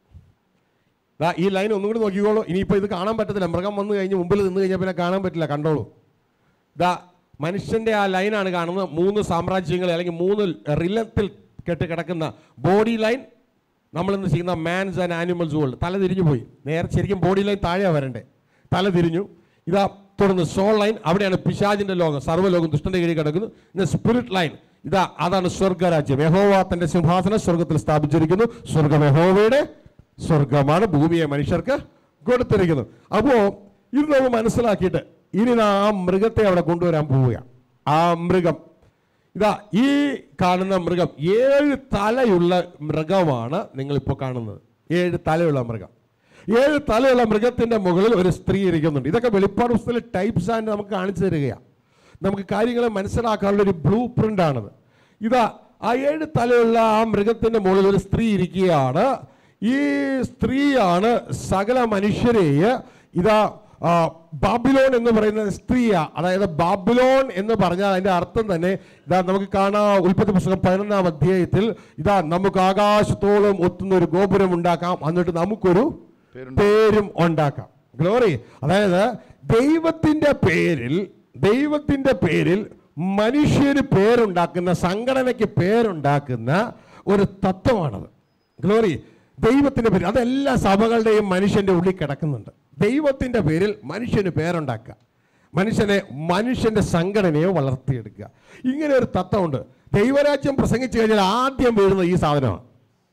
ദാ ഈ ലൈൻ ഒന്നും കൂടി നോക്കിക്കോളൂ ഇനിയിപ്പോൾ ഇത് കാണാൻ പറ്റത്തില്ല മൃഗം വന്നു കഴിഞ്ഞ് മുമ്പിൽ നിന്ന് കഴിഞ്ഞാൽ പിന്നെ കാണാൻ പറ്റില്ല കണ്ടോളൂ ദാ മനുഷ്യന്റെ ആ ലൈനാണ് കാണുന്നത് മൂന്ന് സാമ്രാജ്യങ്ങൾ അല്ലെങ്കിൽ മൂന്ന് റിലത്തിൽ കെട്ട് കിടക്കുന്ന ബോഡി ലൈൻ നമ്മളിന്ന് ചെയ്യുന്ന മാൻസ് ആൻഡ് ആനിമൽസ് വേൾഡ് തല തിരിഞ്ഞു പോയി നേരെ ശരിക്കും ബോഡി ലൈൻ താഴെയാണ് വരണ്ടേ തല തിരിഞ്ഞു ഇതാ തുടർന്ന് സോൾ ലൈൻ അവിടെയാണ് പിശാജിന്റെ ലോകം സർവ്വലോകം ദുഷ്ടന്റെ കീഴിൽ കിടക്കുന്നു ഇന്ന് സ്പിരിറ്റ് ലൈൻ ഇതാ അതാണ് സ്വർഗരാജ്യം യഹോവ തന്റെ സിംഹാസനം സ്വർഗത്തിൽ സ്ഥാപിച്ചിരിക്കുന്നു സ്വർഗം യഹോവയുടെ സ്വർഗമാണ് ഭൂമിയെ മനുഷ്യർക്ക് കൊടുത്തിരിക്കുന്നത് അപ്പോ ഇത് നമ്മൾ മനസ്സിലാക്കിയിട്ട് ഇനി നാം ആ മൃഗത്തെ അവിടെ കൊണ്ടുവരാൻ പോവുകയാണ് ആ മൃഗം ഇതാ ഈ കാണുന്ന മൃഗം ഏഴ് തലയുള്ള മൃഗമാണ് നിങ്ങളിപ്പോൾ കാണുന്നത് ഏഴ് തലയുള്ള മൃഗം ഏഴ് തലയുള്ള മൃഗത്തിന്റെ മുകളിൽ ഒരു സ്ത്രീ ഇരിക്കുന്നുണ്ട് ഇതൊക്കെ വെളിപ്പാട് പുസ്തകത്തിലെ ടൈപ്സ് ആൻഡ് നമുക്ക് കാണിച്ചു തരികയാണ് നമുക്ക് കാര്യങ്ങളെ മനസ്സിലാക്കാനുള്ള ഒരു ബ്ലൂ പ്രിന്റ് ആണത് ഇതാ ആ ഏഴ് തലയുള്ള ആ മൃഗത്തിന്റെ മുകളിൽ ഒരു സ്ത്രീ ഇരിക്കുകയാണ് ഈ സ്ത്രീയാണ് സകല മനുഷ്യരെയും ഇതാ ആ, ബാബിലോൺ എന്ന് പറയുന്ന സ്ത്രീയാ അതായത് ബാബിലോൺ എന്ന് പറഞ്ഞാൽ അതിന്റെ അർത്ഥം തന്നെ ഇതാ നമുക്ക് കാണാം ഉൽപ്പത്തി പുസ്തകം പതിനൊന്നാം അധ്യായത്തിൽ ഇതാ നമുക്ക് ആകാശത്തോളം ഒത്തുന്ന ഒരു ഗോപുരം ഉണ്ടാക്കാം എന്നിട്ട് നമുക്കൊരു പേരും ഉണ്ടാക്കാം ഗ്ലോറി അതായത് ദൈവത്തിന്റെ പേരിൽ ദൈവത്തിന്റെ പേരിൽ മനുഷ്യന് പേരുണ്ടാക്കുന്ന സംഘടനയ്ക്ക് പേരുണ്ടാക്കുന്ന ഒരു തത്വമാണത് ഗ്ലോറി ദൈവത്തിന്റെ പേരിൽ അതെല്ലാ സഭകളുടെയും മനുഷ്യന്റെ ഉള്ളിൽ കിടക്കുന്നുണ്ട് ദൈവത്തിന്റെ പേരിൽ മനുഷ്യന് പേരുണ്ടാക്കുക മനുഷ്യനെ മനുഷ്യന്റെ സംഘടനയെ വളർത്തിയെടുക്കുക ഇങ്ങനെ ഒരു തത്വമുണ്ട് ദൈവരാജ്യം പ്രസംഗിച്ചു കഴിഞ്ഞാൽ ആദ്യം വീഴുന്നത് ഈ സാധനമാണ്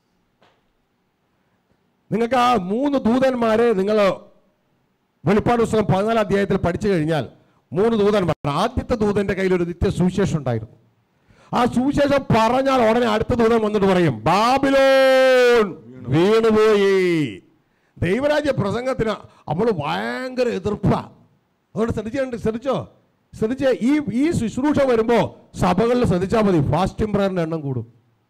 നിങ്ങൾക്ക് ആ മൂന്ന് ദൂതന്മാരെ നിങ്ങൾ വെളിപ്പാട് പുസ്തകം പതിനാലാം അധ്യായത്തിൽ പഠിച്ചു കഴിഞ്ഞാൽ മൂന്ന് ദൂതന്മാർ ആദ്യത്തെ ദൂതന്റെ കയ്യിൽ ഒരു നിത്യ സുവിശേഷം ഉണ്ടായിരുന്നു ആ സുവിശേഷം പറഞ്ഞാൽ ഉടനെ അടുത്ത ദൂതൻ വന്നിട്ട് പറയും ബാബിലോൺ വീണുപോയി ദൈവരാജ്യ പ്രസംഗത്തിന് അവൾ ഭയങ്കര എതിർപ്പാ അതുകൊണ്ട് ശ്രദ്ധിച്ചുണ്ട് ശ്രദ്ധിച്ചോ ശ്രദ്ധിച്ച് ഈ ഈ ശുശ്രൂഷ വരുമ്പോൾ സഭകളിൽ ശ്രദ്ധിച്ചാൽ മതി ഫാസ്റ്റിംഗ് പ്രയറിന്റെ എണ്ണം കൂടും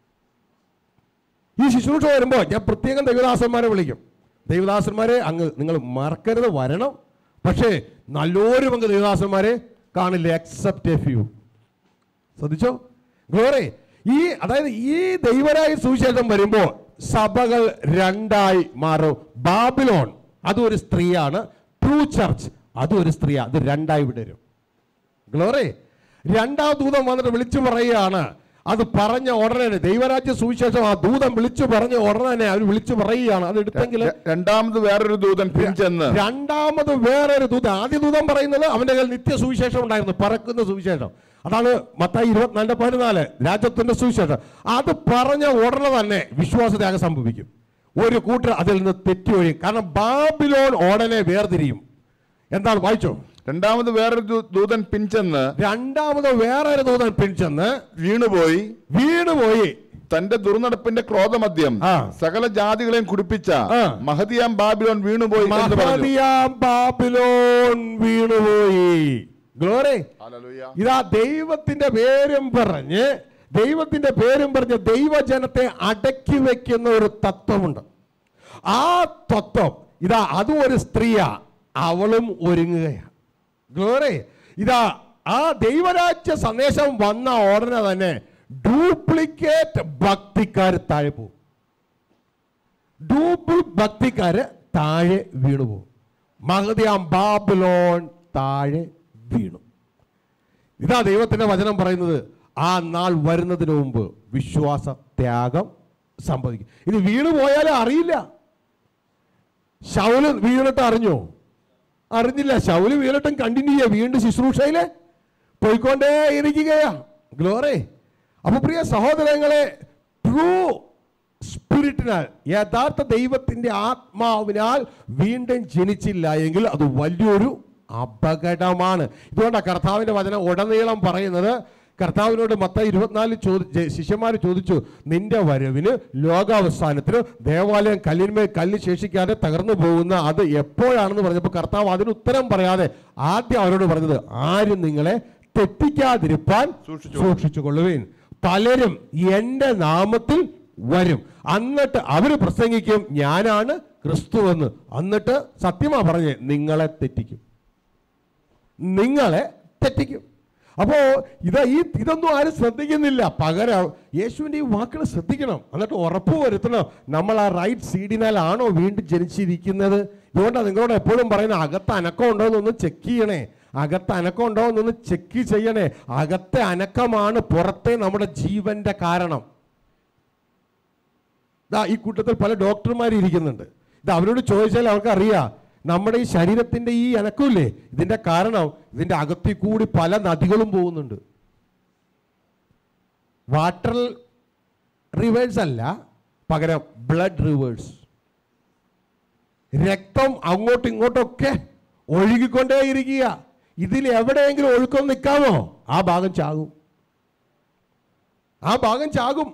ഈ ശുശ്രൂഷ വരുമ്പോൾ ഞാൻ പ്രത്യേകം ദൈവദാസന്മാരെ വിളിക്കും ദൈവദാസന്മാരെ അങ്ങ് നിങ്ങൾ മറക്കരുത് വരണം പക്ഷേ നല്ലൊരു പങ്ക് ദൈവദാസന്മാരെ കാണില്ല എക്സെപ്റ്റ് എ ഫ്യൂ ശ്രദ്ധിച്ചോ ഗ്ലോറി ഈ അതായത് ഈ ദൈവരായ സുവിശേഷം വരുമ്പോൾ സഭകൾ രണ്ടായി മാറും ബാബിലോൺ അതും ഒരു സ്ത്രീയാണ് ട്രൂ ചർച്ച് അതും ഒരു സ്ത്രീയാണ് അത് രണ്ടായി വിടരും ഗ്ലോറി രണ്ടാം ദൂതം വന്നിട്ട് വിളിച്ചു പറയുകയാണ് അത് പറഞ്ഞ ഉടനെ തന്നെ ദൈവരാജ്യ സുവിശേഷം ആ ദൂതം വിളിച്ചു പറഞ്ഞ ഉടനെ തന്നെ അവർ വിളിച്ചു പറയുകയാണ് അത് എടുത്തെങ്കിൽ ര- രണ്ടാമത് വേറൊരു ദൂതൻ പിൻചെന്ന് രണ്ടാമത് വേറൊരു ദൂതം ആദ്യ ദൂതം പറയുന്നത് അവന്റെ കയ്യിൽ നിത്യ സുവിശേഷം ഉണ്ടായിരുന്നു പറക്കുന്ന സുവിശേഷം അതാണ് മത്തായി ഇരുപത്തിനാലിന്റെ പതിനാല് രാജ്യത്തിന്റെ സുവിശേഷം അത് പറഞ്ഞ ഉടനെ തന്നെ വിശ്വാസത്യാഗം സംഭവിക്കും ഒരു കൂട്ടർ അതിൽ നിന്ന് തെറ്റി ഒഴിയും കാരണം ബാബിലോൺ ഉടനെ വേർതിരിയും എന്താണ് വായിച്ചോ രണ്ടാമത് വേറൊരു ദൂ- ദൂതൻ പിൻചെന്ന് രണ്ടാമത് വേറൊരു ദൂതൻ പിടിച്ചെന്ന് വീണുപോയി വീണുപോയി തന്റെ ദുർനടപ്പിന്റെ ക്രോധമദ്യം ആ. സകല ജാതികളെയും കുടിപ്പിച്ച ആ. മഹദിയാം ബാബിലോൺ വീണുപോയി എന്ന് പറഞ്ഞു മഹതിയാം ബാബിലോൺ വീണുപോയി ഗ്ലോറി ഹല്ലേലൂയ. ഇതാ ദൈവത്തിന്റെ പേരും പറഞ്ഞ് ദൈവത്തിന്റെ പേരും പറഞ്ഞ് ദൈവജനത്തെ അടക്കി വെക്കുന്ന ഒരു തത്വമുണ്ട് ആ തത്വം ഇതാ അതും ഒരു സ്ത്രീയാ അവളും ഒരുങ്ങുകയാണ് ഗ്ലോറി ഇതാ ആ ദൈവരാജ്യ സന്ദേശം വന്ന ഉടനെ തന്നെ ഡ്യൂപ്ലിക്കേറ്റ് ഭക്തിക്കാർ താഴെ പോകും ഡൂബിൾ ഭക്തിക്കാര് താഴെ വീണു പോകും മഹദിയാം ബാബിലോൺ താഴെ വീണു ഇതാ ദൈവത്തിന്റെ വചനം പറയുന്നത് ആ നാൾ വരുന്നതിന് മുമ്പ് വിശ്വാസ ത്യാഗം സംഭവിക്കും ഇത് വീണു പോയാലും അറിയില്ല ശൗല് വീണിട്ട് അറിഞ്ഞോ അറിഞ്ഞില്ല ശൗല് വീണിട്ടും കണ്ടിന്യൂ ചെയ്യുക വീണ്ടും ശുശ്രൂഷയില് പോയിക്കൊണ്ടേ ഇരിക്കുകയാ ഗ്ലോറി അപ്പൊ പ്രിയ സഹോദരങ്ങളെ ട്രൂ സ്പിരിറ്റിനാൽ യഥാർത്ഥ ദൈവത്തിന്റെ ആത്മാവിനാൽ വീണ്ടും ജനിച്ചില്ല എങ്കിൽ അത് വലിയൊരു അപകടമാണ് ഇതുകൊണ്ടാണ് കർത്താവിന്റെ വചനം ഉടനീളം പറയുന്നത് കർത്താവിനോട് മത്ത ഇരുപത്തിനാല് ചോദി ശിഷ്യന്മാർ ചോദിച്ചു നിന്റെ വരവിന് ലോകാവസാനത്തിന് ദേവാലയം കല്ലിന്മേൽ കല്ല് ശേഷിക്കാതെ തകർന്നു പോകുന്ന അത് എപ്പോഴാണെന്ന് പറഞ്ഞപ്പോൾ കർത്താവ് അതിന് ഉത്തരം പറയാതെ ആദ്യം അവരോട് പറഞ്ഞത് ആരും നിങ്ങളെ തെറ്റിക്കാതിരിപ്പാൻ സൂക്ഷിച്ചു സൂക്ഷിച്ചുകൊള്ളുവീൻ പലരും എൻ്റെ നാമത്തിൽ വരും എന്നിട്ട് അവർ പ്രസംഗിക്കും ഞാനാണ് ക്രിസ്തുവെന്ന് എന്നിട്ട് സത്യമാ പറഞ്ഞേ നിങ്ങളെ തെറ്റിക്കും നിങ്ങളെ തെറ്റിക്കും അപ്പോ ഇതാ ഈ ഇതൊന്നും ആരും ശ്രദ്ധിക്കുന്നില്ല പകരം യേശുവിന്റെ ഈ വാക്കുകൾ ശ്രദ്ധിക്കണം എന്നിട്ട് ഉറപ്പ് വരുത്തണം നമ്മൾ ആ റൈറ്റ് സീഡിനാലാണോ വീണ്ടും ജനിച്ചിരിക്കുന്നത് ഇതുകൊണ്ടാണ് നിങ്ങളോട് എപ്പോഴും പറയുന്നത് അകത്ത് അനക്കം ഉണ്ടോ എന്നൊന്ന് ചെക്ക് ചെയ്യണേ അകത്ത് അനക്കം ഉണ്ടോ എന്നൊന്ന് ചെക്ക് ചെയ്യണേ അകത്തെ അനക്കമാണ് പുറത്തെ നമ്മുടെ ജീവന്റെ കാരണം ഇതാ ഈ കൂട്ടത്തിൽ പല ഡോക്ടർമാർ ഇരിക്കുന്നുണ്ട് ഇത് അവരോട് ചോദിച്ചാൽ അവർക്ക് അറിയാം നമ്മുടെ ഈ ശരീരത്തിന്റെ ഈ അനക്കമില്ലേ ഇതിന്റെ കാരണം ഇതിന്റെ അകത്തിൽ കൂടി പല നദികളും പോകുന്നുണ്ട് വാട്ടർ റിവേഴ്സ് അല്ല പകരം ബ്ലഡ് റിവേഴ്സ് രക്തം അങ്ങോട്ടും ഇങ്ങോട്ടൊക്കെ ഒഴുകിക്കൊണ്ടേയിരിക്കുക ഇതിൽ എവിടെയെങ്കിലും ഒഴുക്കം നിൽക്കാമോ ആ ഭാഗം ചാകും ആ ഭാഗം ചാകും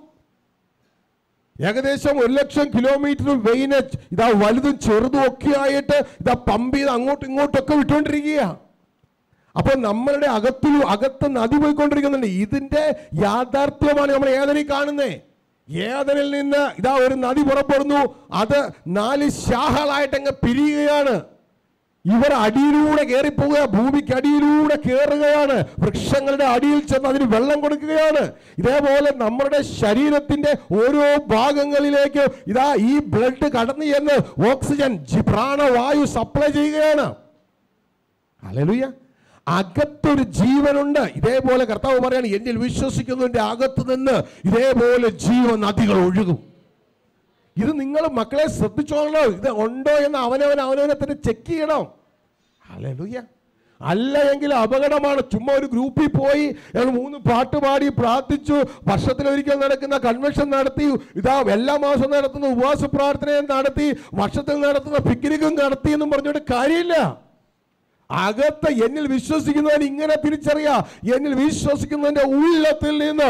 ഏകദേശം ഒരു ലക്ഷം കിലോമീറ്റർ വെയിന് ഇതാ വലുതും ചെറുതും ഒക്കെ ആയിട്ട് ഇതാ പമ്പ് ചെയ്ത് അങ്ങോട്ടും ഇങ്ങോട്ടൊക്കെ വിട്ടുകൊണ്ടിരിക്കുക അപ്പൊ നമ്മളുടെ അകത്തു അകത്ത് നദി പോയിക്കൊണ്ടിരിക്കുന്നുണ്ട് ഇതിന്റെ യാഥാർത്ഥ്യമാണ് നമ്മൾ ഏതനിൽ കാണുന്നേ ഏതനിൽ നിന്ന് ഇതാ ഒരു നദി പുറപ്പെടുന്നു അത് നാല് ശാഖകളായിട്ട് അങ്ങ് പിരിയുകയാണ് ഇവർ അടിയിലൂടെ കയറിപ്പോവുക ഭൂമിക്ക് അടിയിലൂടെ കയറുകയാണ് വൃക്ഷങ്ങളുടെ അടിയിൽ ചെന്ന് അതിന് വെള്ളം കൊടുക്കുകയാണ് ഇതേപോലെ നമ്മുടെ ശരീരത്തിന്റെ ഓരോ ഭാഗങ്ങളിലേക്ക് ഇതാ ഈ ബ്ലഡ് കടന്നു ചെന്ന് ഓക്സിജൻ ജി- പ്രാണവായു സപ്ലൈ ചെയ്യുകയാണ് ഹല്ലേലൂയ അകത്തൊരു ജീവനുണ്ട് ഇതേപോലെ കർത്താവ് പറയാണ് എന്നിൽ വിശ്വസിക്കുന്നതിന്റെ അകത്ത് നിന്ന് ഇതേപോലെ ജീവ നദികൾ ഒഴുകും ഇത് നിങ്ങൾ മക്കളെ ശ്രദ്ധിച്ചോളണം ഇത് ഉണ്ടോ എന്ന് അവനവൻ അവനവനെ തന്നെ ചെക്ക് ചെയ്യണം ഹല്ലേലൂയ അല്ല എങ്കിൽ അപകടമാണ് ചുമ്മാ ഒരു ഗ്രൂപ്പിൽ പോയി ഞങ്ങൾ മൂന്ന് പാട്ട് പാടി പ്രാർത്ഥിച്ചു വർഷത്തിലൊരിക്കൽ നടക്കുന്ന കൺവെൻഷൻ നടത്തി ഇതാ എല്ലാ മാസവും നടത്തുന്ന ഉപവാസ പ്രാർത്ഥനയും നടത്തി വർഷത്തിൽ നടത്തുന്ന പിക്നിക്കും നടത്തി എന്നും പറഞ്ഞുകൊണ്ട് കാര്യമില്ല അകത്ത് എന്നിൽ വിശ്വസിക്കുന്നവൻ ഇങ്ങനെ തിരിച്ചറിയാ എന്നിൽ വിശ്വസിക്കുന്നതിന്റെ ഉള്ളത്തിൽ നിന്ന്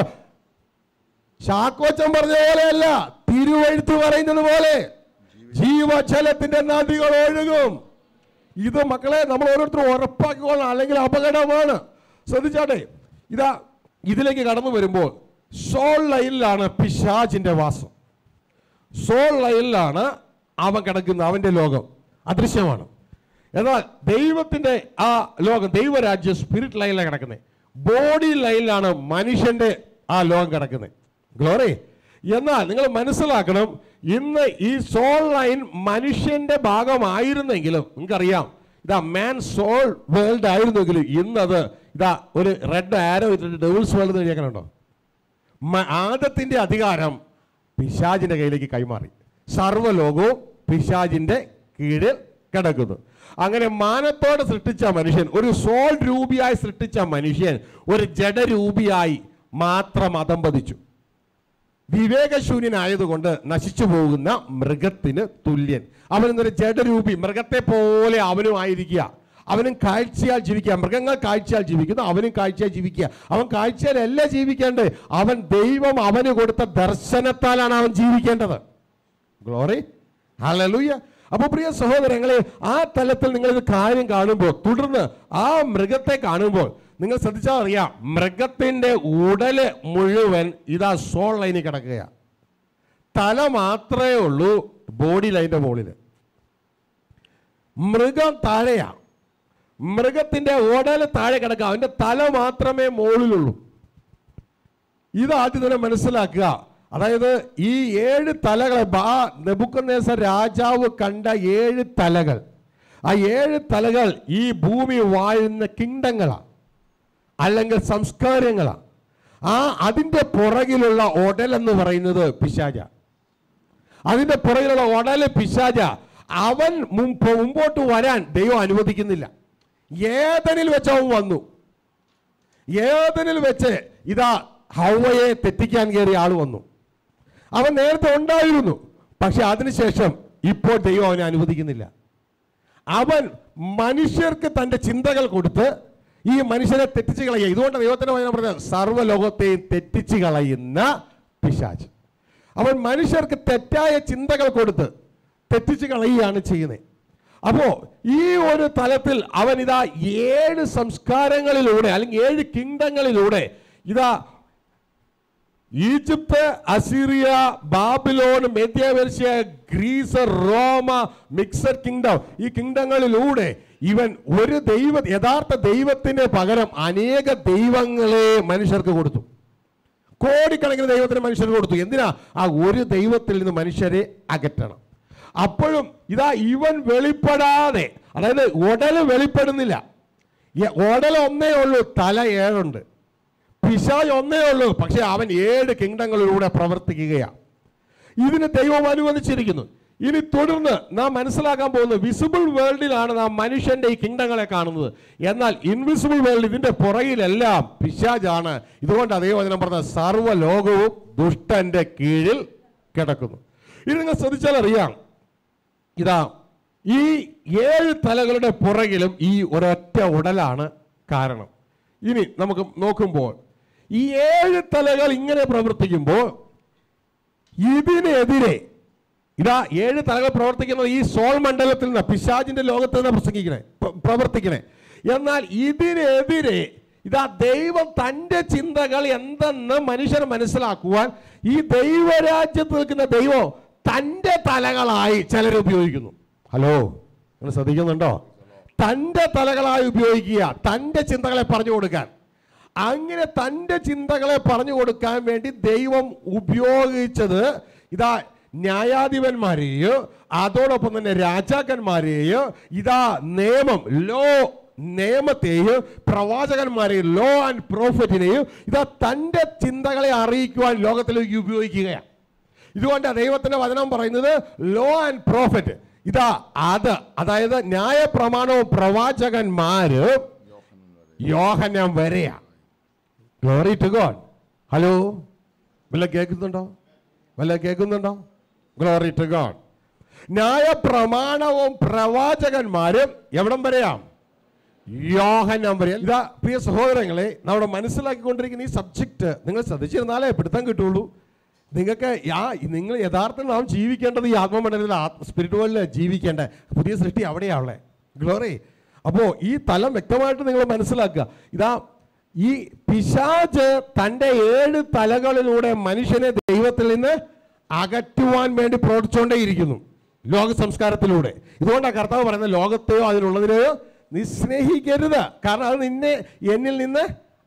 ചാക്കോച്ചൻ പറഞ്ഞ പോലെയല്ല തിരുവഴുത്ത് പറയുന്നത് പോലെ ജീവജലത്തിന്റെ നദികൾ ഒഴുകും ഇത് മക്കളെ നമ്മൾ ഓരോരുത്തരും ഉറപ്പാക്കിക്കൊള്ളണം അല്ലെങ്കിൽ അപകടമാണ് ശ്രദ്ധിച്ചാട്ടെ ഇതാ ഇതിലേക്ക് കടന്നു വരുമ്പോൾ സോൾ ലൈനിലാണ് പിശാചിന്റെ വാസം സോൾ ലൈനിലാണ് അവൻ കിടക്കുന്നത് അവന്റെ ലോകം അദൃശ്യമാണ് എന്നാൽ ദൈവത്തിന്റെ ആ ലോകം ദൈവരാജ്യം സ്പിരിറ്റ് ലൈനിലാണ് കിടക്കുന്നത് ബോഡി ലൈനിലാണ് മനുഷ്യന്റെ ആ ലോകം കിടക്കുന്നത് ഗ്ലോറി എന്നാൽ നിങ്ങൾ മനസ്സിലാക്കണം ഇന്ന് ഈ സോൾ ലൈൻ മനുഷ്യന്റെ ഭാഗമായിരുന്നെങ്കിലും നിങ്ങൾക്കറിയാം ഇതാ മാൻ സോൾ വേൾഡ് ആയിരുന്നെങ്കിലും ഇന്നത് ഇതാ ഒരു റെഡ് ആരോ ഇട്ടിട്ട് ഡെവിൾസ് വേൾഡ് എന്ന് എഴുതിയേക്കണുണ്ടോ മ- ആദത്തിന്റെ അധികാരം പിശാജിന്റെ കയ്യിലേക്ക് കൈമാറി സർവ്വലോകവും പിശാജിന്റെ കീഴിൽ കിടക്കുന്നു അങ്ങനെ മാനത്തോടെ സൃഷ്ടിച്ച മനുഷ്യൻ ഒരു സോൾ രൂപിയായി സൃഷ്ടിച്ച മനുഷ്യൻ ഒരു ജഡരൂപിയായി മാത്രം അതമ്പതിച്ചു വിവേകശൂന്യനായതുകൊണ്ട് നശിച്ചു പോകുന്ന മൃഗത്തിന് തുല്യൻ അവൻ എന്നൊരു ജഡരൂപി മൃഗത്തെ പോലെ അവനും ആയിരിക്കുക അവനും കാഴ്ചയാൽ ജീവിക്കുക മൃഗങ്ങൾ കാഴ്ചയാൽ ജീവിക്കുന്നു അവനും കാഴ്ചയാൽ ജീവിക്കുക അവൻ കാഴ്ചയാലല്ല ജീവിക്കേണ്ടത് അവൻ ദൈവം അവന് കൊടുത്ത ദർശനത്താലാണ് അവൻ ജീവിക്കേണ്ടത് ഗ്ലോറി ഹല്ലേലൂയ അപ്പോൾ പ്രിയ സഹോദരങ്ങളെ ആ തലത്തിൽ നിങ്ങൾ ഇത് കാര്യം കാണുമ്പോൾ തുടർന്ന് ആ മൃഗത്തെ കാണുമ്പോൾ നിങ്ങൾ ശ്രദ്ധിച്ചാൽ അറിയാം മൃഗത്തിന്റെ ഉടല് മുഴുവൻ ഇതാ സോൾ ലൈനിൽ കിടക്കുകയാണ് തല മാത്രമേ ഉള്ളൂ ബോഡി ലൈനിന്റെ മുകളിൽ മൃഗം താഴെയാ മൃഗത്തിന്റെ ഉടല് താഴെ കിടക്കുക അവന്റെ തല മാത്രമേ മുകളിലുള്ളൂ ഇത് ആദ്യം തന്നെ മനസ്സിലാക്കുക അതായത് ഈ ഏഴ് തലകളെ ബാ നെബുക്കന്നേസർ രാജാവ് കണ്ട ഏഴ് തലകൾ ആ ഏഴ് തലകൾ ഈ ഭൂമി വാഴുന്ന കിങ്ഡങ്ങളാ അല്ലെങ്കിൽ സംസ്കാരങ്ങളാ ആ അതിന്റെ പുറകിലുള്ള ഒടൽ എന്ന് പറയുന്നത് പിശാച അതിന്റെ പുറകിലുള്ള ഒടല് പിശാച അവൻ മുമ്പ് മുമ്പോട്ട് വരാൻ ദൈവം അനുവദിക്കുന്നില്ല ഏതനിൽ വെച്ച് അവൻ വന്നു ഏതനിൽ വെച്ച് ഇതാ ഹൗവയെ തെറ്റിക്കാൻ കയറിയ ആൾ വന്നു അവൻ നേരത്തെ ഉണ്ടായിരുന്നു പക്ഷെ അതിനുശേഷം ഇപ്പോൾ ദൈവം അവനെ അനുവദിക്കുന്നില്ല അവൻ മനുഷ്യർക്ക് തന്റെ ചിന്തകൾ കൊടുത്ത് ഈ മനുഷ്യരെ തെറ്റിച്ച് കളയുക ഇതുകൊണ്ട് ദൈവത്തിന്റെ വചനം പറഞ്ഞത് സർവ്വലോകത്തെയും തെറ്റിച്ച് കളയുന്ന പിശാച് അവൻ മനുഷ്യർക്ക് തെറ്റായ ചിന്തകൾ കൊടുത്ത് തെറ്റിച്ച് കളയുകയാണ് ചെയ്യുന്നത് അപ്പോ ഈ ഒരു തലത്തിൽ അവൻ ഇതാ ഏഴ് സംസ്കാരങ്ങളിലൂടെ അല്ലെങ്കിൽ ഏഴ് കിങ്ഡങ്ങളിലൂടെ ഇതാ Egypt Assyria Babylon Medo Persia Greece റോമ മിക്സഡ് കിങ്ഡം ഈ കിങ്ഡങ്ങളിലൂടെ ഇവൻ ഒരു ദൈവ യഥാർത്ഥ ദൈവത്തിന് പകരം അനേക ദൈവങ്ങളെ മനുഷ്യർക്ക് കൊടുത്തു കോടിക്കണക്കിന് ദൈവത്തിന് മനുഷ്യർക്ക് കൊടുത്തു എന്തിനാ ആ ഒരു ദൈവത്തിൽ നിന്ന് മനുഷ്യരെ അകറ്റണം അപ്പോഴും ഇതാ ഇവൻ വെളിപ്പെടാതെ അതായത് ഉടല് വെളിപ്പെടുന്നില്ല ഈ ഉടൽ ഒന്നേ ഉള്ളൂ തല ഏഴുണ്ട് പിശാജ് ഒന്നേ ഉള്ളൂ പക്ഷെ അവൻ ഏഴ് കിങ്ഡങ്ങളിലൂടെ പ്രവർത്തിക്കുകയാണ് ഇതിന് ദൈവം അനുവദിച്ചിരിക്കുന്നു ഇനി തുടർന്ന് നാം മനസ്സിലാക്കാൻ പോകുന്നത് വിസിബിൾ വേൾഡിലാണ് നാം മനുഷ്യന്റെ ഈ കിങ്ഡങ്ങളെ കാണുന്നത് എന്നാൽ ഇൻവിസിബിൾ വേൾഡ് ഇതിന്റെ പുറകിലെല്ലാം പിശാജാണ് ഇതുകൊണ്ട് അതേ വചനം പറഞ്ഞ സർവ്വ ലോകവും ദുഷ്ടന്റെ കീഴിൽ കിടക്കുന്നു ഇത് നിങ്ങൾ ശ്രദ്ധിച്ചാൽ അറിയാം ഇതാ ഈ ഏഴ് തലകളുടെ പുറകിലും ഈ ഒരൊറ്റ ഉടലാണ് കാരണം ഇനി നമുക്ക് നോക്കുമ്പോൾ ഈ ഏഴ് തലകൾ ഇങ്ങനെ പ്രവർത്തിക്കുമ്പോൾ ഇതിനെതിരെ ഇതാ ഏഴ് തലകൾ പ്രവർത്തിക്കുന്നത് ഈ സോൾ മണ്ഡലത്തിൽ നിന്ന് പിശാജിന്റെ ലോകത്ത് നിന്ന് പ്രസംഗിക്കണേ പ്ര- പ്രവർത്തിക്കണേ എന്നാൽ ഇതിനെതിരെ ഇതാ ദൈവം തന്റെ ചിന്തകൾ എന്തെന്ന് മനുഷ്യർ മനസ്സിലാക്കുവാൻ ഈ ദൈവരാജ്യത്ത് നിൽക്കുന്ന ദൈവം തന്റെ തലകളായി ചിലർ ഉപയോഗിക്കുന്നു ഹലോ നിങ്ങൾ ശ്രദ്ധിക്കുന്നുണ്ടോ തന്റെ തലകളായി ഉപയോഗിക്കുക തന്റെ ചിന്തകളെ പറഞ്ഞു കൊടുക്കാൻ അങ്ങനെ തൻ്റെ ചിന്തകളെ പറഞ്ഞു കൊടുക്കാൻ വേണ്ടി ദൈവം ഉപയോഗിച്ചത് ഇതാ ന്യായാധിപന്മാരെയോ അതോടൊപ്പം തന്നെ രാജാക്കന്മാരെയോ ഇതാ നിയമം ലോ നിയമത്തെയും പ്രവാചകന്മാരെയും ലോ ആൻഡ് പ്രോഫിറ്റിനെയും ഇതാ തൻ്റെ ചിന്തകളെ അറിയിക്കുവാൻ ലോകത്തിലേക്ക് ഉപയോഗിക്കുകയാണ് ഇതുകൊണ്ട് ദൈവത്തിന്റെ വചനം പറയുന്നത് ലോ ആൻഡ് പ്രോഫിറ്റ് ഇതാ അത് അതായത് ന്യായപ്രമാണവും പ്രവാചകന്മാര് യോഹനം വരെയാ ഗ്ലോറി ടു ഗോഡ് ഹലോ വല്ല കേൾക്കുന്നുണ്ടോ വല്ല കേൾക്കുന്നുണ്ടോ ഗ്ലോറി ടു ഗോഡ് ന്യായപ്രമാണവും പ്രവാചകന്മാരും എവിടം വരെയാം യോഹനം വരെ ഇതാ പ്രിയ സഹോദരങ്ങളെ നമ്മുടെ മനസ്സിലാക്കിക്കൊണ്ടിരിക്കുന്ന ഈ സബ്ജക്റ്റ് നിങ്ങൾ ശ്രദ്ധിച്ചിരുന്നാലേ പിടുത്തം കിട്ടുള്ളൂ നിങ്ങൾക്ക് ആ നിങ്ങൾ യഥാർത്ഥം നാം ജീവിക്കേണ്ടത് ഈ ആത്മമണ്ഡലത്തിൽ സ്പിരിറ്റ് വേൾഡിൽ ജീവിക്കേണ്ട പുതിയ സൃഷ്ടി അവിടെയാണല്ലേ ഗ്ലോറി അപ്പോൾ ഈ തലം വ്യക്തമായിട്ട് നിങ്ങൾ മനസ്സിലാക്കുക ഇതാ ഈ പിശാജ് തൻ്റെ ഏഴ് തലകളിലൂടെ മനുഷ്യനെ ദൈവത്തിൽ നിന്ന് അകറ്റുവാൻ വേണ്ടി പ്രവർത്തിച്ചുകൊണ്ടേയിരിക്കുന്നു ലോക സംസ്കാരത്തിലൂടെ ഇതുകൊണ്ടാണ് കർത്താവ് പറയുന്നത് ലോകത്തെയോ അതിലുള്ളതിനെയോ നീ സ്നേഹിക്കരുത് കാരണം അത് നിന്നെ എന്നിൽ നിന്ന്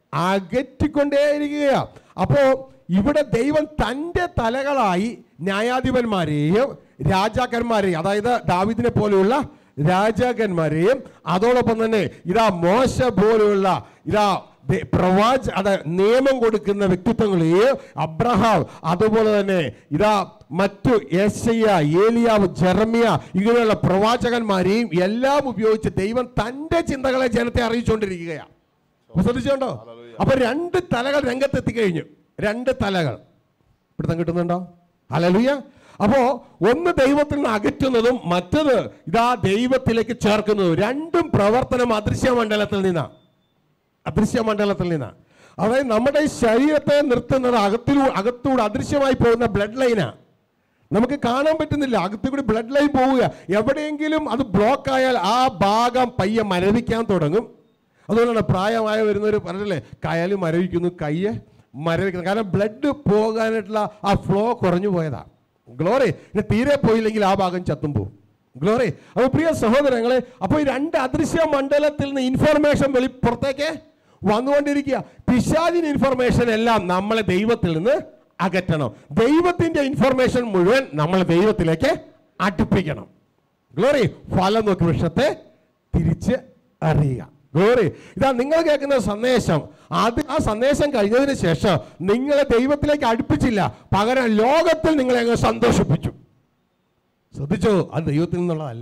അകറ്റിക്കൊണ്ടേയിരിക്കുകയാ അപ്പോൾ ഇവിടെ ദൈവം തൻ്റെ തലകളായി ന്യായാധിപന്മാരെയും രാജാക്കന്മാരെയും അതായത് ദാവിദിനെ പോലെയുള്ള രാജാക്കന്മാരെയും അതോടൊപ്പം തന്നെ ഇതാ മോശ പോലെയുള്ള ഇതാ ദേ- പ്രവാച അത് നിയമം കൊടുക്കുന്ന വ്യക്തിത്വങ്ങളെയും അബ്രഹാം അതുപോലെ തന്നെ ഇതാ മറ്റു യേശയ്യ ഏലിയാവ് ജെറമിയ ഇങ്ങനെയുള്ള പ്രവാചകന്മാരെയും എല്ലാം ഉപയോഗിച്ച് ദൈവം തൻ്റെ ചിന്തകളെ ജനത്തെ അറിയിച്ചുകൊണ്ടിരിക്കുകയാണ് അപ്പൊ ശ്രദ്ധിച്ചുകൊണ്ടോ അപ്പൊ രണ്ട് തലകൾ രംഗത്തെത്തി കഴിഞ്ഞു രണ്ട് തലകൾ പിടുത്തം കിട്ടുന്നുണ്ടോ ഹലലുയ അപ്പോ ഒന്ന് ദൈവത്തിൽ നിന്ന് അകറ്റുന്നതും മറ്റത് ഇതാ ദൈവത്തിലേക്ക് ചേർക്കുന്നതും രണ്ടും പ്രവർത്തനം അദൃശ്യ മണ്ഡലത്തിൽ നിന്നാണ് അദൃശ്യ മണ്ഡലത്തിൽ നിന്നാണ് അതായത് നമ്മുടെ ഈ ശരീരത്തെ നിർത്തുന്നത് അകത്തിലൂടെ അകത്തൂടെ അദൃശ്യമായി പോകുന്ന ബ്ലഡ് ലൈനാണ് നമുക്ക് കാണാൻ പറ്റുന്നില്ല അകത്തുകൂടി ബ്ലഡ് ലൈൻ പോവുക എവിടെയെങ്കിലും അത് ബ്ലോക്ക് ആയാൽ ആ ഭാഗം പയ്യെ മരവിക്കാൻ തുടങ്ങും അതുകൊണ്ടാണ് പ്രായമായ വരുന്നവർ പറഞ്ഞല്ലേ കയൽ മരവിക്കുന്നു കയ്യ് മരവിക്കുന്നു കാരണം ബ്ലഡ് പോകാനായിട്ടുള്ള ആ ഫ്ലോ കുറഞ്ഞു പോയതാ ഗ്ലോറി ഇനി തീരെ പോയില്ലെങ്കിൽ ആ ഭാഗം ചത്തും പോകും ഗ്ലോറി അപ്പോൾ പ്രിയ സഹോദരങ്ങളെ അപ്പോൾ ഈ രണ്ട് അദൃശ്യ മണ്ഡലത്തിൽ നിന്ന് ഇൻഫർമേഷൻ വെളി പുറത്തേക്ക് വന്നുകൊണ്ടിരിക്കുക പിശാചിന് ഇൻഫർമേഷൻ എല്ലാം നമ്മളെ ദൈവത്തിൽ നിന്ന് അകറ്റണം ദൈവത്തിന്റെ ഇൻഫർമേഷൻ മുഴുവൻ നമ്മളെ ദൈവത്തിലേക്ക് അടുപ്പിക്കണം ഗ്ലോറി ഫലം നോക്കി വൃക്ഷത്തെ തിരിച്ച് അറിയുക ഗ്ലോറി ഇതാ നിങ്ങൾ കേൾക്കുന്ന സന്ദേശം അത് ആ സന്ദേശം കഴിഞ്ഞതിന് ശേഷം നിങ്ങളെ ദൈവത്തിലേക്ക് അടുപ്പിച്ചില്ല പകരം ലോകത്തിൽ നിങ്ങളെ അങ്ങ് സന്തോഷിപ്പിച്ചു ശ്രദ്ധിച്ചോ അത് ദൈവത്തിൽ നിന്നുള്ളതല്ല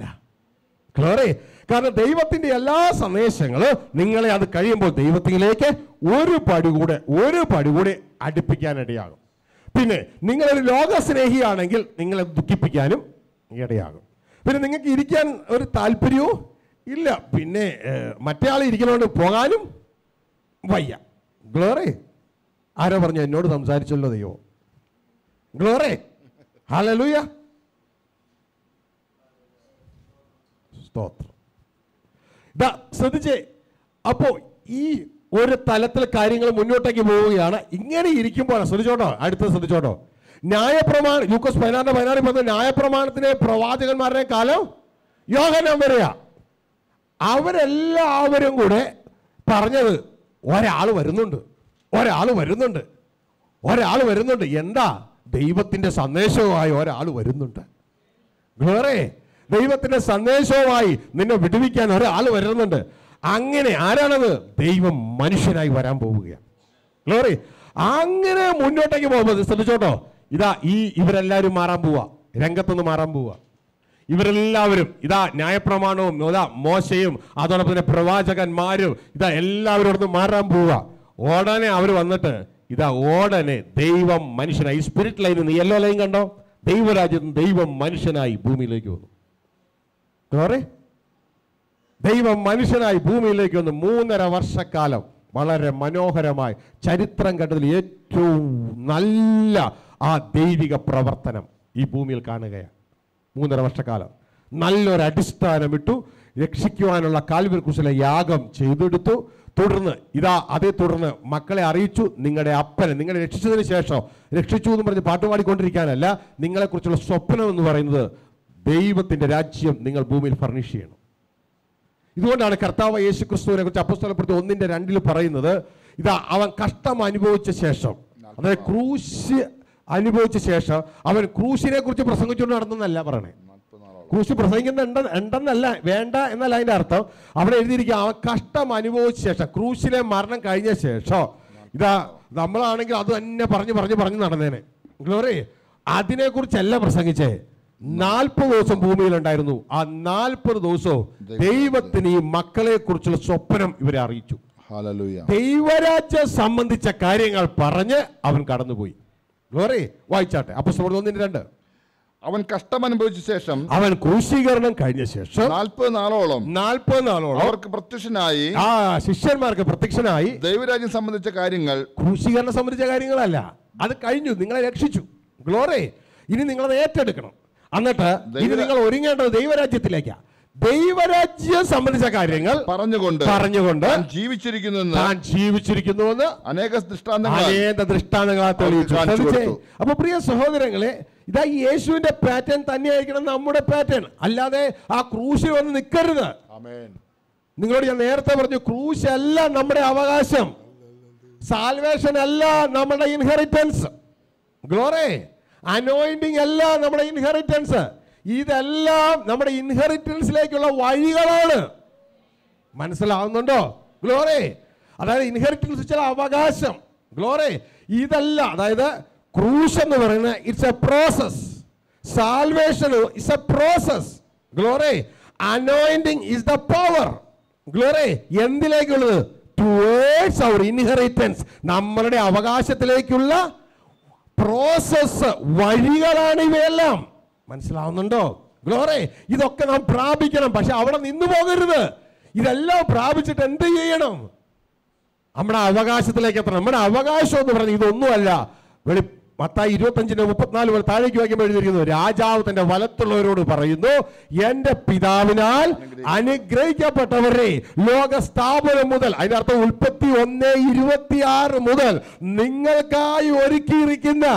ക്ലോറേ കാരണം ദൈവത്തിന്റെ എല്ലാ സന്ദേശങ്ങളും നിങ്ങളെ അത് കഴിയുമ്പോൾ ദൈവത്തിലേക്ക് ഒരു പടി കൂടെ ഒരു പടി കൂടെ അടുപ്പിക്കാനിടയാകും പിന്നെ നിങ്ങളൊരു ലോകസ്നേഹിയാണെങ്കിൽ നിങ്ങളെ ദുഃഖിപ്പിക്കാനും ഇടയാകും പിന്നെ നിങ്ങൾക്ക് ഇരിക്കാൻ ഒരു താല്പര്യവും ഇല്ല പിന്നെ ഏഹ്, മറ്റേ ആൾ ഇരിക്കുന്നതുകൊണ്ട് പോകാനും വയ്യ ഗ്ലോറേ ആരോ പറഞ്ഞു എന്നോട് സംസാരിച്ചല്ലോ ദൈവം ഗ്ലോറേ ഹലലൂയ സ്തോത്രം ഇതാ ശ്രദ്ധിച്ചേ അപ്പോ ഈ ഒരു തലത്തിൽ കാര്യങ്ങൾ മുന്നോട്ടേക്ക് പോവുകയാണ് ഇങ്ങനെ ഇരിക്കുമ്പോൾ ശ്രദ്ധിച്ചോട്ടോ അടുത്ത ശ്രദ്ധിച്ചോട്ടോ ന്യായപ്രമാണം ലൂക്കോസ് പതിനാറിന്റെ പതിനാറിൽ പറഞ്ഞ ന്യായപ്രമാണത്തിന്റെ പ്രവാചകന്മാരുടെ കാലം യോഹനം വരെയാ അവരെല്ലാവരും കൂടെ പറഞ്ഞത് ഒരാൾ വരുന്നുണ്ട് ഒരാൾ വരുന്നുണ്ട് ഒരാൾ വരുന്നുണ്ട് എന്താ ദൈവത്തിന്റെ സന്ദേശവുമായി ഒരാൾ വരുന്നുണ്ട് ഗ്ലോറേ ദൈവത്തിന്റെ സന്ദേശവുമായി നിന്നെ വിടുവിക്കാൻ ഒരാൾ വരുന്നുണ്ട് അങ്ങനെ ആരാണത് ദൈവം മനുഷ്യനായി വരാൻ പോവുകയാണ് ഗ്ലോറി അങ്ങനെ മുന്നോട്ടേക്ക് പോകുമ്പോൾ ശ്രദ്ധിച്ചോട്ടോ ഇതാ ഈ ഇവരെല്ലാവരും മാറാൻ പോവാ രംഗത്തുനിന്ന് മാറാൻ പോവാ ഇവരെല്ലാവരും ഇതാ ന്യായപ്രമാണവും ഇതാ മോശയും അതോടൊപ്പം തന്നെ പ്രവാചകന്മാരും ഇതാ എല്ലാവരും അവിടുന്ന് മാറാൻ പോവാ ഉടനെ അവർ വന്നിട്ട് ഇതാ ഉടനെ ദൈവം മനുഷ്യനായി സ്പിരിറ്റ് ലൈനിൽ നിന്ന് യെല്ലോ ലൈൻ കണ്ടോ ദൈവരാജ്യത്ത് ദൈവം മനുഷ്യനായി ഭൂമിയിലേക്ക് വന്നു Glory. ദൈവം മനുഷ്യനായി ഭൂമിയിലേക്ക് വന്ന് മൂന്നര വർഷക്കാലം വളരെ മനോഹരമായി ചരിത്രം കണ്ടതിൽ ഏറ്റവും നല്ല ആ ദൈവിക പ്രവർത്തനം ഈ ഭൂമിയിൽ കാണുകയാണ് മൂന്നര വർഷക്കാലം നല്ലൊരു അടിസ്ഥാനം ഇട്ടു രക്ഷിക്കുവാനുള്ള കാൽവർ കുശല യാഗം ചെയ്തെടുത്തു തുടർന്ന് ഇതാ അതേ തുടർന്ന് മക്കളെ അറിയിച്ചു നിങ്ങളുടെ അപ്പനെ നിങ്ങളെ രക്ഷിച്ചതിന് ശേഷം രക്ഷിച്ചു എന്ന് പറഞ്ഞ് പാട്ടുപാടിക്കൊണ്ടിരിക്കാനല്ല നിങ്ങളെക്കുറിച്ചുള്ള സ്വപ്നം എന്ന് പറയുന്നത് ദൈവത്തിന്റെ രാജ്യം നിങ്ങൾ ഭൂമിയിൽ ഫർണിഷ് ചെയ്യണം ഇതുകൊണ്ടാണ് കർത്താവ് യേശു ക്രിസ്തുവിനെ കുറിച്ച് അപ്പസ്തലപ്പെടുത്തി ഒന്നിന്റെ രണ്ടിൽ പറയുന്നത് ഇതാ അവൻ കഷ്ടം അനുഭവിച്ച ശേഷം അതായത് ക്രൂശ് അനുഭവിച്ച ശേഷം അവൻ ക്രൂശിനെ കുറിച്ച് പ്രസംഗിച്ചുകൊണ്ട് നടന്നല്ല പറയണേ ക്രൂശ് പ്രസംഗിക്കുന്ന ഉണ്ട- ഉണ്ടെന്നല്ല വേണ്ട എന്നല്ല അതിന്റെ അർത്ഥം അവിടെ എഴുതിയിരിക്കുക അവൻ കഷ്ടം അനുഭവിച്ച ശേഷം ക്രൂശിലെ മരണം കഴിഞ്ഞ ശേഷം ഇതാ നമ്മളാണെങ്കിൽ അത് തന്നെ പറഞ്ഞു പറഞ്ഞു പറഞ്ഞു നടന്നേനെ ഗ്ലോറി അതിനെ കുറിച്ചല്ല പ്രസംഗിച്ചേ നാൽപ്പത് ദിവസം ഭൂമിയിലുണ്ടായിരുന്നു ആ നാൽപ്പത് ദിവസവും ദൈവത്തിന് ഈ മക്കളെ കുറിച്ചുള്ള സ്വപ്നം ഇവരെ അറിയിച്ചു ഹാലലൂയ ദൈവരാജ്യം സംബന്ധിച്ച കാര്യങ്ങൾ പറഞ്ഞ് അവൻ കടന്നുപോയി ഗ്ലോറി വായിച്ചാട്ടെ അപ്പൊ ഒന്നിന് രണ്ട് അവൻ കഷ്ടം അനുഭവിച്ച ശേഷം അവൻ ക്രൂശീകരണം കഴിഞ്ഞ ശേഷം നാൽപ്പത് നാളോളം നാൽപ്പത് നാളോളം അവർക്ക് പ്രത്യക്ഷനായി ആ ശിഷ്യന്മാർക്ക് പ്രത്യക്ഷനായി ദൈവരാജ്യം സംബന്ധിച്ച കാര്യങ്ങൾ ക്രൂശീകരണം സംബന്ധിച്ച കാര്യങ്ങളല്ല അത് കഴിഞ്ഞു നിങ്ങളെ രക്ഷിച്ചു ഗ്ലോറി ഇനി നിങ്ങളത് ഏറ്റെടുക്കണം എന്നിട്ട് ഇനി ദൈവ- നിങ്ങൾ ഒരുങ്ങേണ്ടത് ദൈവരാജ്യത്തിലേക്കാ ദൈവരാജ്യം സംബന്ധിച്ച കാര്യങ്ങൾ പറഞ്ഞുകൊണ്ട് പറഞ്ഞുകൊണ്ട് താൻ ജീവിച്ചിരിക്കുന്നെന്ന് താൻ ജീവിച്ചിരിക്കുന്നുവെന്ന് അനേക ദൃഷ്ടാന്തങ്ങൾ അനേക ദൃഷ്ടാന്തങ്ങളെ തെളിയിച്ചു കാണിച്ചു ശ്രദ്ധിച്ചേ? കൊടുത്തു. അപ്പൊ പ്രിയ സഹോദരങ്ങളെ ഇതാ ഈ യേശുവിന്റെ പാറ്റേൺ തന്നെയായിരിക്കണം നമ്മുടെ പാറ്റേൺ അല്ലാതെ ആ ക്രൂശിൽ വന്ന് നിൽക്കരുത് ആമേൻ നിങ്ങളോട് ഞാൻ നേരത്തെ പറഞ്ഞു ക്രൂശ് അല്ല നമ്മുടെ അവകാശം സാൽവേഷൻ അല്ല നമ്മുടെ ഇൻഹെറിറ്റൻസ് ഗ്ലോറേ അനോയിന്റിങ് അല്ല നമ്മുടെ ഇൻഹെറിറ്റൻസ് ഇതെല്ലാം നമ്മുടെ ഇൻഹെറിറ്റൻസിലേക്കുള്ള വഴികളാണ് മനസ്സിലാവുന്നുണ്ടോ ഗ്ലോറേ അതായത് ഇൻഹെറിറ്റൻസ് ചില അവകാശം ഗ്ലോറേ ഇതല്ല അതായത് ക്രൂശ് എന്ന് പറയുന്നത് it's a process salvation it's a process glory anointing is the power glory എന്തിലേക്കുള്ളത് ടുവേഴ്സ് അവർ ഇൻഹെറിറ്റൻസ് നമ്മളുടെ അവകാശത്തിലേക്കുള്ള പ്രോസസ് വഴികളാണ് ഇവയെല്ലാം മനസ്സിലാവുന്നുണ്ടോ ഗ്ലോറെ ഇതൊക്കെ നാം പ്രാപിക്കണം പക്ഷെ അവിടെ നിന്നു പോകരുത് ഇതെല്ലാം പ്രാപിച്ചിട്ട് എന്ത് ചെയ്യണം നമ്മുടെ അവകാശത്തിലേക്ക് എത്തണം നമ്മുടെ അവകാശം എന്ന് പറഞ്ഞ് ഇതൊന്നുമല്ല വെളി മത്തായി ഇരുപത്തഞ്ചിന്റെ മുപ്പത്തിനാല് വരെ താഴേക്ക് വായിക്കുമ്പോൾ എഴുതിയിരിക്കുന്നു രാജാവ് തന്റെ വലത്തുള്ളവരോട് പറയുന്നു എന്റെ പിതാവിനാൽ അനുഗ്രഹിക്കപ്പെട്ടവരെ ലോക സ്ഥാപനം മുതൽ അതിന്റെ അർത്ഥം ഉൽപ്പത്തി ഒന്ന് ഇരുപത്തിയാറ് മുതൽ നിങ്ങൾക്കായി ഒരുക്കിയിരിക്കുന്ന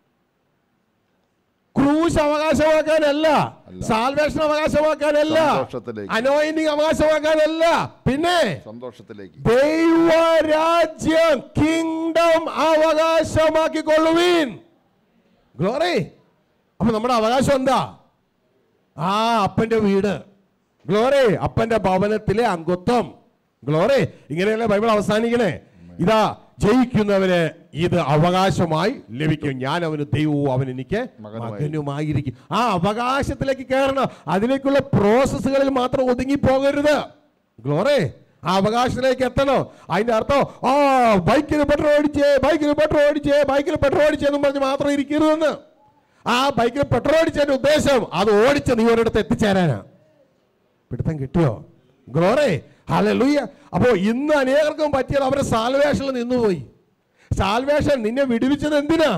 ക്രൂശ് അവകാശമാക്കാനല്ല സാൽവേഷൻ അവകാശമാക്കാനല്ല സന്തോഷത്തിലേക്ക്. അനോയിന്റിങ് അവകാശമാക്കാനല്ല പിന്നെ സന്തോഷത്തിലേക്ക് ദൈവരാജ്യം കിങ്ഡം അവകാശമാക്കിക്കൊള്ളുവീൻ ഗ്ലോറി അപ്പൊ നമ്മുടെ അവകാശം എന്താ ആ അപ്പന്റെ വീട് ഗ്ലോറി അപ്പന്റെ ഭവനത്തിലെ അംഗത്വം ഗ്ലോറി ഇങ്ങനെയല്ലേ ബൈബിൾ അവസാനിക്കണേ ഇതാ ജയിക്കുന്നവന് ഇത് അവകാശമായി ലഭിക്കും ഞാൻ അവന് ദൈവവും അവൻ എനിക്ക് മകനുമായി. മകനുമായിരിക്കും ആ അവകാശത്തിലേക്ക് കയറണം അതിലേക്കുള്ള പ്രോസസ്സുകളിൽ മാത്രം ഒതുങ്ങി പോകരുത് ഗ്ലോറേ ആ അവകാശത്തിലേക്ക് എത്തണം അതിന്റെ അർത്ഥം ആ ബൈക്കിന് പെട്രോൾ അടിച്ചേ ബൈക്കിന് പെട്രോൾ അടിച്ചേ ബൈക്കിന് പെട്രോൾ അടിച്ചെന്നും പറഞ്ഞ് മാത്രം ഇരിക്കരുതെന്ന് ആ ബൈക്കിൽ പെട്രോൾ അടിച്ചതിന്റെ ഉദ്ദേശം അത് ഓടിച്ച് നീ ഒരിടത്ത് എത്തിച്ചേരാനാ പിടുത്തം കിട്ടിയോ ഗ്ലോറേ ഹല്ലേലൂയ അപ്പോൾ ഇന്ന് അനേകർക്കും പറ്റിയത് അവരെ സാൽവേഷനിൽ നിന്നുപോയി സാൽവേഷൻ നിന്നെ വിടുവിച്ചത് എന്തിനാ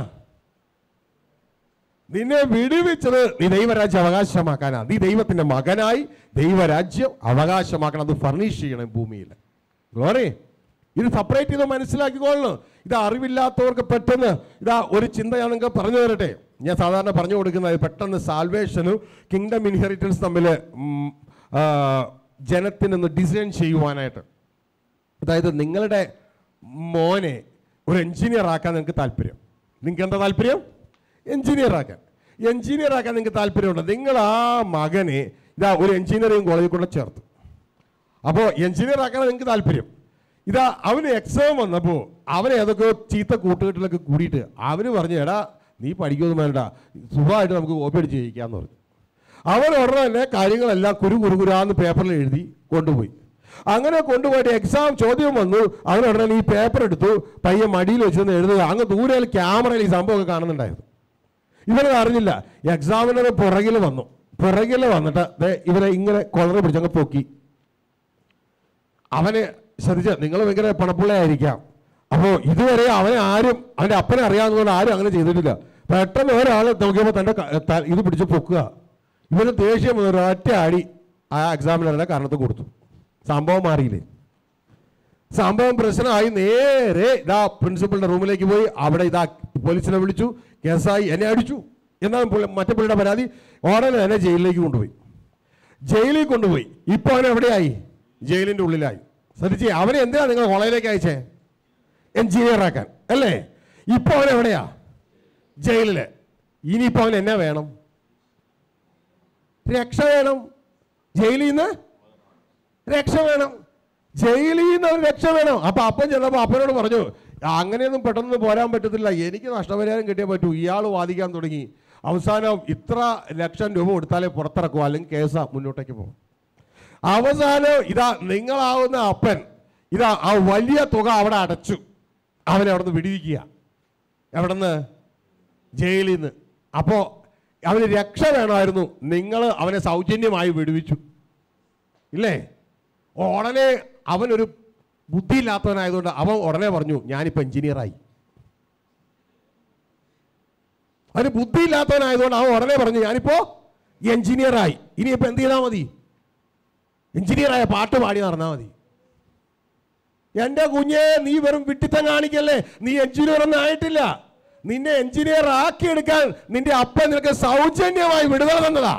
നിന്നെ വിടുവിച്ചത് നീ ദൈവരാജ്യം അവകാശമാക്കാനാ നീ ദൈവത്തിന്റെ മകനായി ദൈവരാജ്യം അവകാശമാക്കണം അത് ഫർണിഷ് ചെയ്യണം ഭൂമിയിൽ ഗ്ലോറി ഇത് സെപ്പറേറ്റ് ചെയ്ത് മനസ്സിലാക്കിക്കൊള്ളണം ഇത് അറിവില്ലാത്തവർക്ക് പെട്ടെന്ന് ഇതാ ഒരു ചിന്ത ഞാൻ നിങ്ങൾക്ക് പറഞ്ഞു തരട്ടെ ഞാൻ സാധാരണ പറഞ്ഞു കൊടുക്കുന്നത് പെട്ടെന്ന് സാൽവേഷനും കിങ്ഡം ഇൻഹെറിറ്റൻസ് തമ്മിൽ ഉം, ആ, ജനത്തിനൊന്ന് ഡിസൈൻ ചെയ്യുവാനായിട്ട് അതായത് നിങ്ങളുടെ മോനെ ഒരു എഞ്ചിനീയർ ആക്കാൻ നിങ്ങൾക്ക് താല്പര്യം നിങ്ങൾക്ക് എന്താ താല്പര്യം എഞ്ചിനീയർ ആക്കാൻ എഞ്ചിനീയർ ആക്കാൻ നിങ്ങൾക്ക് താല്പര്യമുണ്ട് നിങ്ങൾ ആ മകനെ ഇതാ ഒരു എഞ്ചിനീയറിംഗ് കോളേജിൽ കൊണ്ട് ചേർത്തു അപ്പോൾ എഞ്ചിനീയർ ആക്കാൻ നിങ്ങൾക്ക് താല്പര്യം ഇതാ അവന് എക്സാം വന്നപ്പോൾ അവനെ ഏതൊക്കെ ചീത്ത കൂട്ടുകെട്ടിലൊക്കെ കൂടിയിട്ട് അവന് പറഞ്ഞു എടാ നീ പഠിക്കൊന്നും വേണ്ട സുഖമായിട്ട് നമുക്ക് കോപ്പി അടിച്ച് ജയിക്കാമെന്ന് പറഞ്ഞു അവൻ ഉടനെ തന്നെ കാര്യങ്ങളെല്ലാം കുരു കുരു കുരാന്ന് പേപ്പറിൽ എഴുതി കൊണ്ടുപോയി അങ്ങനെ കൊണ്ടുപോയിട്ട് എക്സാം ചോദ്യം വന്നു അവൻ ഉടനെ ഈ പേപ്പർ എടുത്തു പയ്യെ മടിയിൽ വെച്ചൊന്ന് എഴുതുക അങ്ങ് ദൂരെ ക്യാമറയിൽ ഈ സംഭവമൊക്കെ കാണുന്നുണ്ടായിരുന്നു ഇവനത് അറിഞ്ഞില്ല എക്സാമിനർ പുറകിൽ വന്നു പുറകിൽ വന്നിട്ട് ദേ ഇവരെ ഇങ്ങനെ കൊളറി പിടിച്ചങ്ങ് പൊക്കി അവന് ശ്രദ്ധിച്ച നിങ്ങൾ ഭയങ്കര പണപ്പിള്ളയായിരിക്കാം അപ്പോൾ ഇതുവരെ അവനെ ആരും അവൻ്റെ അപ്പനെ അറിയാവുന്നതുകൊണ്ട് ആരും അങ്ങനെ ചെയ്തിട്ടില്ല പെട്ടെന്ന് ഒരാൾ നോക്കിയപ്പോൾ തൻ്റെ ക- ത- ഇത് പിടിച്ച് പൊക്കുക ഇവന് ദേഷ്യം വന്ന് ഒരൊറ്റ അടി ആ എക്സാമിനറുടെ കാരണത്ത് കൊടുത്തു സംഭവം മാറിയില്ലേ സംഭവം പ്രശ്നമായി നേരെ ഇതാ പ്രിൻസിപ്പളിന്റെ റൂമിലേക്ക് പോയി അവിടെ ഇതാ പോലീസിനെ വിളിച്ചു കേസായി എന്നെ അടിച്ചു എന്നാണ് പുള്ളി- മറ്റേ പുള്ളിയുടെ പരാതി ഉടനെ തന്നെ ജയിലിലേക്ക് കൊണ്ടുപോയി ജയിലിൽ കൊണ്ടുപോയി ഇപ്പൊ അവൻ എവിടെയായി ജയിലിന്റെ ഉള്ളിലായി ശ്രദ്ധിച്ചേ അവനെ എന്തിനാ നിങ്ങൾ കോളേജിലേക്ക് അയച്ചേ എഞ്ചിനീയർ ആക്കാൻ അല്ലേ ഇപ്പൊ അവൻ എവിടെയാ ജയിലില് ഇനിയിപ്പോ അവൻ എന്നാ വേണം രക്ഷ വേണം ജയിലിൽ നിന്ന് രക്ഷ വേണം ജയിലിൽ നിന്ന് അവന് രക്ഷ വേണം അപ്പൊ അപ്പൻ ചെന്നപ്പോ അപ്പനോട് പറഞ്ഞു അങ്ങനെയൊന്നും പെട്ടെന്ന് പോരാൻ പറ്റത്തില്ല എനിക്ക് നഷ്ടപരിഹാരം കിട്ടിയേ പറ്റൂ ഇയാൾ വാദിക്കാൻ തുടങ്ങി അവസാനം ഇത്ര ലക്ഷം രൂപ കൊടുത്താലേ പുറത്തിറക്കും അല്ലെങ്കിൽ കേസാ മുന്നോട്ടേക്ക് പോകും അവസാനം ഇതാ നിങ്ങളാവുന്ന അപ്പൻ ഇതാ ആ വലിയ തുക അവിടെ അടച്ചു അവനെ അവിടെ നിന്ന് വിടിവിക്കുക എവിടെ നിന്ന് ജയിലിൽ നിന്ന് അപ്പോൾ അവന് രക്ഷ വേണമായിരുന്നു നിങ്ങൾ അവനെ സൗജന്യമായി വിടുവിച്ചു ഇല്ലേ ഉടനെ അവനൊരു ബുദ്ധിയില്ലാത്തവനായതുകൊണ്ട് അവൻ ഉടനെ പറഞ്ഞു ഞാനിപ്പോൾ എഞ്ചിനീയറായി അവന് ബുദ്ധിയില്ലാത്തവനായതുകൊണ്ട് അവൻ ഉടനെ പറഞ്ഞു ഞാനിപ്പോ എഞ്ചിനീയറായി ഇനിയിപ്പോൾ എന്ത് ചെയ്താൽ മതി എഞ്ചിനീയറായ പാട്ട് പാടി നടന്നാൽ മതി എന്റെ കുഞ്ഞെ നീ വെറും വിട്ടിത്തം കാണിക്കല്ലേ നീ എഞ്ചിനീയർ ഒന്നും ആയിട്ടില്ല നിന്നെ എഞ്ചിനീയർ ആക്കിയെടുക്കാൻ നിന്റെ അപ്പൻ നിനക്ക് സൗജന്യമായി വിടുതല തന്നതാ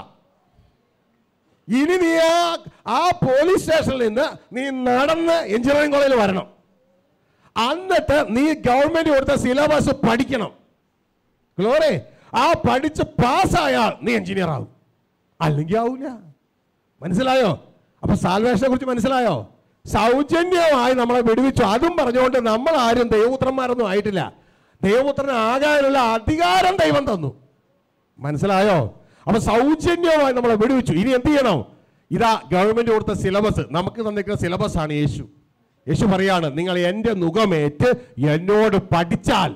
ഇനി നീ ആ ആ പോലീസ് സ്റ്റേഷനിൽ നിന്ന് നീ നടന്ന് എഞ്ചിനീയറിംഗ് കോളേജിൽ വരണം എന്നിട്ട് നീ ഗവൺമെന്റ് കൊടുത്ത സിലബസ് പഠിക്കണം ഗ്ലോറെ ആ പഠിച്ച് പാസ്സായാൽ നീ എഞ്ചിനീയർ ആവും അല്ലെങ്കിൽ ആവൂല മനസ്സിലായോ അപ്പൊ സാൽവേഷനെ കുറിച്ച് മനസ്സിലായോ സൗജന്യമായി നമ്മളെ വെടിവെച്ചു അതും പറഞ്ഞുകൊണ്ട് നമ്മൾ ആരും ദൈവപുത്രന്മാരൊന്നും ആയിട്ടില്ല ദൈവപുത്രന് ആകാനുള്ള അധികാരം ദൈവം തന്നു മനസ്സിലായോ അപ്പൊ സൗജന്യമായി നമ്മളെ വെടിവെച്ചു ഇനി എന്ത് ചെയ്യണം ഇതാ ഗവൺമെന്റ് കൊടുത്ത സിലബസ് നമുക്ക് തന്നിരിക്കുന്ന സിലബസ് ആണ് യേശു യേശു പറയാണ് നിങ്ങൾ എൻ്റെ മുഖമേറ്റ് എന്നോട് പഠിച്ചാൽ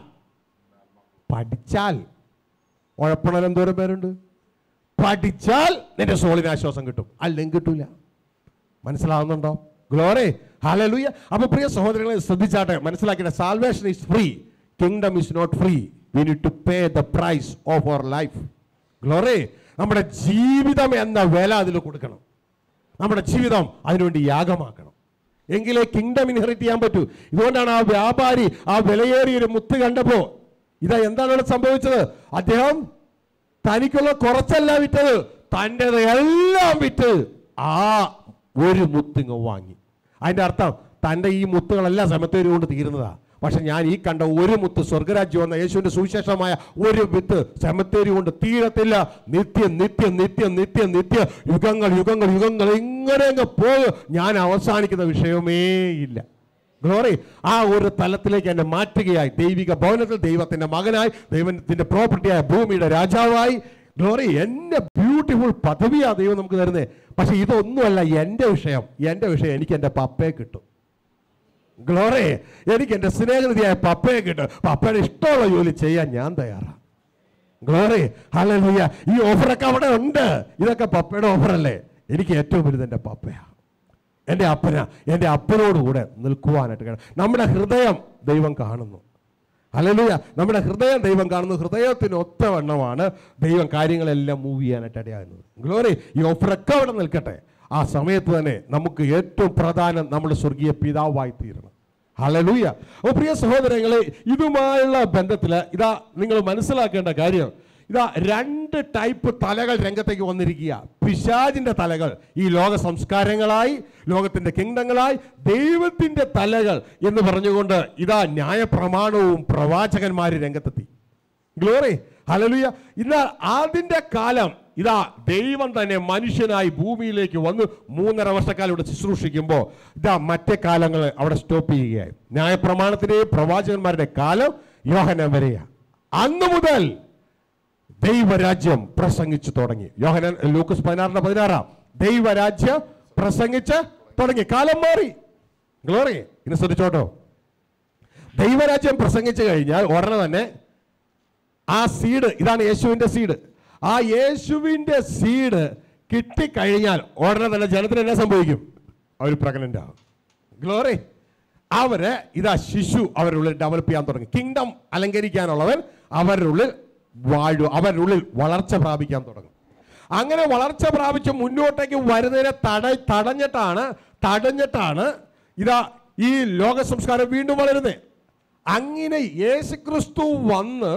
പഠിച്ചാൽ ഉഴപ്പണൽ എന്തോരം പേരുണ്ട് പഠിച്ചാൽ നിന്റെ സോളിന് ആശ്വാസം കിട്ടും അല്ലെങ്കിൽ കിട്ടൂല മനസ്സിലാവുന്നുണ്ടോ ഗ്ലോറെ ഹലലുയ അപ്പൊ പ്രിയ സഹോദരങ്ങളെ ശ്രദ്ധിച്ചാട്ടെ മനസ്സിലാക്കിയ salvation is free kingdom is not free we need to pay the price of our life glory നമ്മുടെ ജീവിതം എന്ന വില അതിൽ കൊടുക്കണം നമ്മുടെ ജീവിതം അതിനുവേണ്ടി യാഗമാക്കണം എങ്കിലേ കിങ്ഡം ഇൻഹെറിറ്റ് ചെയ്യാൻ പറ്റൂ ഇതുകൊണ്ടാണ് ആ വ്യാപാരി ആ വിലയേറിയ ഒരു മുത്ത് കണ്ടപ്പോ ഇതാ എന്താണ് ഇവിടെ സംഭവിച്ചത് അദ്ദേഹം തനിക്കുള്ള കുറച്ചല്ല വിറ്റത് തൻ്റെത് എല്ലാം വിറ്റ് ആ ഒരു മുത്തിങ് വാങ്ങി അതിന്റെ അർത്ഥം തൻ്റെ ഈ മുത്തുകളെല്ലാം സമയത്തേരി കൊണ്ട് തീരുന്നതാ പക്ഷെ ഞാൻ ഈ കണ്ട ഒരു മുത്ത് സ്വർഗരാജ്യം എന്ന യേശുവിന്റെ സുവിശേഷമായ ഒരു വിത്ത് സെമത്തേരി കൊണ്ട് തീരത്തില്ല നിത്യം നിത്യം നിത്യം നിത്യം നിത്യ യുഗങ്ങൾ യുഗങ്ങൾ യുഗങ്ങൾ ഇങ്ങനെ അങ്ങ് പോകും ഞാൻ അവസാനിക്കുന്ന വിഷയമേ ഇല്ല ഗ്ലോറി ആ ഒരു തലത്തിലേക്ക് എന്നെ മാറ്റുകയായി ദൈവിക ഭവനത്തിൽ ദൈവത്തിന്റെ മകനായി ദൈവത്തിന്റെ പ്രോപ്പർട്ടിയായ ഭൂമിയുടെ രാജാവായി ഗ്ലോറി എന്റെ ബ്യൂട്ടിഫുൾ പദവിയാ ദൈവം നമുക്ക് തരുന്നത് പക്ഷെ ഇതൊന്നുമല്ല എൻ്റെ വിഷയം എൻ്റെ വിഷയം എനിക്ക് എൻ്റെ പപ്പയെ കിട്ടും ഗ്ലോറി എനിക്ക് എൻ്റെ സ്നേഹനിധിയായ പപ്പയെ കിട്ടും പപ്പയുടെ ഇഷ്ടമുള്ള ജോലി ചെയ്യാൻ ഞാൻ തയ്യാറാണ് ഗ്ലോറി ഹല്ലേലൂയ ഈ ഓഫറൊക്കെ അവിടെ ഉണ്ട് ഇതൊക്കെ പപ്പയുടെ ഓഫറല്ലേ എനിക്ക് ഏറ്റവും വലുത് എൻ്റെ പപ്പയാണ് എൻ്റെ അപ്പന എൻ്റെ അപ്പനോടുകൂടെ നിൽക്കുവാനായിട്ട് കഴിയണം നമ്മുടെ ഹൃദയം ദൈവം കാണുന്നു ഹല്ലേലൂയ നമ്മുടെ ഹൃദയം ദൈവം കാണുന്നു ഹൃദയത്തിന് ഒത്തവണ്ണമാണ് ദൈവം കാര്യങ്ങളെല്ലാം മൂവ് ചെയ്യാനായിട്ട് ഇടയാകുന്നത് ഗ്ലോറി ഈ ഓഫറൊക്കെ അവിടെ നിൽക്കട്ടെ ആ സമയത്ത് തന്നെ നമുക്ക് ഏറ്റവും പ്രധാനം നമ്മുടെ സ്വർഗീയ പിതാവായി തീരണം ഹലലൂയ അപ്പോൾ പ്രിയ സഹോദരങ്ങളെ ഇതുമായുള്ള ബന്ധത്തിൽ ഇതാ നിങ്ങൾ മനസ്സിലാക്കേണ്ട കാര്യം ഇതാ രണ്ട് ടൈപ്പ് തലകൾ രംഗത്തേക്ക് വന്നിരിക്കുക പിശാജിന്റെ തലകൾ ഈ ലോക സംസ്കാരങ്ങളായി ലോകത്തിന്റെ കിങ്ഡങ്ങളായി ദൈവത്തിന്റെ തലകൾ എന്ന് പറഞ്ഞുകൊണ്ട് ഇതാ ന്യായപ്രമാണവും പ്രവാചകന്മാര് രംഗത്തെത്തി ഗ്ലോറി ഹലലുയ ഇന്ന് അതിന്റെ കാലം ഇതാ ദൈവം തന്നെ മനുഷ്യനായി ഭൂമിയിലേക്ക് വന്ന് മൂന്നര വർഷക്കാലം ഇവിടെ ശുശ്രൂഷിക്കുമ്പോൾ ഇതാ മറ്റേ കാലങ്ങൾ അവിടെ സ്റ്റോപ്പ് ചെയ്യുകയായി ന്യായപ്രമാണത്തിന്റെയും പ്രവാചകന്മാരുടെ കാലം യോഹനം വരെയാണ് അന്ന് മുതൽ ദൈവരാജ്യം പ്രസംഗിച്ചു തുടങ്ങി യോഹനൻ ലൂക്കസ് പതിനാറിന്റെ പതിനാറാം ദൈവരാജ്യം പ്രസംഗിച്ച് തുടങ്ങി കാലം മാറി ഗ്ലോറി ഇനി ശ്രദ്ധിച്ചോട്ടോ ദൈവരാജ്യം പ്രസംഗിച്ചു കഴിഞ്ഞാൽ ഉടനെ തന്നെ ആ സീഡ് ഇതാണ് യേശുവിന്റെ സീഡ് ആ യേശുവിന്റെ സീഡ് കിട്ടിക്കഴിഞ്ഞാൽ ഉടനെ തന്നെ ജനത്തിന് എന്നാ സംഭവിക്കും അവർ പ്രഗ്നന്റ് ആകും ഗ്ലോറി അവര് ഇതാ ശിശു അവരുടെ ഉള്ളിൽ ഡെവലപ്പ് ചെയ്യാൻ തുടങ്ങി കിങ്ഡം അലങ്കരിക്കാനുള്ളവൻ അവരുടെ ഉള്ളിൽ വാഴു അവരുടെ ഉള്ളിൽ വളർച്ച പ്രാപിക്കാൻ തുടങ്ങും അങ്ങനെ വളർച്ച പ്രാപിച്ച് മുന്നോട്ടേക്ക് വരുന്നതിനെ തട തടഞ്ഞിട്ടാണ് തടഞ്ഞിട്ടാണ് ഇതാ ഈ ലോക സംസ്കാരം വീണ്ടും വളരുന്നത് അങ്ങനെ യേശുക്രിസ്തു വന്ന്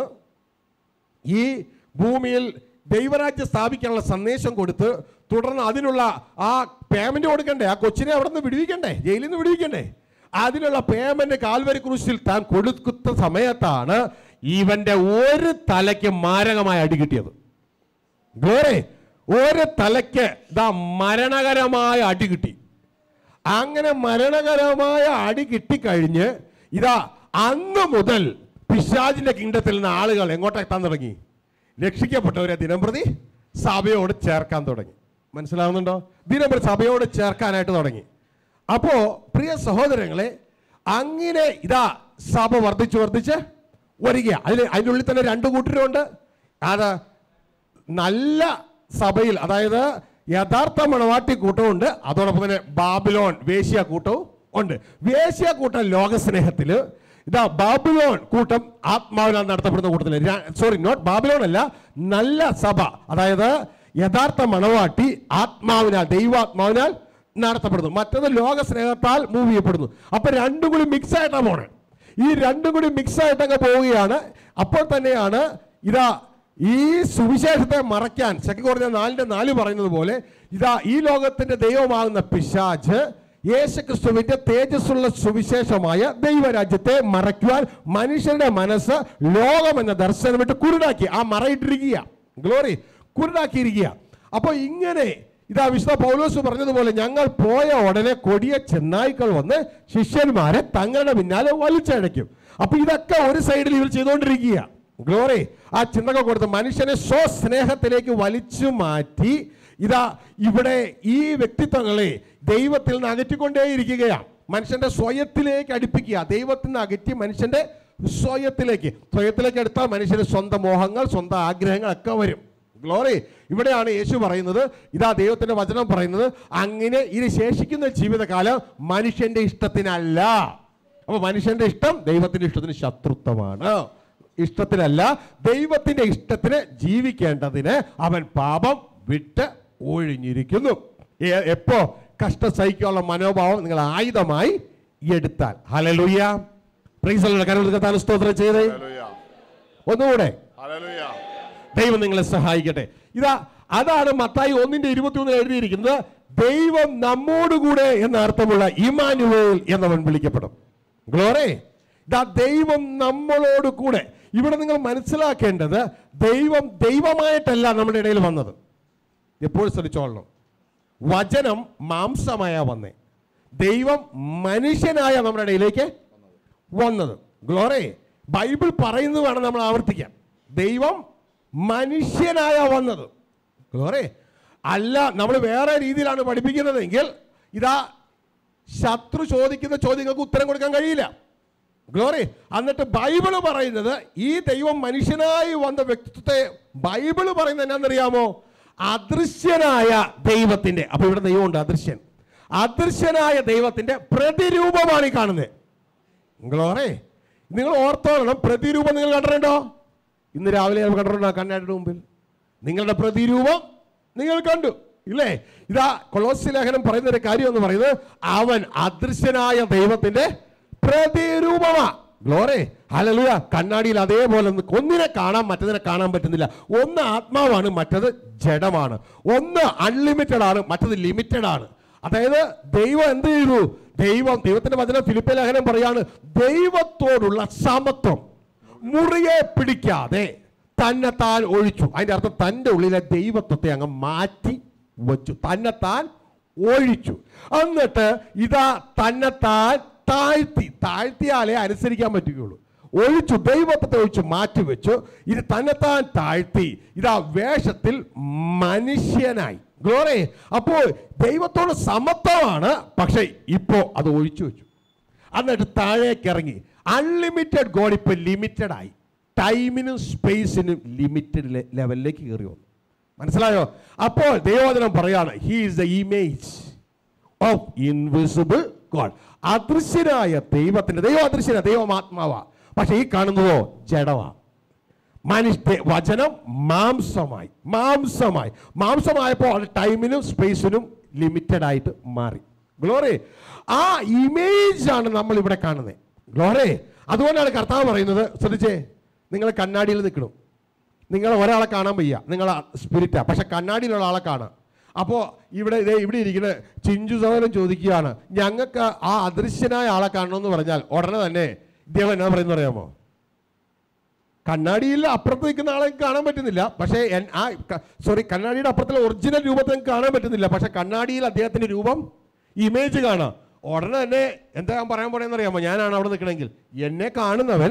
ഈ ഭൂമിയിൽ ദൈവരാജ്യം സ്ഥാപിക്കാനുള്ള സന്ദേശം കൊടുത്ത് തുടർന്ന് അതിനുള്ള ആ പേയ്മെന്റ് കൊടുക്കണ്ടേ ആ കൊച്ചിനെ അവിടെ നിന്ന് വിടുവിക്കണ്ടേ ജയിലിൽ നിന്ന് വിടുവിക്കണ്ടേ അതിനുള്ള പേയ്മെന്റ് കാൽവരി ക്രൂശിൽ താൻ കൊടുക്കുന്ന സമയത്താണ് ഇവന്റെ ഒരു തലയ്ക്ക് മാരകമായ അടി കിട്ടിയത് ഗ്ലോറി ഒരു തലയ്ക്ക് ഇതാ മരണകരമായ അടി കിട്ടി അങ്ങനെ മരണകരമായ അടി കിട്ടിക്കഴിഞ്ഞ് ഇതാ അന്ന് മുതൽ പിശാജിന്റെ കിങ്ഡത്തിൽ നിന്ന് ആളുകൾ എങ്ങോട്ടെത്താൻ തുടങ്ങി രക്ഷിക്കപ്പെട്ടവരെ ദിനംപ്രതി സഭയോട് ചേർക്കാൻ തുടങ്ങി മനസ്സിലാവുന്നുണ്ടോ ദിനംപ്രതി സഭയോട് ചേർക്കാനായിട്ട് തുടങ്ങി അപ്പോ പ്രിയ സഹോദരങ്ങളെ അങ്ങനെ ഇതാ സഭ വർദ്ധിച്ച് വർദ്ധിച്ച് വരിക അതിൽ അതിൻ്റെ ഉള്ളിൽ തന്നെ രണ്ട് കൂട്ടരുണ്ട് അത് നല്ല സഭയിൽ അതായത് യഥാർത്ഥ മണവാട്ടി കൂട്ടമുണ്ട് അതോടൊപ്പം തന്നെ ബാബിലോൺ വേശ്യ കൂട്ടവും ഉണ്ട് വേശ്യ കൂട്ടം ലോകസ്നേഹത്തിൽ ഇതാ ബാബിലോൺ കൂട്ടം ആത്മാവിനാൽ നടത്തപ്പെടുന്ന കൂട്ടത്തിൽ സോറി നോട്ട് ബാബിലോൺ അല്ല നല്ല സഭ അതായത് യഥാർത്ഥ മണവാട്ടി ആത്മാവിനാൽ ദൈവാത്മാവിനാൽ നടത്തപ്പെടുന്നു മറ്റത് ലോക സ്നേഹത്താൽ മൂവ് ചെയ്യപ്പെടുന്നു അപ്പൊ രണ്ടും കൂടി മിക്സ് ആയിട്ടാണ് പോണേ ഈ രണ്ടും കൂടി മിക്സ് ആയിട്ടൊക്കെ പോവുകയാണ് അപ്പോൾ തന്നെയാണ് ഇതാ ഈ സുവിശേഷത്തെ മറയ്ക്കാൻ സെക്കൻഡ് കുറഞ്ഞ നാലിന്റെ നാല് പറയുന്നത് പോലെ ഇതാ ഈ ലോകത്തിന്റെ ദൈവമാകുന്ന പിശാജ് യേശുക്രിസ്തുവിന്റെ തേജസ്സുള്ള സുവിശേഷമായ ദൈവരാജ്യത്തെ മറയ്ക്കുവാൻ മനുഷ്യരുടെ മനസ്സ് ലോകം എന്ന ദർശനം വിട്ട് കുരുടാക്കി ആ മറയിട്ടിരിക്കുക ഗ്ലോറി കുരുടാക്കിയിരിക്കുക അപ്പോൾ ഇങ്ങനെ ഇതാ വിശുദ്ധ പൗലോസ് പറഞ്ഞതുപോലെ ഞങ്ങൾ പോയ ഉടനെ കൊടിയ ചെന്നായ്ക്കൾ വന്ന് ശിഷ്യന്മാരെ തങ്ങളുടെ പിന്നാലെ വലിച്ചടയ്ക്കും അപ്പൊ ഇതൊക്കെ ഒരു സൈഡിൽ ഇവർ ചെയ്തുകൊണ്ടിരിക്കുക ഗ്ലോറി ആ ചിന്തകൾ കൊടുത്ത് മനുഷ്യനെ സ്വസ്നേഹത്തിലേക്ക് വലിച്ചു മാറ്റി ഇതാ ഇവിടെ ഈ വ്യക്തിത്വങ്ങളെ ദൈവത്തിൽ നിന്ന് അകറ്റിക്കൊണ്ടേയിരിക്കുകയാണ് മനുഷ്യന്റെ സ്വയത്തിലേക്ക് അടുപ്പിക്കുക ദൈവത്തിൽ നിന്ന് അകറ്റി മനുഷ്യന്റെ സ്വയത്തിലേക്ക് സ്വയത്തിലേക്ക് എടുത്താൽ മനുഷ്യന് സ്വന്തം മോഹങ്ങൾ സ്വന്തം ആഗ്രഹങ്ങളൊക്കെ വരും ഗ്ലോറി ഇവിടെയാണ് യേശു പറയുന്നത് ഇതാ ദൈവത്തിന്റെ വചനം പറയുന്നത് അങ്ങനെ ഇനി ശേഷിക്കുന്ന ജീവിതകാലം മനുഷ്യന്റെ ഇഷ്ടത്തിനല്ല അപ്പൊ മനുഷ്യന്റെ ഇഷ്ടം ദൈവത്തിന്റെ ഇഷ്ടത്തിന് ശത്രുത്വമാണ് ഇഷ്ടത്തിനല്ല ദൈവത്തിന്റെ ഇഷ്ടത്തിന് ജീവിക്കേണ്ടതിന് അവൻ പാപം വിട്ട് ഒഴിഞ്ഞിരിക്കുന്നു എ- എപ്പോ കഷ്ടം സഹിക്കാനുള്ള മനോഭാവം നിങ്ങൾ ആയുധമായി എടുത്താൽ ഹലലുയ്യ പ്രീസലുള്ള കരുതൽ സ്തോത്രം ചെയ്തേ ഒന്നുകൂടെ ദൈവം നിങ്ങളെ സഹായിക്കട്ടെ ഇതാ അതാണ് മത്തായി ഒന്നിന്റെ ഇരുപത്തിയൊന്നിൽ എഴുതിയിരിക്കുന്നത് ദൈവം നമ്മോടുകൂടെ എന്ന അർത്ഥമുള്ള ഇമാനുവേൽ എന്നവൻ വിളിക്കപ്പെടും ഗ്ലോറേ ഇതാ ദൈവം നമ്മളോട് കൂടെ ഇവിടെ നിങ്ങൾ മനസ്സിലാക്കേണ്ടത് ദൈവം ദൈവമായിട്ടല്ല നമ്മുടെ ഇടയിൽ വന്നത് എപ്പോഴും ശ്രദ്ധിച്ചോളണം വചനം മാംസമായ വന്നേ ദൈവം മനുഷ്യനായ നമ്മുടെ ഇടയിലേക്ക് വന്നത് ഗ്ലോറേ ബൈബിൾ പറയുന്നത് വേണം നമ്മൾ ആവർത്തിക്കാൻ ദൈവം മനുഷ്യനായ വന്നത് ഗ്ലോറേ അല്ല നമ്മൾ വേറെ രീതിയിലാണ് പഠിപ്പിക്കുന്നതെങ്കിൽ ഇതാ ശത്രു ചോദിക്കുന്ന ചോദ്യങ്ങൾക്ക് ഉത്തരം കൊടുക്കാൻ കഴിയില്ല ഗ്ലോറി എന്നിട്ട് ബൈബിള് പറയുന്നത് ഈ ദൈവം മനുഷ്യനായി വന്ന വ്യക്തിത്വത്തെ ബൈബിള് പറയുന്നത് എന്നാണെന്നറിയാമോ അദൃശ്യനായ ദൈവത്തിന്റെ അപ്പൊ ഇവിടെ ദൈവമുണ്ട് അദൃശ്യൻ അദൃശ്യനായ ദൈവത്തിന്റെ പ്രതിരൂപമാണ് ഈ കാണുന്നത് ഗ്ലോറേ നിങ്ങൾ ഓർത്തോളണം പ്രതിരൂപം നിങ്ങൾ കണ്ടിട്ടുണ്ടോ ഇന്ന് രാവിലെ ഞാൻ കണ്ടിട്ടുണ്ടോ കണ്ണാടിയുടെ മുമ്പിൽ നിങ്ങളുടെ പ്രതിരൂപം നിങ്ങൾ കണ്ടു ഇല്ലേ ഇതാ കൊളോസി ലേഖനം പറയുന്ന ഒരു കാര്യം എന്ന് പറയുന്നത് അവൻ അദൃശ്യനായ ദൈവത്തിന്റെ പ്രതിരൂപമാ ഗ്ലോറേ ഹലലുയ കണ്ണാടിയിൽ അതേപോലെ ഒന്ന് ഒന്നിനെ കാണാൻ മറ്റതിനെ കാണാൻ പറ്റുന്നില്ല ഒന്ന് ആത്മാവാണ് മറ്റത് ജഡമാണ് ഒന്ന് അൺലിമിറ്റഡ് ആണ് മറ്റത് ലിമിറ്റഡ് ആണ് അതായത് ദൈവം എന്ത് ചെയ്തു ദൈവം ദൈവത്തിന്റെ വചനം ഫിലിപ്പ ലേഖനം പറയാണ് ദൈവത്തോടുള്ള സമത്വം മുറിയെ പിടിക്കാതെ തന്നെത്താൻ ഒഴിച്ചു അതിന്റെ അർത്ഥം തൻ്റെ ഉള്ളിലെ ദൈവത്വത്തെ അങ്ങ് മാറ്റി വച്ചു തന്നെത്താൻ ഒഴിച്ചു എന്നിട്ട് ഇതാ തന്നെത്താൻ താഴ്ത്തി താഴ്ത്തിയാലേ അനുസരിക്കാൻ പറ്റുകയുള്ളൂ ഒഴിച്ചു ദൈവത്തെ ഒഴിച്ച് മാറ്റിവെച്ചു ഇത് തന്നെത്താൻ താഴ്ത്തി ഇതാ വേഷത്തിൽ മനുഷ്യനായി ഗ്ലോറി അപ്പോൾ ദൈവത്തോട് സമത്വമാണ് പക്ഷേ ഇപ്പോൾ അത് ഒഴിച്ചു വെച്ചു എന്നിട്ട് താഴേക്ക് ഇറങ്ങി അൺലിമിറ്റഡ് ഗോഡ് ഇപ്പൊ ലിമിറ്റഡ് ആയി ടൈമിനും സ്പേസിനും ലിമിറ്റഡ് ലെവലിലേക്ക് കയറി വന്നു മനസ്സിലായോ അപ്പോൾ ദൈവവചനം പറയാണ് he is the image of invisible God അദൃശ്യനായ ദൈവത്തിന്റെ ദൈവം അദൃശ്യന ദൈവമാത്മാവാ പക്ഷെ ഈ കാണുന്നതോ ജഡമാ മനുഷ്യ വചനം മാംസമായി മാംസമായി മാംസമായപ്പോൾ അത് ടൈമിനും സ്പേസിനും ലിമിറ്റഡ് ആയിട്ട് മാറി ഗ്ലോറി ആ ഇമേജ് ആണ് നമ്മൾ ഇവിടെ കാണുന്നത് ഗ്ലോറി അതുകൊണ്ടാണ് കർത്താവ് പറയുന്നത് ശ്രദ്ധിച്ചേ നിങ്ങൾ കണ്ണാടിയിൽ നിൽക്കണം നിങ്ങൾ ഒരാളെ കാണാൻ വയ്യ നിങ്ങൾ സ്പിരിറ്റാ പക്ഷെ കണ്ണാടിയിലുള്ള ആളെ കാണാം അപ്പോൾ ഇവിടെ ഇതേ ഇവിടെ ഇരിക്കുന്ന ചിഞ്ചു സഹോദരൻ ചോദിക്കുകയാണ് ഞങ്ങൾക്ക് ആ അദൃശ്യനായ ആളെ കാണണമെന്ന് പറഞ്ഞാൽ ഉടനെ തന്നെ ഇദ്ദേഹം എന്നാ പറയുന്നത് അറിയാമോ കണ്ണാടിയിൽ അപ്പുറത്ത് നിൽക്കുന്ന ആളെ എനിക്ക് കാണാൻ പറ്റുന്നില്ല പക്ഷേ എൻ- ആ സോറി കണ്ണാടിയുടെ അപ്പുറത്തുള്ള ഒറിജിനൽ രൂപത്തെ എനിക്ക് കാണാൻ പറ്റുന്നില്ല പക്ഷെ കണ്ണാടിയിൽ അദ്ദേഹത്തിന്റെ രൂപം ഇമേജ് കാണാം ഉടനെ തന്നെ എന്താ ഞാൻ പറയാൻ പോണെന്ന് അറിയാമോ ഞാനാണ് അവിടെ നിൽക്കണമെങ്കിൽ എന്നെ കാണുന്നവൻ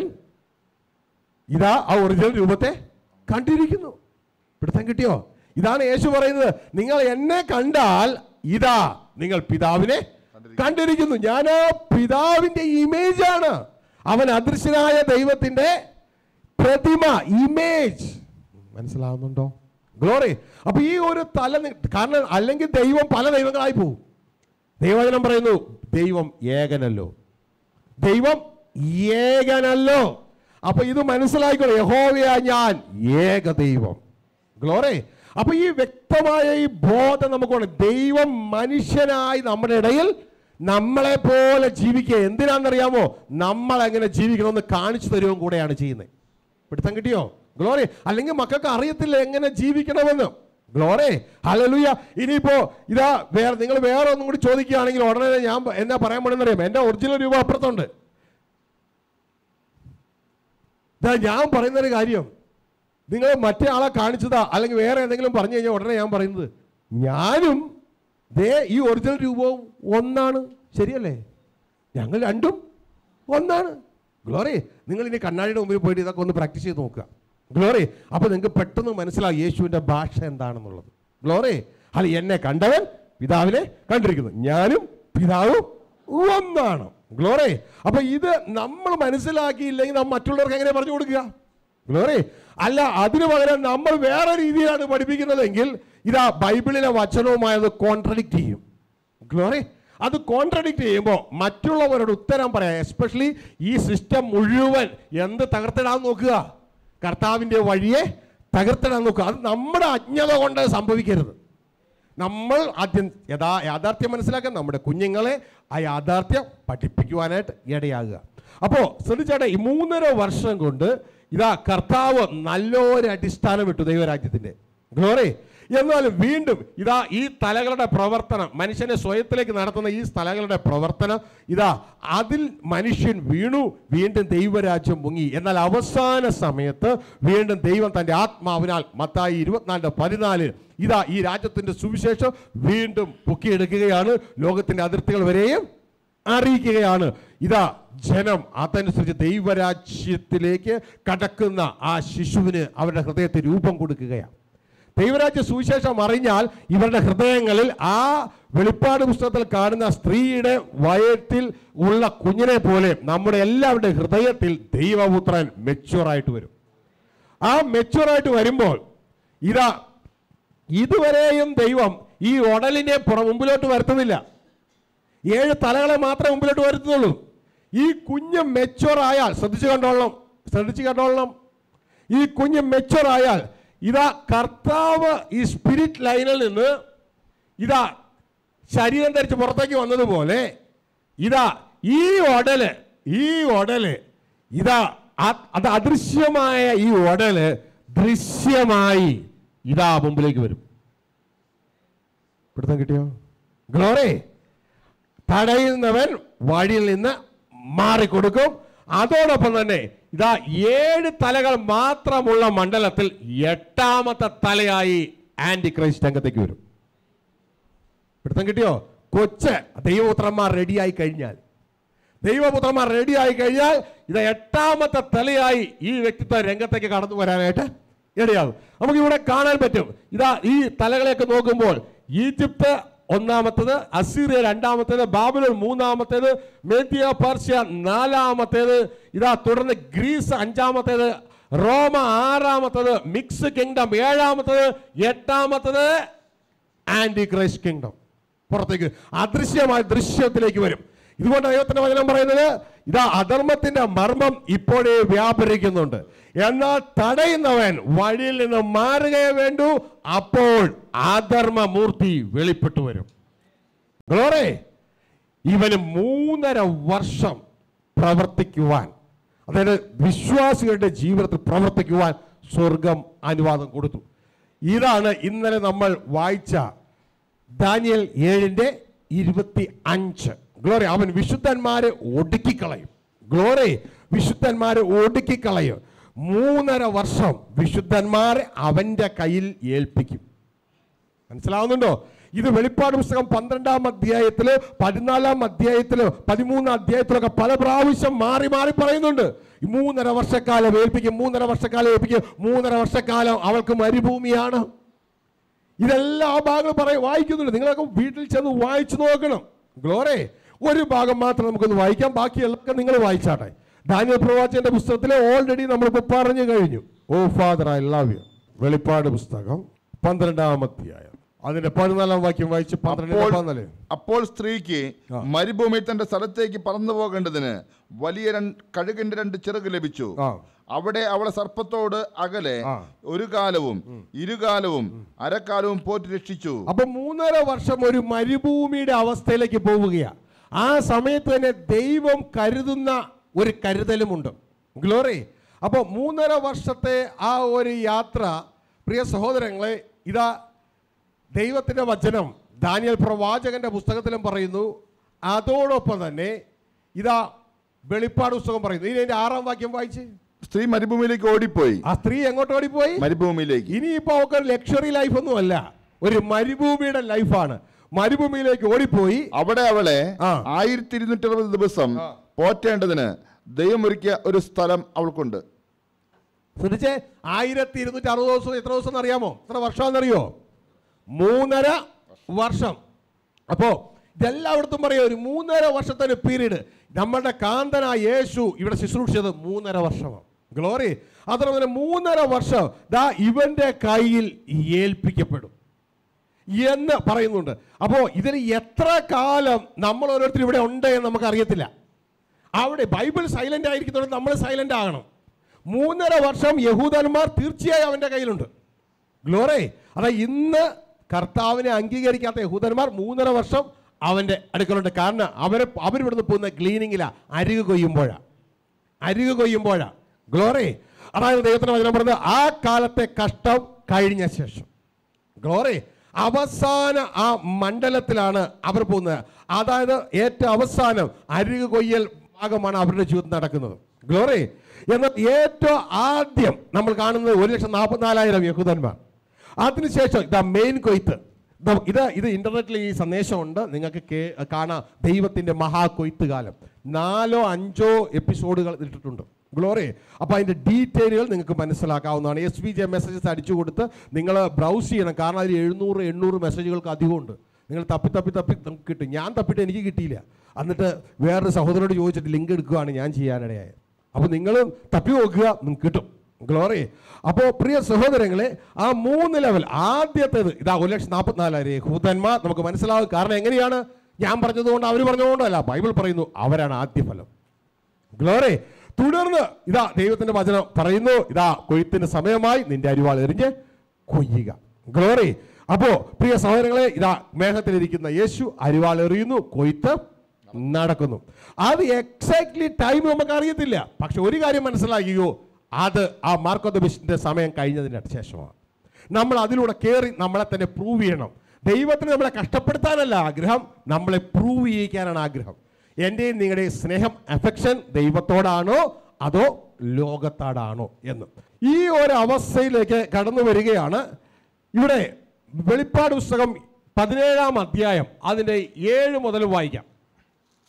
ഇതാ ആ ഒറിജിനൽ രൂപത്തെ കണ്ടിരിക്കുന്നു പിടുത്തം കിട്ടിയോ ഇതാണ് യേശു പറയുന്നത് നിങ്ങൾ എന്നെ കണ്ടാൽ ഇതാ നിങ്ങൾ പിതാവിനെ കണ്ടിരിക്കുന്നു ഞാൻ ആ പിതാവിന്റെ ഇമേജ് ആണ് അവൻ അദൃശ്യനായ ദൈവത്തിന്റെ പ്രതിമ ഇമേജ് മനസ്സിലാവുന്നുണ്ടോ ഗ്ലോറി അപ്പൊ ഈ ഒരു തല നി- കാരണം അല്ലെങ്കിൽ ദൈവം പല ദൈവങ്ങളായി പോകും ദൈവവചനം പറയുന്നു ദൈവം ഏകനല്ലോ ദൈവം ഏകനല്ലോ അപ്പൊ ഇത് മനസ്സിലായിക്കോളൂ യഹോവയാ ഞാൻ ഏക ദൈവം ഗ്ലോറി അപ്പൊ ഈ വ്യക്തമായ ഈ ബോധം നമുക്ക് വേണം ദൈവം മനുഷ്യനായി നമ്മുടെ ഇടയിൽ നമ്മളെ പോലെ ജീവിക്കുക എന്തിനാണെന്നറിയാമോ നമ്മൾ എങ്ങനെ ജീവിക്കണമെന്ന് കാണിച്ചു തരുകയും കൂടെയാണ് ചെയ്യുന്നത് പിടുത്തം കിട്ടിയോ ഗ്ലോറി അല്ലെങ്കിൽ മക്കൾക്ക് അറിയത്തില്ല എങ്ങനെ ജീവിക്കണമെന്ന് ഗ്ലോറി ഹലലുയ ഇനിയിപ്പോ ഇതാ വേറെ നിങ്ങൾ വേറെ ഒന്നും കൂടി ചോദിക്കുകയാണെങ്കിൽ ഉടനെ ഞാൻ പ- എന്നാ പറയാൻ പോണെന്നറിയാം എന്റെ ഒറിജിനൽ രൂപ അപ്പുറത്തുണ്ട് ഇതാ ഞാൻ പറയുന്നൊരു കാര്യം നിങ്ങൾ മറ്റേ ആളെ കാണിച്ചതാ അല്ലെങ്കിൽ വേറെ എന്തെങ്കിലും പറഞ്ഞു കഴിഞ്ഞാൽ ഉടനെ ഞാൻ പറയുന്നത് ഞാനും ദേ ഈ ഒറിജിനൽ രൂപവും ഒന്നാണ് ശരിയല്ലേ ഞങ്ങൾ രണ്ടും ഒന്നാണ് ഗ്ലോറി നിങ്ങൾ ഇനി കണ്ണാടിയുടെ മുമ്പിൽ പോയിട്ട് ഇതൊക്കെ ഒന്ന് പ്രാക്ടീസ് ചെയ്ത് നോക്കുക ഗ്ലോറി അപ്പോൾ നിങ്ങൾക്ക് പെട്ടെന്ന് മനസ്സിലാവും യേശുവിൻ്റെ ഭാഷ എന്താണെന്നുള്ളത് ഗ്ലോറി അല്ല എന്നെ കണ്ടവൻ പിതാവിനെ കണ്ടിരിക്കുന്നു ഞാനും പിതാവും ഒന്നാണ് ഗ്ലോറി അപ്പൊ ഇത് നമ്മൾ മനസ്സിലാക്കിയില്ലെങ്കിൽ നാം മറ്റുള്ളവർക്ക് എങ്ങനെ പറഞ്ഞു കൊടുക്കുക ഗ്ലോറി അല്ല അതിനു പകരം നമ്മൾ വേറെ രീതിയിലാണ് പഠിപ്പിക്കുന്നതെങ്കിൽ ഇതാ ബൈബിളിലെ വചനവുമായത് കോൺട്രഡിക്റ്റ് ചെയ്യും ഗ്ലോറി അത് കോൺട്രഡിക്റ്റ് ചെയ്യുമ്പോൾ മറ്റുള്ളവരോട് ഉത്തരം പറയാം എസ്പെഷ്യലി ഈ സിസ്റ്റം മുഴുവൻ എന്ത് തകർത്തിടാൻ നോക്കുക കർത്താവിൻ്റെ വഴിയെ തകർത്തിടാൻ നോക്കുക അത് നമ്മുടെ അജ്ഞത കൊണ്ട് സംഭവിക്കരുത് നമ്മൾ ആദ്യം യഥാ യാഥാർത്ഥ്യം മനസ്സിലാക്കാൻ നമ്മുടെ കുഞ്ഞുങ്ങളെ ആ യാഥാർത്ഥ്യം പഠിപ്പിക്കുവാനായിട്ട് ഇടയാകുക അപ്പോൾ ശ്രദ്ധിച്ചാട്ടെ ഈ മൂന്നര വർഷം കൊണ്ട് ഇതാ കർത്താവ് നല്ലൊരു അടിസ്ഥാനം ഇട്ടു ദൈവരാജ്യത്തിൻ്റെ ഗ്ലോറി എന്നാൽ വീണ്ടും ഇതാ ഈ തലകളുടെ പ്രവർത്തനം മനുഷ്യനെ സ്വയത്തിലേക്ക് നടത്തുന്ന ഈ സ്ഥലങ്ങളുടെ പ്രവർത്തനം ഇതാ അതിൽ മനുഷ്യൻ വീണു വീണ്ടും ദൈവരാജ്യം മുങ്ങി എന്നാൽ അവസാന സമയത്ത് വീണ്ടും ദൈവം തൻ്റെ ആത്മാവിനാൽ മത്തായി ഇരുപത്തിനാലിൻ്റെ പതിനാല് ഇതാ ഈ രാജ്യത്തിൻ്റെ സുവിശേഷം വീണ്ടും പൊക്കിയെടുക്കുകയാണ് ലോകത്തിൻ്റെ അതിർത്തികൾ വരെയും അറിയിക്കുകയാണ് ഇതാ ജനം അതനുസരിച്ച് ദൈവരാജ്യത്തിലേക്ക് കടക്കുന്ന ആ ശിശുവിന് അവരുടെ ഹൃദയത്തെ രൂപം കൊടുക്കുകയാണ് ദൈവരാജ്യ സുവിശേഷം അറിഞ്ഞാൽ ഇവരുടെ ഹൃദയങ്ങളിൽ ആ വെളിപ്പാട് പുസ്തകത്തിൽ കാണുന്ന സ്ത്രീയുടെ വയറ്റിൽ ഉള്ള കുഞ്ഞിനെ പോലെ നമ്മുടെ എല്ലാവരുടെ ഹൃദയത്തിൽ ദൈവപുത്രൻ മെച്ചുവറായിട്ട് വരും ആ മെച്ചുവറായിട്ട് വരുമ്പോൾ ഇതാ ഇതുവരെയും ദൈവം ഈ ഉടലിനെ പുറ മുമ്പിലോട്ട് വരുത്തുന്നില്ല ഏഴ് തലകളെ മാത്രമേ മുമ്പിലോട്ട് വരുത്തുന്നുള്ളൂ ഈ കുഞ്ഞ് മെച്ചുവർ ആയാൽ ശ്രദ്ധിച്ചു കണ്ടോളണം ശ്രദ്ധിച്ചു കണ്ടോളണം ഈ കുഞ്ഞ് മെച്ചുവർ ആയാൽ ഇതാ കർത്താവ് ഈ സ്പിരിറ്റ് ലൈനിൽ നിന്ന് ഇതാ ശരീരം ധരിച്ച് പുറത്തേക്ക് വന്നതുപോലെ ഇതാ ഈ ഉടല് ഈ ഉടല് ഇതാ അ- അത് അദൃശ്യമായ ഈ ഉടല് ദൃശ്യമായി ഇതാ മുമ്പിലേക്ക് വരും പിടുത്തം കിട്ടിയോ ഗ്ലോറി തടയുന്നവൻ വഴിയിൽ നിന്ന് മാറിക്കൊടുക്കും അതോടൊപ്പം തന്നെ ഇതാ ഏഴ് തലകൾ മാത്രമുള്ള മണ്ഡലത്തിൽ എട്ടാമത്തെ തലയായി ആന്റി ക്രൈസ്റ്റ് രംഗത്തേക്ക് വരും പിടുത്തം കിട്ടിയോ കൊച്ച് ദൈവപുത്രന്മാർ റെഡിയായി കഴിഞ്ഞാൽ ദൈവപുത്രന്മാർ റെഡി ആയി കഴിഞ്ഞാൽ ഇത് എട്ടാമത്തെ തലയായി ഈ വ്യക്തിത്വം രംഗത്തേക്ക് കടന്നു വരാനായിട്ട് ഇടയാകും നമുക്ക് ഇവിടെ കാണാൻ പറ്റും ഇതാ ഈ തലകളെയൊക്കെ നോക്കുമ്പോൾ ഈജിപ്ത് ഒന്നാമത്തേത് അസീറിയ രണ്ടാമത്തേത് ബാബിലോൺ മൂന്നാമത്തേത് മേത്തിയ പർഷ്യ നാലാമത്തേത് ഇതാ തുടർന്ന് ഗ്രീസ് അഞ്ചാമത്തേത് റോമ ആറാമത്തേത് മിക്സ് കിങ്ഡം ഏഴാമത്തേത് എട്ടാമത്തേത് ആന്റി ക്രൈസ്റ്റ് കിങ്ഡം പുറത്തേക്ക് അദൃശ്യമായ ദൃശ്യത്തിലേക്ക് വരും ഇതുകൊണ്ട് ദൈവത്തിന്റെ വചനം പറയുന്നത് ഇതാ അധർമ്മത്തിന്റെ മർമ്മം ഇപ്പോഴേ വ്യാപരിക്കുന്നുണ്ട് എന്നാൽ തടയുന്നവൻ വഴിയിൽ നിന്ന് മാറുകയേ വേണ്ടൂ അപ്പോൾ അധർമ്മ മൂർത്തി വെളിപ്പെട്ടു വരും ഗ്ലോറേ ഇവന് മൂന്നര വർഷം പ്രവർത്തിക്കുവാൻ അതായത് വിശ്വാസികളുടെ ജീവിതത്തിൽ പ്രവർത്തിക്കുവാൻ സ്വർഗം അനുവാദം കൊടുത്തു ഇതാണ് ഇന്നലെ നമ്മൾ വായിച്ച ദാനിയൽ ഏഴിന്റെ ഇരുപത്തി അഞ്ച് ഗ്ലോറി അവൻ വിശുദ്ധന്മാരെ ഒടുക്കിക്കളയും ഗ്ലോറി വിശുദ്ധന്മാരെ ഒടുക്കിക്കളയും മൂന്നര വർഷം വിശുദ്ധന്മാരെ അവന്റെ കയ്യിൽ ഏൽപ്പിക്കും മനസ്സിലാവുന്നുണ്ടോ ഇത് വെളിപ്പാട് പുസ്തകം പന്ത്രണ്ടാം അധ്യായത്തില് പതിനാലാം അധ്യായത്തില് പതിമൂന്നാം അധ്യായത്തിലൊക്കെ പല പ്രാവശ്യം മാറി മാറി പറയുന്നുണ്ട് ഈ മൂന്നര വർഷക്കാലം ഏൽപ്പിക്കും മൂന്നര വർഷക്കാലം ഏൽപ്പിക്കും മൂന്നര വർഷക്കാലം അവൾക്ക് മരുഭൂമിയാണ് ഇതെല്ലാം ആ ഭാഗങ്ങൾ പറയും വായിക്കുന്നുണ്ട് നിങ്ങളൊക്കെ വീട്ടിൽ ചെന്ന് വായിച്ചു നോക്കണം ഗ്ലോറെ ഒരു ഭാഗം മാത്രം നമുക്കൊന്ന് വായിക്കാം ബാക്കിയൊക്കെ നിങ്ങൾ വായിച്ചാട്ടെ ദാനിയൽ പ്രവാചകന്റെ പുസ്തകത്തിൽ ഓൾറെഡി നമ്മളിപ്പോൾ പറഞ്ഞു കഴിഞ്ഞു O Father I love you വെളിപ്പാട് പുസ്തകം പന്ത്രണ്ടാം അധ്യായം അതിന്റെ പതിനാലാം വാക്യം വായിച്ച് പന്ത്രണ്ട് അപ്പോൾ പതിനാല് അപ്പോൾ സ്ത്രീക്ക് ആ. മരുഭൂമിയിൽ തന്റെ സ്ഥലത്തേക്ക് പറന്നു പോകേണ്ടതിന് വലിയ രണ്ട് കഴുകിന്റെ രണ്ട് ചിറക് ലഭിച്ചു ആ അവിടെ അവളെ സർപ്പത്തോട് അകലെ ആ. ഒരു കാലവും ഇരുകാലവും അരക്കാലവും പോറ്റി രക്ഷിച്ചു അപ്പൊ മൂന്നര വർഷം ഒരു മരുഭൂമിയുടെ അവസ്ഥയിലേക്ക് പോവുകയാ ആ സമയത്ത് തന്നെ ദൈവം കരുതുന്ന ഒരു കരുതലുമുണ്ട് ഗ്ലോറി അപ്പോൾ മൂന്നര വർഷത്തെ ആ ഒരു യാത്ര പ്രിയ സഹോദരങ്ങളെ ഇതാ ദൈവത്തിൻ്റെ വചനം ദാനിയൽ പ്രവാചകന്റെ പുസ്തകത്തിലും പറയുന്നു അതോടൊപ്പം തന്നെ ഇതാ വെളിപ്പാട് പുസ്തകം പറയുന്നു ഇനി അതിന്റെ ആറാം വാക്യം വായിച്ച് സ്ത്രീ മരുഭൂമിയിലേക്ക് ഓടിപ്പോയി ആ സ്ത്രീ എങ്ങോട്ട് ഓടിപ്പോയി മരുഭൂമിയിലേക്ക് ഇനിയിപ്പോ അവർക്ക് ലക്ഷറി ലൈഫ് ഒന്നും അല്ല ഒരു മരുഭൂമിയുടെ ലൈഫാണ് മരുഭൂമിയിലേക്ക് ഓടിപ്പോയി അവിടെ അവളെ ആ. ആയിരത്തി ഇരുന്നൂറ്റി അറുപത് ദിവസം ആ. പോറ്റേണ്ടതിന് ദൈവം ഒരുക്കിയ ഒരു സ്ഥലം അവൾക്കുണ്ട് ശ്രദ്ധിച്ചേ ആയിരത്തി ഇരുന്നൂറ്റി അറുപത് ദിവസം എത്ര ദിവസം അറിയാമോ എത്ര വർഷമാണെന്നറിയോ മൂന്നര വർഷം അപ്പോ ഇതെല്ലായിടത്തും പറയും ഒരു മൂന്നര വർഷത്തെ ഒരു പീരീഡ് നമ്മുടെ കാന്തനായ യേശു ഇവിടെ ശുശ്രൂഷിച്ചത് മൂന്നര വർഷമാണ് ഗ്ലോറി അതുപോലെ തന്നെ മൂന്നര വർഷം ദാ ഇവന്റെ കയ്യിൽ ഏൽപ്പിക്കപ്പെടും എന്ന് പറയുന്നുണ്ട് അപ്പോൾ ഇതിന് എത്ര കാലം നമ്മൾ ഓരോരുത്തർ ഇവിടെ ഉണ്ട് എന്ന് നമുക്ക് അറിയത്തില്ല അവിടെ ബൈബിൾ സൈലന്റ് ആയിരിക്കുന്നതുകൊണ്ട് നമ്മൾ സൈലന്റ് ആകണം മൂന്നര വർഷം യഹൂദന്മാർ തീർച്ചയായും അവൻ്റെ കയ്യിലുണ്ട് ഗ്ലോറേ അതാ ഇന്ന് കർത്താവിനെ അംഗീകരിക്കാത്ത യഹൂദന്മാർ മൂന്നര വർഷം അവൻ്റെ അടുക്കലുണ്ട് കാരണം അവരെ അവരിവിടുന്ന് പോകുന്ന ക്ലീനിങ്ങിലാ അരികു കൊയ്യുമ്പോഴാ അരികു കൊയ്യുമ്പോഴാ ഗ്ലോറി അതായത് ദൈവത്തിന് വചനം പറഞ്ഞത് ആ കാലത്തെ കഷ്ടം കഴിഞ്ഞ ശേഷം ഗ്ലോറി അവസാന ആ മണ്ഡലത്തിലാണ് അവർ പോകുന്നത് അതായത് ഏറ്റവും അവസാനം അരികു കൊയ്യൽ ഭാഗമാണ് അവരുടെ ജീവിതത്തിൽ നടക്കുന്നത് ഗ്ലോറി എന്നാൽ ഏറ്റവും ആദ്യം നമ്മൾ കാണുന്നത് ഒരു ലക്ഷം നാൽപ്പത്തിനാലായിരം യഹൂദന്മാർ അതിനുശേഷം ഇതാ മെയിൻ കൊയ്ത്ത് ദാ ഇത് ഇത് ഇന്റർനെറ്റിൽ ഈ സന്ദേശമുണ്ട് നിങ്ങൾക്ക് കേ- കാണാം ദൈവത്തിന്റെ മഹാകൊയ്ത്ത് കാലം നാലോ അഞ്ചോ എപ്പിസോഡുകൾ ഇട്ടിട്ടുണ്ട് ഗ്ലോറി അപ്പോൾ അതിൻ്റെ ഡീറ്റെയിലുകൾ നിങ്ങൾക്ക് മനസ്സിലാക്കാവുന്നതാണ് എസ് വി ജെ മെസ്സേജസ് അടിച്ചു കൊടുത്ത് നിങ്ങൾ ബ്രൗസ് ചെയ്യണം കാരണം അതിൽ എഴുന്നൂറ് എണ്ണൂറ് മെസ്സേജുകൾക്ക് അധികമുണ്ട് നിങ്ങൾ തപ്പി തപ്പി തപ്പി നമുക്ക് കിട്ടും ഞാൻ തപ്പിട്ട് എനിക്ക് കിട്ടിയില്ല എന്നിട്ട് വേറൊരു സഹോദരനോട് ചോദിച്ചിട്ട് ലിങ്ക് എടുക്കുകയാണ് ഞാൻ ചെയ്യാനിടയായത് അപ്പോൾ നിങ്ങൾ തപ്പി നോക്കുക നിങ്ങൾക്ക് കിട്ടും ഗ്ലോറി അപ്പോൾ പ്രിയ സഹോദരങ്ങളെ ആ മൂന്ന് ലെവൽ ആദ്യത്തേത് ഇതാ ഒരു ലക്ഷം നാൽപ്പത്തിനാലായിരം യഹൂദന്മാർ നമുക്ക് മനസ്സിലാവും കാരണം എങ്ങനെയാണ് ഞാൻ പറഞ്ഞതുകൊണ്ട് അവർ പറഞ്ഞതുകൊണ്ടല്ല ബൈബിൾ പറയുന്നു അവരാണ് ആദ്യ ഫലം ഗ്ലോറി തുടർന്ന് ഇതാ ദൈവത്തിന്റെ വചനം പറയുന്നു ഇതാ കൊയ്ത്തിന് സമയമായി നിന്റെ അരിവാൾ എറിഞ്ഞ് കൊയ്യുക ഗ്ലോറി അപ്പോ പ്രിയ സഹോദരങ്ങളെ ഇതാ മേഘത്തിലിരിക്കുന്ന യേശു അരിവാൾ എറിയുന്നു കൊയ്ത്ത് നടക്കുന്നു അത് എക്സാക്ട്ലി ടൈം നമുക്ക് അറിയത്തില്ല പക്ഷെ ഒരു കാര്യം മനസ്സിലാക്കിയോ അത് ആ മാർക്കോ ദ ബിസ്റ്റിന്റെ സമയം കഴിഞ്ഞതിന് ശേഷമാണ് നമ്മൾ അതിലൂടെ കയറി നമ്മളെ തന്നെ പ്രൂവ് ചെയ്യണം ദൈവത്തിന് നമ്മളെ കഷ്ടപ്പെടുത്താനല്ല ആഗ്രഹം നമ്മളെ പ്രൂവ് ചെയ്യിക്കാനാണ് ആഗ്രഹം എൻ്റെയും നിങ്ങളുടെയും സ്നേഹം അഫെക്ഷൻ ദൈവത്തോടാണോ അതോ ലോകത്തോടാണോ എന്ന് ഈ ഒരു അവസ്ഥയിലേക്ക് കടന്നു വരികയാണ് ഇവിടെ വെളിപ്പാട് പുസ്തകം പതിനേഴാം അധ്യായം അതിൻ്റെ ഏഴ് മുതൽ വായിക്കാം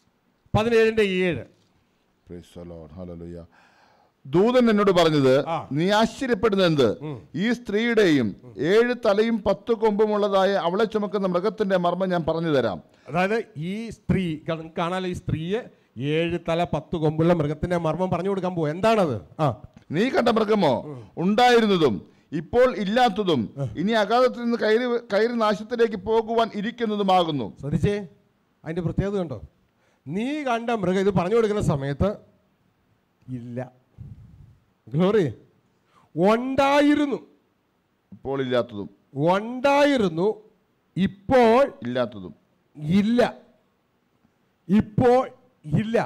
പതിനേഴിന്റെ ഏഴ് Praise the Lord. Hallelujah. ദൂതൻ എന്നോട് പറഞ്ഞത് ആ. നീ ആശ്ചര്യപ്പെടുന്നത് എന്ത് ഈ സ്ത്രീയുടെയും ഏഴ് തലയും പത്ത് കൊമ്പുമുള്ളതായ അവളെ ചുമക്കുന്ന മൃഗത്തിന്റെ മർമ്മം ഞാൻ പറഞ്ഞു തരാം അതായത് ഈ സ്ത്രീ ക- കാണാലോ ഈ സ്ത്രീയെ ഏഴ് തല പത്ത് കൊമ്പുള്ള മൃഗത്തിന്റെ മർമ്മം പറഞ്ഞു കൊടുക്കാൻ പോവും എന്താണത് ആ നീ കണ്ട മൃഗമോ ഉണ്ടായിരുന്നതും ഇപ്പോൾ ഇല്ലാത്തതും ഇനി അഗാധത്തിൽ നിന്ന് കയറി കയറി നാശത്തിലേക്ക് പോകുവാൻ ഇരിക്കുന്നതുമാകുന്നു ശ്രദ്ധിച്ചേ അതിന്റെ പ്രത്യേകത കണ്ടോ നീ കണ്ട മൃഗം ഇത് പറഞ്ഞു കൊടുക്കുന്ന സമയത്ത് ഇല്ല ഗ്ലോറി ഉണ്ടായിരുന്നു ഇപ്പോൾ ഇല്ലാത്തതും ഉണ്ടായിരുന്നു ഇപ്പോൾ ഇല്ലാത്തതും ഇല്ല ഇപ്പോൾ ഇല്ല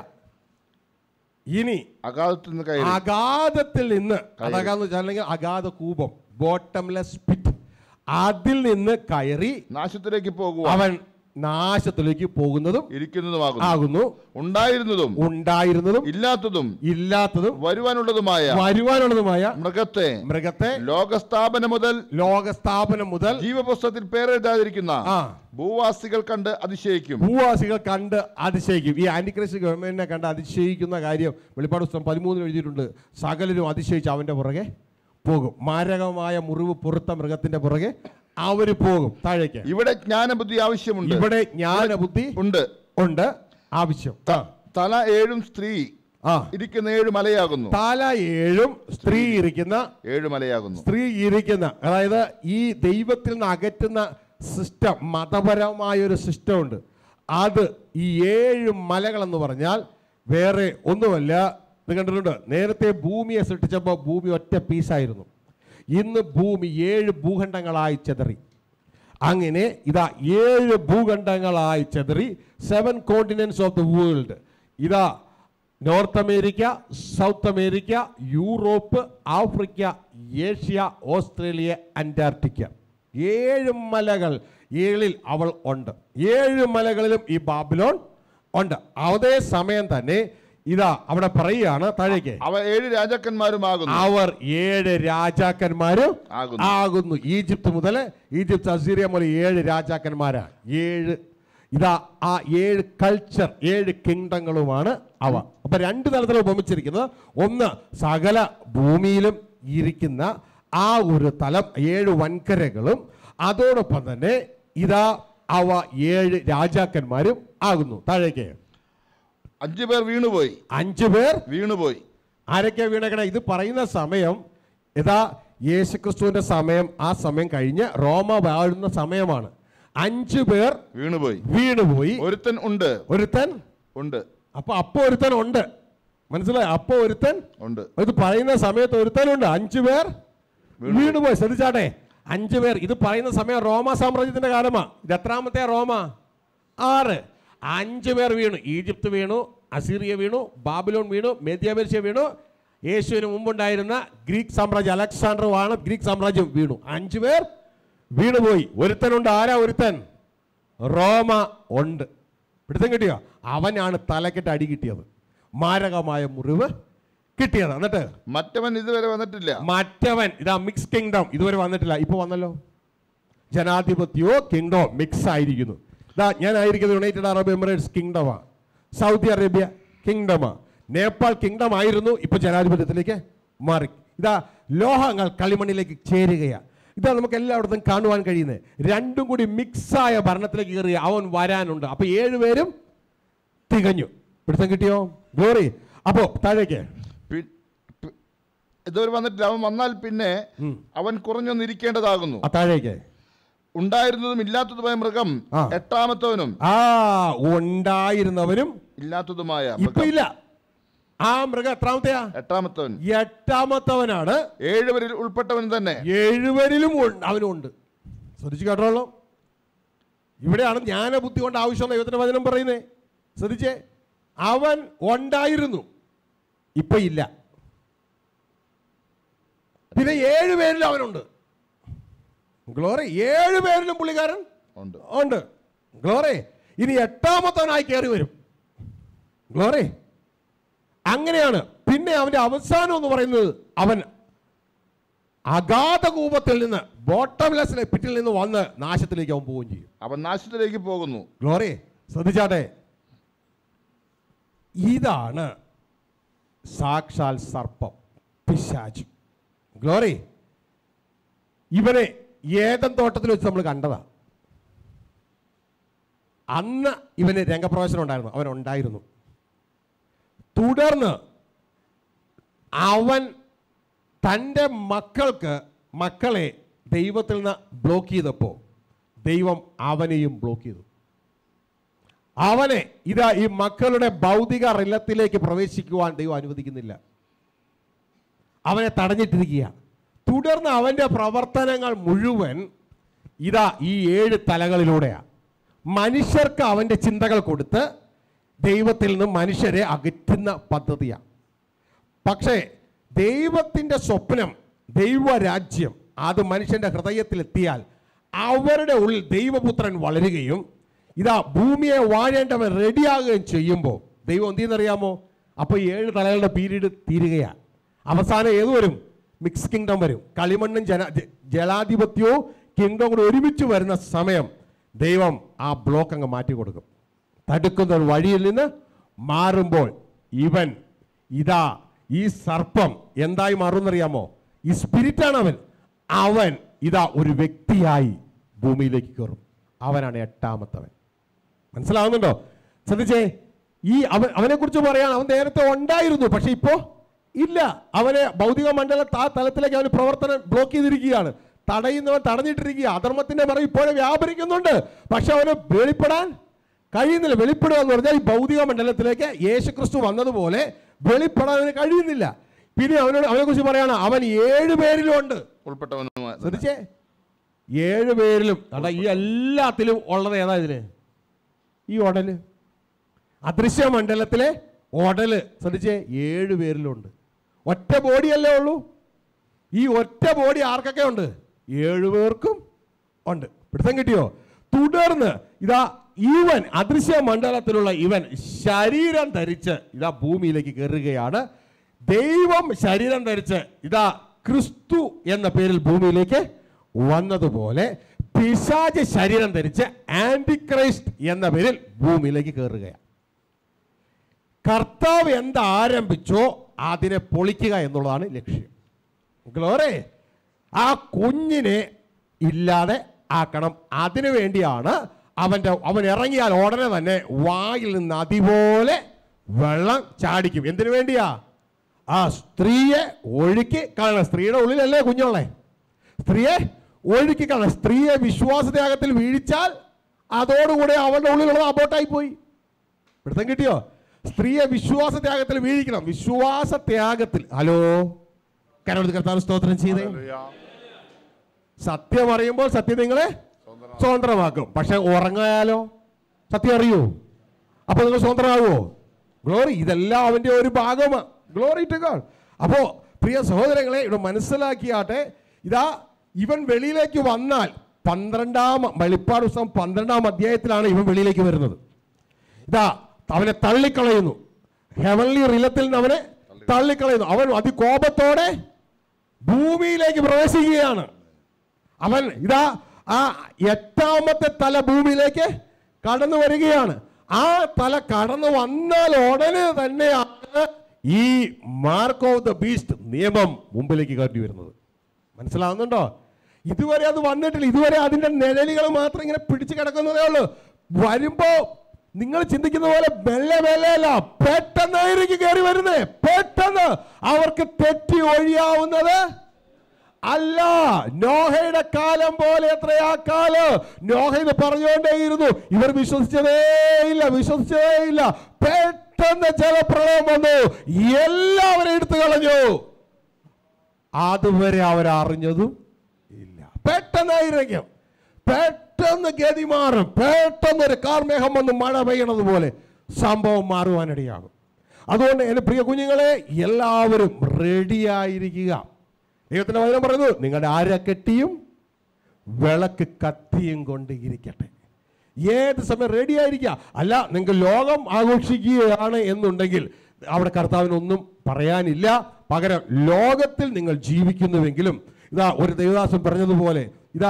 ഇനി അഗാധത്തിൽ നിന്ന് കയറി അഗാധത്തിൽ നിന്ന് അതാകാന്ന് വെച്ചാൽ അല്ലെങ്കിൽ അഗാധ കൂപം ബോട്ടംലെസ് പിറ്റ് അതിൽ നിന്ന് കയറി നാശത്തിലേക്ക് പോകുവാൻ അവൻ നാശത്തിലേക്ക് പോകുന്നതും ഇരിക്കുന്നതുമാകുന്നു ആകുന്നു ഉണ്ടായിരുന്നതും ഉണ്ടായിരുന്നതും ഇല്ലാത്തതും ഇല്ലാത്തതും വരുവാനുള്ളതുമായ വരുവാനുള്ളതുമായ മൃഗത്തെ മൃഗത്തെ ലോകസ്ഥാപനം മുതൽ ലോകസ്ഥാപനം മുതൽ ജീവപുസ്തകത്തിൽ പേരെഴുതാതിരിക്കുന്ന ആ ഭൂവാസികൾ കണ്ട് അതിശയിക്കും ഭൂവാസികൾ കണ്ട് അതിശയിക്കും ഈ ആന്റിക്രിസ്റ്റ് ഗവൺമെന്റിനെ കണ്ട് അതിശയിക്കുന്ന കാര്യം വെളിപ്പാട് പുസ്തകം പതിമൂന്നിൽ എഴുതിയിട്ടുണ്ട് സകലരും അതിശയിച്ച് അവന്റെ പുറകെ പോകും മാരകമായ മുറിവ് പൊറുത്ത മൃഗത്തിന്റെ പുറകെ അവര് പോകും താഴേക്ക് ഇവിടെ ജ്ഞാനബുദ്ധി ആവശ്യമുണ്ട് ഇവിടെ ജ്ഞാന ബുദ്ധി ഉണ്ട് ഉണ്ട് ആവശ്യം ആ. തല ഏഴും സ്ത്രീ ആ ഇരിക്കുന്ന ഏഴ് മലയാകുന്നു തല ഏഴും സ്ത്രീ ഇരിക്കുന്ന ഏഴ് മലയാകുന്നു സ്ത്രീ ഇരിക്കുന്ന അതായത് ഈ ദൈവത്തിൽ നിന്ന് അകറ്റുന്ന സിസ്റ്റം മതപരമായ ഒരു സിസ്റ്റം ഉണ്ട് അത് ഈ ഏഴ് മലകൾ എന്ന് പറഞ്ഞാൽ വേറെ ഒന്നുമല്ല ഇത് കണ്ടിട്ടുണ്ട് നേരത്തെ ഭൂമിയെ സൃഷ്ടിച്ചപ്പോൾ ഭൂമി ഒറ്റ പീസായിരുന്നു ഇന്ന് ഭൂമി ഏഴ് ഭൂഖണ്ഡങ്ങളായി ചെതറി അങ്ങനെ ഇതാ ഏഴ് ഭൂഖണ്ഡങ്ങളായി ചെതറി seven continents of the world ഇതാ North America South America Europe Africa Asia Australia Antarctica ഏഴ് മലകൾ ഏഴിൽ അവൾ ഉണ്ട് ഏഴ് മലകളിലും ഈ ബാബിലോൺ ഉണ്ട് അതേ സമയം തന്നെ ഇതാ അവിടെ പറയുകയാണ് താഴേക്ക് അവ ഏഴ് രാജാക്കന്മാരുമാകുന്നു അവർ ഏഴ് രാജാക്കന്മാരും ആകുന്നു. ആകുന്നു ഈജിപ്ത് മുതൽ ഈജിപ്ത് അസീറിയ മുതൽ ഏഴ് രാജാക്കന്മാരാ ഏഴ് ഇതാ ആ ഏഴ് കൾച്ചർ ഏഴ് കിങ്ഡങ്ങളുമാണ് അവ അപ്പൊ രണ്ട് തലത്തിൽ ഉപമിച്ചിരിക്കുന്നത് ഒന്ന് സകല ഭൂമിയിലും ഇരിക്കുന്ന ആ ഒരു തലം ഏഴ് വൻകരകളും അതോടൊപ്പം തന്നെ ഇതാ അവ ഏഴ് രാജാക്കന്മാരും ആകുന്നു താഴേക്ക് അഞ്ചു പേർ വീണുപോയി അഞ്ചു പേർ വീണുപോയി ആരൊക്കെ വീണേക്കണേ ഇത് പറയുന്ന സമയം ഇതാ യേശുക്രിസ്തുവിന്റെ സമയം ആ സമയം കഴിഞ്ഞ് റോമ വാഴുന്ന സമയമാണ് അഞ്ചു പേർ വീണുപോയി വീണുപോയി ഒരുത്തൻ ഉണ്ട് ഒരുത്തൻ ഉണ്ട് അപ്പൊ അപ്പൊ ഒരുത്തൻ ഉണ്ട് മനസ്സിലായി അപ്പൊ ഒരുത്തൻ ഉണ്ട് ഇത് പറയുന്ന സമയത്ത് ഒരുത്തനുണ്ട് അഞ്ചു പേർ വീണുപോയി ശ്രദ്ധിച്ചാട്ടെ അഞ്ചു പേർ ഇത് പറയുന്ന സമയം റോമ സാമ്രാജ്യത്തിന്റെ കാലമാ ഇത് എത്രാമത്തെ റോമ ആറ് അഞ്ചു പേർ വീണു ഈജിപ്ത് വീണു അസീറിയ വീണു ബാബിലോൺ വീണു മെദ്യാപേർഷ്യ വീണു യേശുവിന് മുമ്പുണ്ടായിരുന്ന ഗ്രീക്ക് സാമ്രാജ്യം അലക്സാണ്ടറുമാണ് ഗ്രീക്ക് സാമ്രാജ്യം വീണു അഞ്ചു പേർ വീണുപോയി ഒരുത്തനുണ്ട് ആരാ ഒരുത്തൻ റോമ ഉണ്ട് പിടുത്തം കിട്ടിയോ അവനാണ് തലക്കെട്ട് അടി കിട്ടിയത് മാരകമായ മുറിവ് കിട്ടിയത് എന്നിട്ട് മറ്റവൻ ഇതുവരെ വന്നിട്ടില്ല മറ്റവൻ ഇതാ മിക്സ് കിങ്ഡം ഇതുവരെ വന്നിട്ടില്ല ഇപ്പൊ വന്നല്ലോ ജനാധിപത്യമോ കിങ്ഡോ മിക്സ് ആയിരിക്കുന്നു ഇതാ ഞാൻ ആയിരിക്കുന്നത് യുണൈറ്റഡ് അറബ് എമിറേറ്റ്സ് കിങ്ഡമാ സൗദി അറേബ്യ കിങ്ഡമാ നേപ്പാൾ കിങ്ഡം ആയിരുന്നു ഇപ്പൊ ജനാധിപത്യത്തിലേക്ക് മാറി ഇതാ ലോഹങ്ങൾ കളിമണ്ണിലേക്ക് ചേരുകയാണ് ഇതാ നമുക്ക് എല്ലായിടത്തും കാണുവാൻ കഴിയുന്നത് രണ്ടും കൂടി മിക്സായ ഭരണത്തിലേക്ക് കയറി അവൻ വരാനുണ്ട് അപ്പൊ ഏഴുപേരും തികഞ്ഞു പിടുത്തം കിട്ടിയോ ഗ്ലോറി അപ്പോ താഴേക്ക് പി- പി- ഇതുവരെ വന്നിട്ടില്ല അവൻ വന്നാൽ പിന്നെ അവൻ കുറഞ്ഞൊന്നിരിക്കേണ്ടതാകുന്നു ആ താഴേക്ക് ഉണ്ടായിരുന്നതും ഇല്ലാത്തതുമായ മൃഗം ആ. എട്ടാമത്തവനും ആ ഉണ്ടായിരുന്നവരും ഇല്ലാത്തതുമായ ഇപ്പൊ മൃഗം ഇല്ല ആ മൃഗം എത്രാമത്തെയാ എട്ടാമത്തവൻ എട്ടാമത്തവനാണ് ഏഴുവരിൽ ഉൾപ്പെട്ടവൻ തന്നെ ഏഴുവരിലും ഉണ്ട് അവനുണ്ട് ശ്രദ്ധിച്ചു കേട്ടോളൂ ഇവിടെയാണ് ജ്ഞാനബുദ്ധി കൊണ്ട് ആവശ്യം ദൈവത്തിന്റെ വചനം പറയുന്നേ ശ്രദ്ധിച്ചേ അവൻ ഉണ്ടായിരുന്നു ഇപ്പൊ ഇല്ല പിന്നെ ഏഴുപേരിലും അവനുണ്ട് ഗ്ലോറി ഏഴുപേരിലും പുള്ളിക്കാരൻ ഉണ്ട് ഉണ്ട് ഗ്ലോറി ഇനി എട്ടാമത്തവനായി കയറി വരും ഗ്ലോറി അങ്ങനെയാണ് പിന്നെ അവന്റെ അവസാനം എന്ന് പറയുന്നത് അവൻ അഗാധ കൂപത്തിൽ നിന്ന് ബോട്ടംലെസ് പിറ്റിൽ നിന്ന് വന്ന് നാശത്തിലേക്ക് അവൻ പോവുകയും ചെയ്യും അവൻ നാശത്തിലേക്ക് പോകുന്നു ഗ്ലോറി ശ്രദ്ധിച്ചാട്ടെ ഇതാണ് സാക്ഷാൽ സർപ്പം പിശാച് ഗ്ലോറി ഇവനെ ഏതൻ തോട്ടത്തിൽ വെച്ച് നമ്മൾ കണ്ടതാ അന്ന് ഇവന് രംഗപ്രവേശനം ഉണ്ടായിരുന്നു അവൻ ഉണ്ടായിരുന്നു തുടർന്ന് അവൻ തൻ്റെ മക്കൾക്ക് മക്കളെ ദൈവത്തിൽ നിന്ന് ബ്ലോക്ക് ചെയ്തപ്പോൾ ദൈവം അവനെയും ബ്ലോക്ക് ചെയ്തു അവനെ ഇതാ ഈ മക്കളുടെ ഭൗതിക റിലത്തിലേക്ക് പ്രവേശിക്കുവാൻ ദൈവം അനുവദിക്കുന്നില്ല അവനെ തടഞ്ഞിട്ടിരിക്കുക തുടർന്ന് അവൻ്റെ പ്രവർത്തനങ്ങൾ മുഴുവൻ ഇതാ ഈ ഏഴ് തലകളിലൂടെയാണ് മനുഷ്യർക്ക് അവൻ്റെ ചിന്തകൾ കൊടുത്ത് ദൈവത്തിൽ നിന്ന് മനുഷ്യരെ അകറ്റുന്ന പദ്ധതിയാണ് പക്ഷേ ദൈവത്തിൻ്റെ സ്വപ്നം ദൈവരാജ്യം അത് മനുഷ്യൻ്റെ ഹൃദയത്തിലെത്തിയാൽ അവരുടെ ഉള്ളിൽ ദൈവപുത്രൻ വളരുകയും ഇതാ ഭൂമിയെ വാഴേണ്ടവൻ റെഡിയാകുകയും ചെയ്യുമ്പോൾ ദൈവം എന്ത് ചെയ്യുന്നറിയാമോ അപ്പോൾ ഈ ഏഴ് തലകളുടെ പീരീഡ് തീരുകയാണ് അവസാനം ഏത് വരും മിക്സ് കിങ്ഡം വരും കളിമണ്ണും ജന ജ- ജലാധിപത്യവും കിങ്ഡം കൂടി ഒരുമിച്ച് വരുന്ന സമയം ദൈവം ആ ബ്ലോക്ക് അങ്ങ് മാറ്റി കൊടുക്കും തടുക്കുന്ന ഒരു വഴിയിൽ നിന്ന് മാറുമ്പോൾ ഇവൻ ഇതാ ഈ സർപ്പം എന്തായി മാറുമെന്നറിയാമോ ഈ സ്പിരിറ്റാണ് അവൻ അവൻ ഇതാ ഒരു വ്യക്തിയായി ഭൂമിയിലേക്ക് കയറും അവനാണ് എട്ടാമത്തവൻ മനസ്സിലാവുന്നുണ്ടോ ശ്രദ്ധിച്ചേ ഈ അവൻ അവനെ കുറിച്ച് പറയാൻ അവൻ നേരത്തെ ഉണ്ടായിരുന്നു പക്ഷെ ഇപ്പോ ഇല്ല അവനെ ഭൗതിക മണ്ഡല ആ തലത്തിലേക്ക് അവന് പ്രവർത്തനം ബ്ലോക്ക് ചെയ്തിരിക്കുകയാണ് തടയുന്നവൻ തടഞ്ഞിട്ടിരിക്കുക അധർമ്മത്തിന്റെ മറവ് ഇപ്പോഴും വ്യാപരിക്കുന്നുണ്ട് പക്ഷെ അവന് വെളിപ്പെടാൻ കഴിയുന്നില്ല വെളിപ്പെടുക എന്ന് പറഞ്ഞാൽ ഈ ഭൗതിക മണ്ഡലത്തിലേക്ക് യേശുക്രിസ്തു വന്നതുപോലെ വെളിപ്പെടാൻ അവന് കഴിയുന്നില്ല പിന്നെ അവനോട് അവനെ കുറിച്ച് പറയാണ് അവൻ ഏഴ് പേരിലും ഉണ്ട് ഉൾപ്പെട്ടവനുമായ ശ്രദ്ധിച്ചേ ഏഴ് പേരിലും അതാ ഈ എല്ലാത്തിലും ഉള്ളത് ഏതാ ഇതില് ഈ ഉടല് അദൃശ്യ മണ്ഡലത്തിലെ ഉടല് ശ്രദ്ധിച്ചേ ഏഴ് പേരിലുണ്ട് ഒറ്റ ബോഡിയല്ലേ ഉള്ളൂ ഈ ഒറ്റ ബോഡി ആർക്കൊക്കെ ഉണ്ട് ഏഴു പേർക്കും ഉണ്ട് പിടുത്തം കിട്ടിയോ തുടർന്ന് ഇതാ ഇവൻ അദൃശ്യ മണ്ഡലത്തിലുള്ള ഇവൻ ശരീരം ധരിച്ച് ഇതാ ഭൂമിയിലേക്ക് കയറുകയാണ് ദൈവം ശരീരം ധരിച്ച് ഇതാ ക്രിസ്തു എന്ന പേരിൽ ഭൂമിയിലേക്ക് വന്നതുപോലെ പിശാച് ശരീരം ധരിച്ച് ആന്റിക്രൈസ്റ്റ് എന്ന പേരിൽ ഭൂമിയിലേക്ക് കയറുകയാണ് കർത്താവ് എന്താരംഭിച്ചോ അതിനെ പൊളിക്കുക എന്നുള്ളതാണ് ലക്ഷ്യം ഗ്ലോറെ ആ കുഞ്ഞിനെ ഇല്ലാതെ ആക്കണം അതിനു വേണ്ടിയാണ് അവൻ്റെ അവൻ ഇറങ്ങിയാൽ ഉടനെ തന്നെ വായിൽ നിന്ന് അതിപോലെ വെള്ളം ചാടിക്കും എന്തിനു വേണ്ടിയാ ആ സ്ത്രീയെ ഒഴുക്കി കളയണം സ്ത്രീയുടെ ഉള്ളിലല്ലേ കുഞ്ഞുള്ളേ സ്ത്രീയെ ഒഴുക്കി കളയണം സ്ത്രീയെ വിശ്വാസത്യാഗത്തിൽ വീഴിച്ചാൽ അതോടുകൂടെ അവളുടെ ഉള്ളിലുള്ളത് അബോട്ടായി പോയി പിടുത്തം കിട്ടിയോ സ്ത്രീയെ വിശ്വാസത്യാഗത്തിൽ വീഴിക്കണം വിശ്വാസത്യാഗത്തിൽ ഹലോ കരോട് കർത്താവ് സ്തോത്രം ചെയ്തേ സത്യം അറിയുമ്പോൾ സത്യം നിങ്ങളെ സ്വതന്ത്രമാക്കും പക്ഷെ ഉറങ്ങായാലോ സത്യം അറിയൂ അപ്പൊ നിങ്ങൾ സ്വതന്ത്രമാകുമോ ഗ്ലോറി ഇതെല്ലാം അവന്റെ ഒരു ഭാഗമാണ് ഗ്ലോറി ടു ഗോഡ് അപ്പോ പ്രിയ സഹോദരങ്ങളെ ഇവിടെ മനസ്സിലാക്കിയാട്ടെ ഇതാ ഇവൻ വെളിയിലേക്ക് വന്നാൽ പന്ത്രണ്ടാം വെളിപ്പാട് പുസ്തകം പന്ത്രണ്ടാം അധ്യായത്തിലാണ് ഇവൻ വെളിയിലേക്ക് വരുന്നത് ഇതാ അവനെ തള്ളിക്കളയുന്നു ഹെവൻലി റിലത്തിൽ നിന്ന് അവനെ തള്ളിക്കളയുന്നു അവൻ അതികോപത്തോടെ ഭൂമിയിലേക്ക് പ്രവേശിക്കുകയാണ് അവൻ ഇതാ ആ എട്ടാമത്തെ തല ഭൂമിയിലേക്ക് കടന്നു വരികയാണ് ആ തല കടന്നു വന്നാൽ ഉടനെ തന്നെയാണ് ഈ മാർക്ക് ഓഫ് ദ ബീസ്റ്റ് നിയമം മുമ്പിലേക്ക് കയറ്റി വരുന്നത് മനസ്സിലാവുന്നുണ്ടോ ഇതുവരെ അത് വന്നിട്ടില്ല ഇതുവരെ അതിന്റെ നിഴലുകൾ മാത്രം ഇങ്ങനെ പിടിച്ചു കിടക്കുന്നതേ ഉള്ളൂ വരുമ്പോ നിങ്ങൾ ചിന്തിക്കുന്ന പോലെ മെല്ലെ മെല്ലെ അല്ല പെട്ടെന്നായിരിക്കും കയറി വരുന്നേ പെട്ടെന്ന് അവർക്ക് തെറ്റി ഒഴിയാവുന്നത് അല്ല നോഹയുടെ കാലം പോലെ എത്രയാ കാലം നോഹ ഇത് പറഞ്ഞുകൊണ്ടേയിരുന്നു ഇവർ വിശ്വസിച്ചതേ ഇല്ല വിശ്വസിച്ചതേ ഇല്ല പെട്ടെന്ന് ജലപ്രളയം വന്നു എല്ലാവരും എടുത്തു കളഞ്ഞു അതുവരെ അവരറിഞ്ഞതും ഇല്ല പെട്ടെന്നായിരിക്കും പെട്ടെന്ന് ഗതി മാറും പെട്ടെന്ന് ഒരു കാർമേഘം വന്ന് മഴ പെയ്യണത് പോലെ സംഭവം മാറുവാനിടയാകും അതുകൊണ്ട് എൻ്റെ പ്രിയ കുഞ്ഞുങ്ങളെ എല്ലാവരും റെഡിയായിരിക്കുക ദൈവത്തിന്റെ വചനം പറയുന്നു നിങ്ങളുടെ അരക്കെട്ടിയും വിളക്ക് കത്തിയും കൊണ്ട് ഇരിക്കട്ടെ ഏത് സമയം റെഡി ആയിരിക്കുക അല്ല നിങ്ങൾക്ക് ലോകം ആഘോഷിക്കുകയാണ് എന്നുണ്ടെങ്കിൽ അവിടെ കർത്താവിനൊന്നും പറയാനില്ല പകരം ലോകത്തിൽ നിങ്ങൾ ജീവിക്കുന്നുവെങ്കിലും ഇതാ ഒരു ദേവദാസൻ പറഞ്ഞതുപോലെ ഇതാ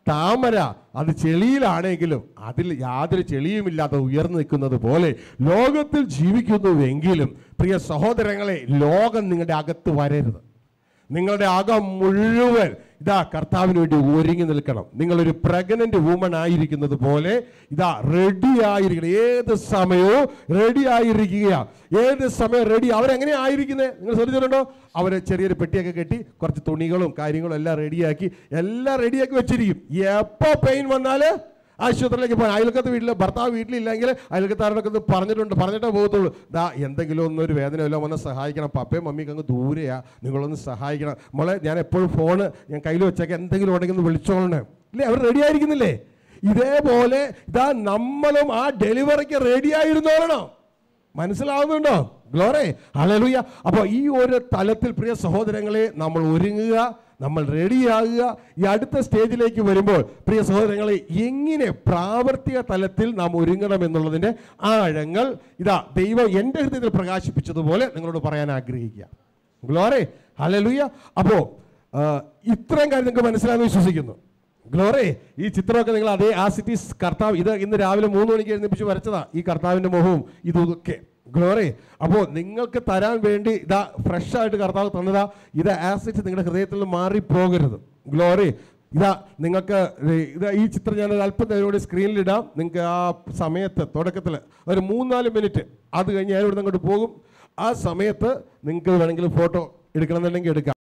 താമര അത് ചെളിയിലാണെങ്കിലും അതിൽ യാതൊരു ചെളിയുമില്ലാതെ ഉയർന്നു നിൽക്കുന്നത് പോലെ ലോകത്തിൽ ജീവിക്കുന്നുവെങ്കിലും പ്രിയ സഹോദരങ്ങളെ ലോകം നിങ്ങളുടെ അകത്ത് വരരുത് നിങ്ങളുടെ അകം മുഴുവൻ ഇതാ കർത്താവിന് വേണ്ടി ഒരുങ്ങി നിൽക്കണം നിങ്ങളൊരു പ്രഗ്നന്റ് വുമൺ ആയിരിക്കുന്നത് പോലെ ഇതാ റെഡി ആയിരിക്കണം ഏത് സമയവും റെഡി ആയിരിക്കുക ഏത് സമയം റെഡി അവരെങ്ങനെ ആയിരിക്കുന്നത് നിങ്ങൾ ശ്രദ്ധിച്ചിട്ടുണ്ടോ അവർ ചെറിയൊരു പെട്ടിയൊക്കെ കെട്ടി കുറച്ച് തുണികളും കാര്യങ്ങളും എല്ലാം റെഡിയാക്കി എല്ലാം റെഡിയാക്കി വെച്ചിരിക്കും എപ്പോ പെയിൻ വന്നാൽ ആശുപത്രിയിലേക്ക് പോകാൻ അയൽക്കത്ത് വീട്ടിൽ ഭർത്താവ് വീട്ടിലില്ലെങ്കിൽ അയൽക്കത്താരോടൊക്കെ ഒന്ന് പറഞ്ഞിട്ടുണ്ട് പറഞ്ഞിട്ടേ പോകത്തുള്ളൂ ദാ എന്തെങ്കിലും ഒന്നൊരു വേദന വല്ലതും വന്ന് സഹായിക്കണം പപ്പയും മമ്മിക്ക് അങ്ങ് ദൂരെയാ നിങ്ങളൊന്ന് സഹായിക്കണം മോളെ ഞാൻ എപ്പോഴും ഫോണ് ഞാൻ കയ്യിൽ വെച്ചേക്ക് എന്തെങ്കിലും ഉണ്ടെങ്കിൽ ഒന്ന് വിളിച്ചോളണേ ഇല്ലേ അവർ റെഡി ആയിരിക്കുന്നില്ലേ ഇതേപോലെ ഇതാ നമ്മളും ആ ഡെലിവറിക്ക് റെഡി ആയിരുന്നോളണം മനസ്സിലാവുന്നുണ്ടോ ഗ്ലോറേ ഹല്ലേലൂയ അപ്പോൾ ഈ ഒരു തലത്തിൽ പ്രിയ സഹോദരങ്ങളെ നമ്മൾ ഒരുങ്ങുക നമ്മൾ റെഡിയാകുക ഈ അടുത്ത സ്റ്റേജിലേക്ക് വരുമ്പോൾ പ്രിയ സഹോദരങ്ങളെ എങ്ങനെ പ്രാവർത്തിക തലത്തിൽ നാം ഒരുങ്ങണം എന്നുള്ളതിൻ്റെ ആഴങ്ങൾ ഇതാ ദൈവം എൻ്റെ ഹൃദയത്തിൽ പ്രകാശിപ്പിച്ചതുപോലെ നിങ്ങളോട് പറയാൻ ആഗ്രഹിക്കുക ഗ്ലോറേ ഹല്ലേലൂയ അപ്പോൾ ഇത്രയും കാര്യം നിങ്ങൾക്ക് മനസ്സിലാകുന്ന വിശ്വസിക്കുന്നു ഗ്ലോറേ ഈ ചിത്രമൊക്കെ നിങ്ങൾ അതേ ആ സിറ്റീസ് കർത്താവ് ഇത് ഇന്ന് രാവിലെ മൂന്ന് മണിക്ക് എഴുന്നേപ്പിച്ച് വരച്ചതാ ഈ കർത്താവിൻ്റെ മുഖവും ഇതൊക്കെ ഗ്ലോറേ അപ്പോൾ നിങ്ങൾക്ക് തരാൻ വേണ്ടി ഇതാ ഫ്രഷ് ആയിട്ട് കർത്താവ് തന്നതാ ഇത് ആസിഡ്സ് നിങ്ങളുടെ ഹൃദയത്തിൽ നിന്ന് മാറിപ്പോകരുത് ഗ്ലോറി ഇതാ നിങ്ങൾക്ക് ഇത് ഈ ചിത്രം ഞാൻ ഒരു അല്പം നേരോടെ സ്ക്രീനിലിടാം നിങ്ങൾക്ക് ആ സമയത്ത് തുടക്കത്തിൽ ഒരു മൂന്നാല് മിനിറ്റ് അത് കഴിഞ്ഞ് ഞാൻ ഇവിടുന്ന് അങ്ങോട്ട് പോകും ആ സമയത്ത് നിങ്ങൾക്ക് വേണമെങ്കിൽ ഫോട്ടോ എടുക്കണമെന്നുണ്ടെങ്കിൽ എടുക്കാം